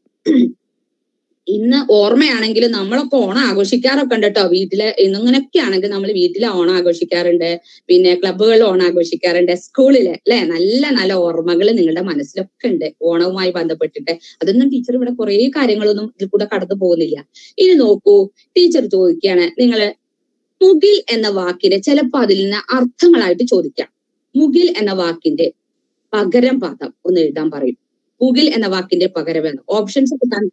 ഇന്ന് ഓർമ്മയാണെങ്കിലും നമ്മളൊക്കെ ഓണം ആഘോഷിക്കാറൊക്കെ ഉണ്ട് കേട്ടോ വീട്ടില് ഇന്നിങ്ങനെയൊക്കെ ആണെങ്കിൽ നമ്മൾ വീട്ടിൽ ഓണം ആഘോഷിക്കാറുണ്ട് പിന്നെ ക്ലബ്ബുകളിൽ ഓണം ആഘോഷിക്കാറുണ്ട് സ്കൂളില് അല്ലെ നല്ല നല്ല ഓർമ്മകൾ നിങ്ങളുടെ മനസ്സിലൊക്കെ ഉണ്ട് ഓണവുമായി ബന്ധപ്പെട്ടിട്ട് അതൊന്നും ടീച്ചർ ഇവിടെ കുറെ കാര്യങ്ങളൊന്നും ഇതിൽ കൂടെ കടന്നു പോകുന്നില്ല ഇനി നോക്കൂ ടീച്ചർ ചോദിക്കുകയാണ് നിങ്ങള് മുകിൽ എന്ന വാക്കിന്റെ ചിലപ്പോ അതിൽ നിന്ന് അർത്ഥങ്ങളായിട്ട് ചോദിക്കാം മുകിൽ എന്ന വാക്കിന്റെ പകരം പദം ഒന്ന് എഴുതാൻ പറയും മുകിൽ എന്ന വാക്കിന്റെ പകരം എന്ന് ഓപ്ഷൻസ് കിട്ടാൻ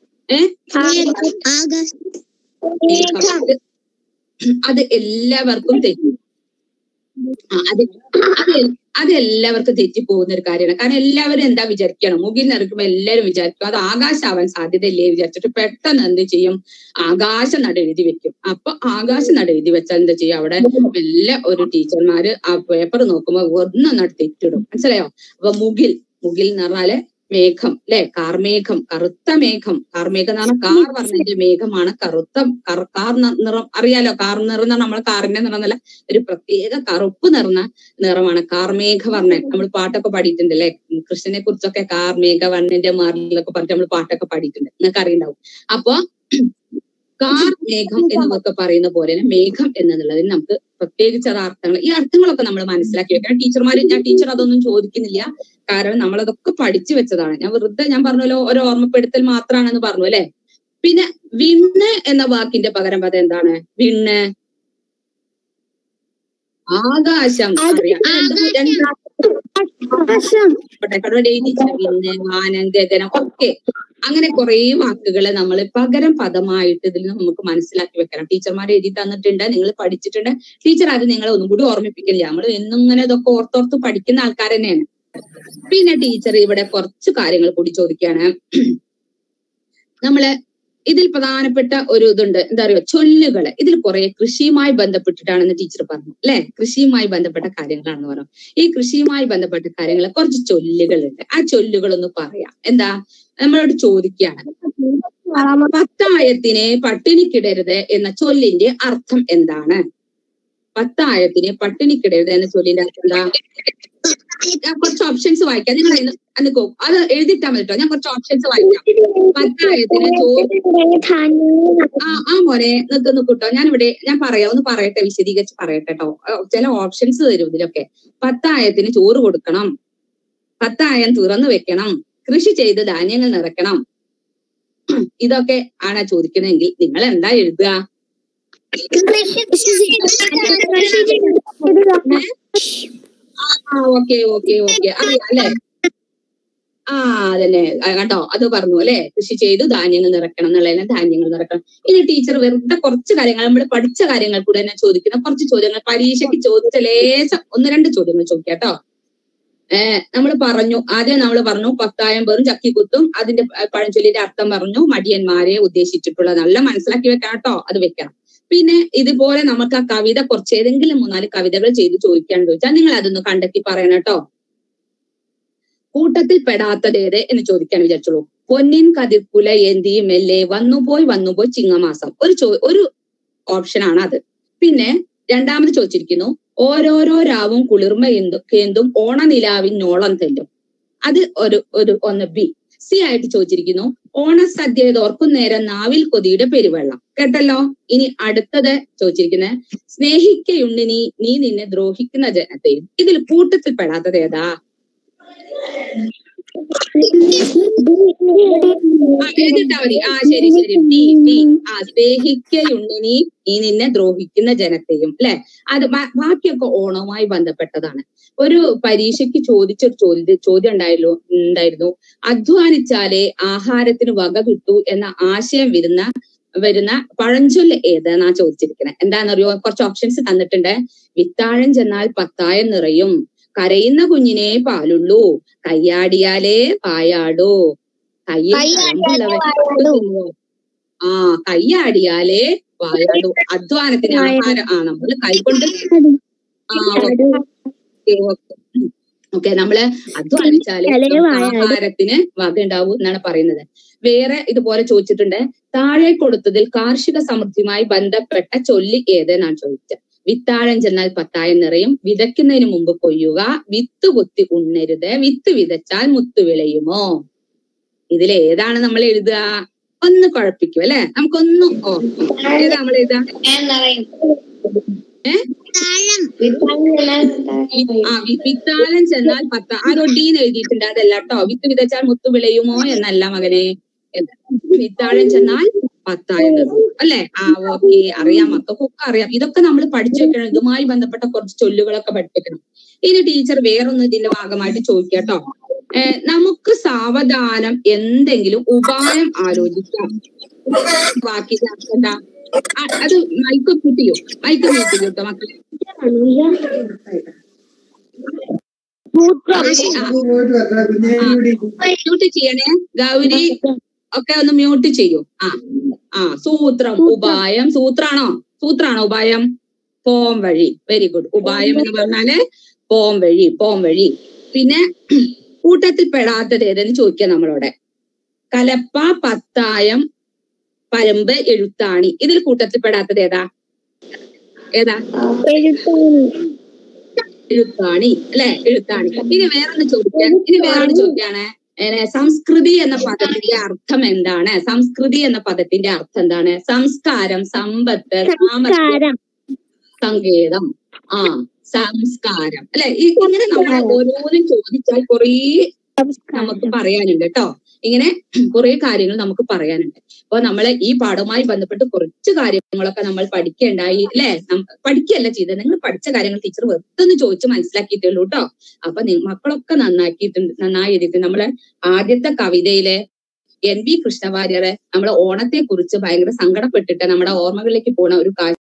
ആകാശം അത് അത് എല്ലാവർക്കും തെറ്റും ആ, അത് അത് എൽ- അത് എല്ലാവർക്കും തെറ്റിപ്പോകുന്ന ഒരു കാര്യമാണ് കാരണം എല്ലാവരും എന്താ വിചാരിക്കണം മുകിൽ നിറക്കുമ്പോ എല്ലാവരും വിചാരിക്കും അത് ആകാശാവാൻ സാധ്യതയില്ലേ വിചാരിച്ചിട്ട് പെട്ടെന്ന് എന്ത് ചെയ്യും ആകാശ നട എഴുതി വെക്കും അപ്പൊ ആകാശ നട എഴുതി വെച്ചാൽ എന്താ ചെയ്യും അവിടെ എല്ലാ ഒരു ടീച്ചർമാര് ആ പേപ്പർ നോക്കുമ്പോ ഒന്നൊന്നോട്ട് തെറ്റിടും മനസ്സിലായോ അപ്പൊ മുകിൽ മുകിൽ എന്ന് പറഞ്ഞാല് മേഘം അല്ലെ കാർമേഘം കറുത്ത മേഘം കാർമേഘം എന്ന് പറഞ്ഞാൽ കാർ പറഞ്ഞതിന്റെ മേഘമാണ് കറുത്ത കറ- കാർ ന- നിറം അറിയാലോ കാർ നിറം എന്ന് നമ്മളെ കാറിന്റെ നിറം എന്നല്ല ഒരു പ്രത്യേക കറുപ്പ് നിറഞ്ഞ നിറമാണ് കാർമേഘ വർണ്ണൻ നമ്മൾ പാട്ടൊക്കെ പാടിയിട്ടുണ്ട് അല്ലെ കൃഷ്ണനെ കുറിച്ചൊക്കെ കാർമേഘ വർണ്ണന്റെ മാറിലൊക്കെ പറഞ്ഞിട്ട് നമ്മൾ പാട്ടൊക്കെ പാടിയിട്ടുണ്ട് നിങ്ങൾക്ക് അറിയുണ്ടാവും അപ്പൊ കാർ മേഘം എന്നൊക്കെ പറയുന്ന പോലെ തന്നെ മേഘം എന്നുള്ളതിന് നമുക്ക് പ്രത്യേകിച്ച് അത് അർത്ഥങ്ങൾ ഈ അർത്ഥങ്ങളൊക്കെ നമ്മൾ മനസ്സിലാക്കി വെക്കണം ടീച്ചർമാർ ഞാൻ ടീച്ചർ അതൊന്നും ചോദിക്കുന്നില്ല കാരണം നമ്മൾ അതൊക്കെ പഠിച്ചു വെച്ചതാണ് ഞാൻ വെറുതെ ഞാൻ പറഞ്ഞല്ലോ ഒരു ഓർമ്മപ്പെടുത്തൽ മാത്രമാണെന്ന് പറഞ്ഞു അല്ലെ പിന്നെ വിണ്ണ് എന്ന വാക്കിന്റെ പകരം പദം എന്താണ് വിണ്ണ് ആകാശം അറിയാം രണ്ട് രണ്ട് ആകാശം ആയിക്കോട്ടെ കടവ എഴുതിച്ചിട്ട് വിണ്ണ് വാനം ഗഗനം ഒക്കെ അങ്ങനെ കുറെ വാക്കുകൾ നമ്മൾ പകരം പദമായിട്ട് ഇതിൽ നിന്ന് നമുക്ക് മനസ്സിലാക്കി വെക്കണം ടീച്ചർമാർ എഴുതി തന്നിട്ടുണ്ട് നിങ്ങൾ പഠിച്ചിട്ടുണ്ട് ടീച്ചർ അത് നിങ്ങളെ ഒന്നും കൂടി ഓർമ്മിപ്പിക്കില്ല നമ്മൾ എന്നും ഇങ്ങനെ ഇതൊക്കെ ഓർത്തോർത്ത് പഠിക്കുന്ന ആൾക്കാർ തന്നെയാണ് പിന്നെ ടീച്ചർ ഇവിടെ കുറച്ച് കാര്യങ്ങൾ കൂടി ചോദിക്കുകയാണ് നമ്മള് ഇതിൽ പ്രധാനപ്പെട്ട ഒരു ഇതുണ്ട് എന്താ പറയുക ചൊല്ലുകള് ഇതിൽ കുറെ കൃഷിയുമായി ബന്ധപ്പെട്ടിട്ടാണെന്ന് ടീച്ചർ പറഞ്ഞു അല്ലെ കൃഷിയുമായി ബന്ധപ്പെട്ട കാര്യങ്ങളാണെന്ന് പറഞ്ഞു ഈ കൃഷിയുമായി ബന്ധപ്പെട്ട കാര്യങ്ങൾ കുറച്ച് ചൊല്ലുകളുണ്ട് ആ ചൊല്ലുകളൊന്ന് പറയാം എന്താ നമ്മളോട് ചോദിക്കുകയാണ് പത്തായത്തിനെ പട്ടിണിക്കിടരുത് എന്ന ചൊല്ലിന്റെ അർത്ഥം എന്താണ് പത്തായത്തിനെ പട്ടിണിക്കിടരുത് എന്ന ചൊല്ലിന്റെ അർത്ഥം എന്താ ഞാൻ കുറച്ച് ഓപ്ഷൻസ് വായിക്കാം നിങ്ങൾ അന്ന് അന്ന് കോ അത് എഴുതിട്ടാ മതി കേട്ടോ ഞാൻ കുറച്ച് ഓപ്ഷൻസ് വായിക്കാം പത്തായത്തിന് ചോറ് ആ ആ മോനെ നിക്ക് നിൽക്കൂട്ടോ ഞാൻ ഇവിടെ ഞാൻ പറയാം ഒന്ന് പറയട്ടെ വിശദീകരിച്ച് പറയട്ടെ കേട്ടോ ചില ഓപ്ഷൻസ് തരും ഇതിലൊക്കെ പത്തായത്തിന് ചോറ് കൊടുക്കണം പത്തായം തുറന്നു വെക്കണം കൃഷി ചെയ്ത് ധാന്യങ്ങൾ നിറയ്ക്കണം ഇതൊക്കെ ആണ് ചോദിക്കുന്നതെങ്കിൽ നിങ്ങൾ എന്താ എഴുതുക ആ ഓക്കെ ഓക്കെ ഓക്കെ അറിയാം അല്ലെ ആ അതന്നെ ആ, കേട്ടോ അത് പറഞ്ഞു അല്ലെ കൃഷി ചെയ്തു ധാന്യങ്ങൾ നിറയ്ക്കണം എന്നുള്ളതിനെ ധാന്യങ്ങൾ നിറക്കണം ഇനി ടീച്ചർ വെറുതെ കുറച്ച് കാര്യങ്ങൾ നമ്മൾ പഠിച്ച കാര്യങ്ങൾ കൂടെ തന്നെ ചോദിക്കുന്ന കുറച്ച് ചോദ്യങ്ങൾ പരീക്ഷയ്ക്ക് ചോദിച്ച ലേശം ഒന്ന് രണ്ട് ചോദ്യങ്ങൾ ചോദിക്കാം കേട്ടോ ഏഹ് നമ്മൾ പറഞ്ഞു ആദ്യം നമ്മൾ പറഞ്ഞു പത്തായം പേരും ചക്കിക്കുത്തും അതിന്റെ പ- പഴഞ്ചൊല്ലിന്റെ അർത്ഥം പറഞ്ഞു മടിയന്മാരെ ഉദ്ദേശിച്ചിട്ടുള്ള നല്ല മനസ്സിലാക്കി വെക്കണം കേട്ടോ അത് വെക്കണം പിന്നെ ഇതുപോലെ നമുക്ക് ആ കവിത കുറച്ച് ഏതെങ്കിലും മൂന്നാല് കവിതകൾ ചെയ്ത് ചോദിക്കാൻ ചോദിച്ചാൽ നിങ്ങൾ അതൊന്ന് കണ്ടെത്തി പറയണം കേട്ടോ കൂട്ടത്തിൽ പെടാത്തതേത് എന്ന് ചോദിക്കാൻ വിചാരിച്ചോളൂ പൊന്നിൻ കതിർക്കുല ഏന്തി മെല്ലെ വന്നുപോയി വന്നുപോയി ചിങ്ങമാസം ഒരു ചോ ഒരു ഓപ്ഷൻ ആണ് അത് പിന്നെ രണ്ടാമത് ചോദിച്ചിരിക്കുന്നു ഓരോരോ രാവും കുളിർമ എന്തും കേന്തും ഓണനിലാവിനോളം തെല്ലും അത് ഒരു ഒരു ഒന്ന് ബി സി ആയിട്ട് ചോദിച്ചിരിക്കുന്നു ഓണസദ്യ ഓർക്കും നേരം നാവിൽ കൊതിയുടെ പെരുവെള്ളം കേട്ടല്ലോ ഇനി അടുത്തത് ചോദിച്ചിരിക്കുന്നത് സ്നേഹിക്കയുണ്ട് നീ നീ നിന്നെ ദ്രോഹിക്കുന്ന ജനത്തെയും ഇതിൽ കൂട്ടത്തിൽ പെടാത്തത് ഏതാ ആ, എഴുതിട്ടാ മതി ആ ശരി ശരി ടി ടി ആ സ്നേഹിക്കയുണ്ട് നീ നീ നിന്നെ ദ്രോഹിക്കുന്ന ജനത്തെയും അല്ലെ അത് ബാ- ബാക്കിയൊക്കെ ഓണവുമായി ബന്ധപ്പെട്ടതാണ് ഒരു പരീക്ഷയ്ക്ക് ചോദിച്ച ഒരു ചോദ്യ ചോദ്യം ഉണ്ടായല്ലോ ഉണ്ടായിരുന്നു അധ്വാനിച്ചാലേ ആഹാരത്തിന് വക കിട്ടൂ എന്ന ആശയം വരുന്ന വരുന്ന പഴഞ്ചൊല്ല് ഏതെന്നാ ചോദിച്ചിരിക്കുന്നത് എന്താണെന്നറിയോ കുറച്ച് ഓപ്ഷൻസ് തന്നിട്ടുണ്ട് വിത്താഴം ചെന്നാൽ പത്തായം നിറയും കരയുന്ന കുഞ്ഞിനെ പാലുള്ളൂ കയ്യാടിയാലേ പായാടൂ കയ്യിൽ കയ്യാടിയാലേ കഴമ്പുള്ളവൻ തിന്നുവോ? ആ കയ്യാടിയാലേ വായാടൂ അധ്വാനത്തിന് ആഹാരം ആ നമ്മള് കൈകൊണ്ട് ആ ഓക്കെ നമ്മള് അധ്വാനിച്ചാലേ കയ്യാടിയാലേ നമുക്ക് വായാടൂ. ആഹാരത്തിന് വക ഉണ്ടാവൂ എന്നാണ് പറയുന്നത് വേറെ ഇതുപോലെ ചോദിച്ചിട്ടുണ്ട് താഴെ കൊടുത്തതിൽ കാർഷിക സമൃദ്ധിയുമായി ബന്ധപ്പെട്ട ചൊല്ലി ഏതെന്നാണ് ചോദിച്ചത് വിത്താഴം ചെന്നാൽ പത്തായം നിറയും വിതയ്ക്കുന്നതിന് മുമ്പ് കൊയ്യുക വിത്ത് കുത്തി ഉണ്ണരുത് വിത്ത് വിതച്ചാൽ മുത്ത് വിളയുമോ ഇതിൽ ഏതാണ് നമ്മൾ എഴുതുക ഒന്ന് കുഴപ്പിക്കും അല്ലെ നമുക്കൊന്ന് ഓർക്കാം ഏതാ നമ്മൾ എഴുതുക ഏ? ആ വി- വിത്താലം ചെന്നാൽ പത്ത ആ റൊഡീന്ന് എഴുതിയിട്ടുണ്ട് അതല്ല കേട്ടോ വിത്ത് വിതച്ചാൽ മുത്ത് വിളയുമോ എന്നല്ല മകനെ എന്ന്. വിത്താഴം ചെന്നാൽ പത്തായം നിറയും അല്ലെ ആ ഓക്കെ അറിയാം മക്കൾക്കൊക്കെ അറിയാം ഇതൊക്കെ നമ്മൾ പഠിച്ചു വെക്കണം ഇതുമായി ബന്ധപ്പെട്ട കുറച്ച് ചൊല്ലുകളൊക്കെ പഠിപ്പിക്കണം ഇനി ടീച്ചർ വേറൊന്ന് ഇതിന്റെ ഭാഗമായിട്ട് ചോദിക്കാം കേട്ടോ ഏഹ് നമുക്ക് സാവധാനം എന്തെങ്കിലും ഉപായം ആലോചിക്കാം ബാക്കി എന്താ ആ, അത് മൈക്ക് മ്യൂട്ട് ചെയ്യോ മൈക്ക് മ്യൂട്ട് ചെയ്യോ കേട്ടോ മക്കളെ മ്യൂട്ട് ചെയ്യണേ ഗൗരി ഒക്കെ ഒന്ന് മ്യൂട്ട് ചെയ്യൂ ആ ആ സൂത്രം ഉപായം സൂത്രാണോ സൂത്രാണോ ഉപായം പോം വഴി വെരി ഗുഡ് ഉപായം എന്ന് പറഞ്ഞാല് പോം വഴി പോം വഴി പിന്നെ കൂട്ടത്തിൽ പെടാത്തത് ഏതെന്ന് ചോദിക്കാം നമ്മളോട് കലപ്പ പത്തായം പരമ്പ് എഴുത്താണി ഇതിൽ കൂട്ടത്തിൽ പെടാത്തത് ഏതാ ഏതാ എഴുത്താണി അല്ലെ എഴുത്താണി ഇനി വേറൊന്ന് ചോദിക്കാൻ ഇനി വേറൊന്ന് ചോദിക്കാണ് ഏ, സംസ്കൃതി എന്ന പദത്തിന്റെ അർത്ഥം എന്താണ് സംസ്കൃതി എന്ന പദത്തിന്റെ അർത്ഥം എന്താണ് സംസ്കാരം സമ്പത്ത് സാമർത്ഥ്യം സങ്കേതം ആ സംസ്കാരം അല്ലെ ഇങ്ങനെ നമ്മൾ ഓരോന്നും ചോദിച്ചാൽ കുറേ നമുക്ക് പറയാനുണ്ട് കേട്ടോ ഇങ്ങനെ കുറെ കാര്യങ്ങൾ നമുക്ക് പറയാനുണ്ട് അപ്പൊ നമ്മള് ഈ പാഠവുമായി ബന്ധപ്പെട്ട് കുറച്ച് കാര്യങ്ങളൊക്കെ നമ്മൾ പഠിക്കേണ്ടായി അല്ലെ പഠിക്കുകയല്ല ചെയ്തത് നിങ്ങൾ പഠിച്ച കാര്യങ്ങൾ ടീച്ചർ വെറുതെ ചോദിച്ച് മനസ്സിലാക്കിയിട്ടുള്ളൂ കേട്ടോ അപ്പൊ നി- മക്കളൊക്കെ നന്നാക്കിയിട്ടുണ്ട് നന്നായി എഴുതിയിട്ടുണ്ട് നമ്മള് ആദ്യത്തെ കവിതയിലെ എൻ വി കൃഷ്ണവാര്യരെ നമ്മളെ ഓണത്തെ കുറിച്ച് ഭയങ്കര സങ്കടപ്പെട്ടിട്ട് നമ്മുടെ ഓർമ്മകളിലേക്ക് പോണ ഒരു കാര്യം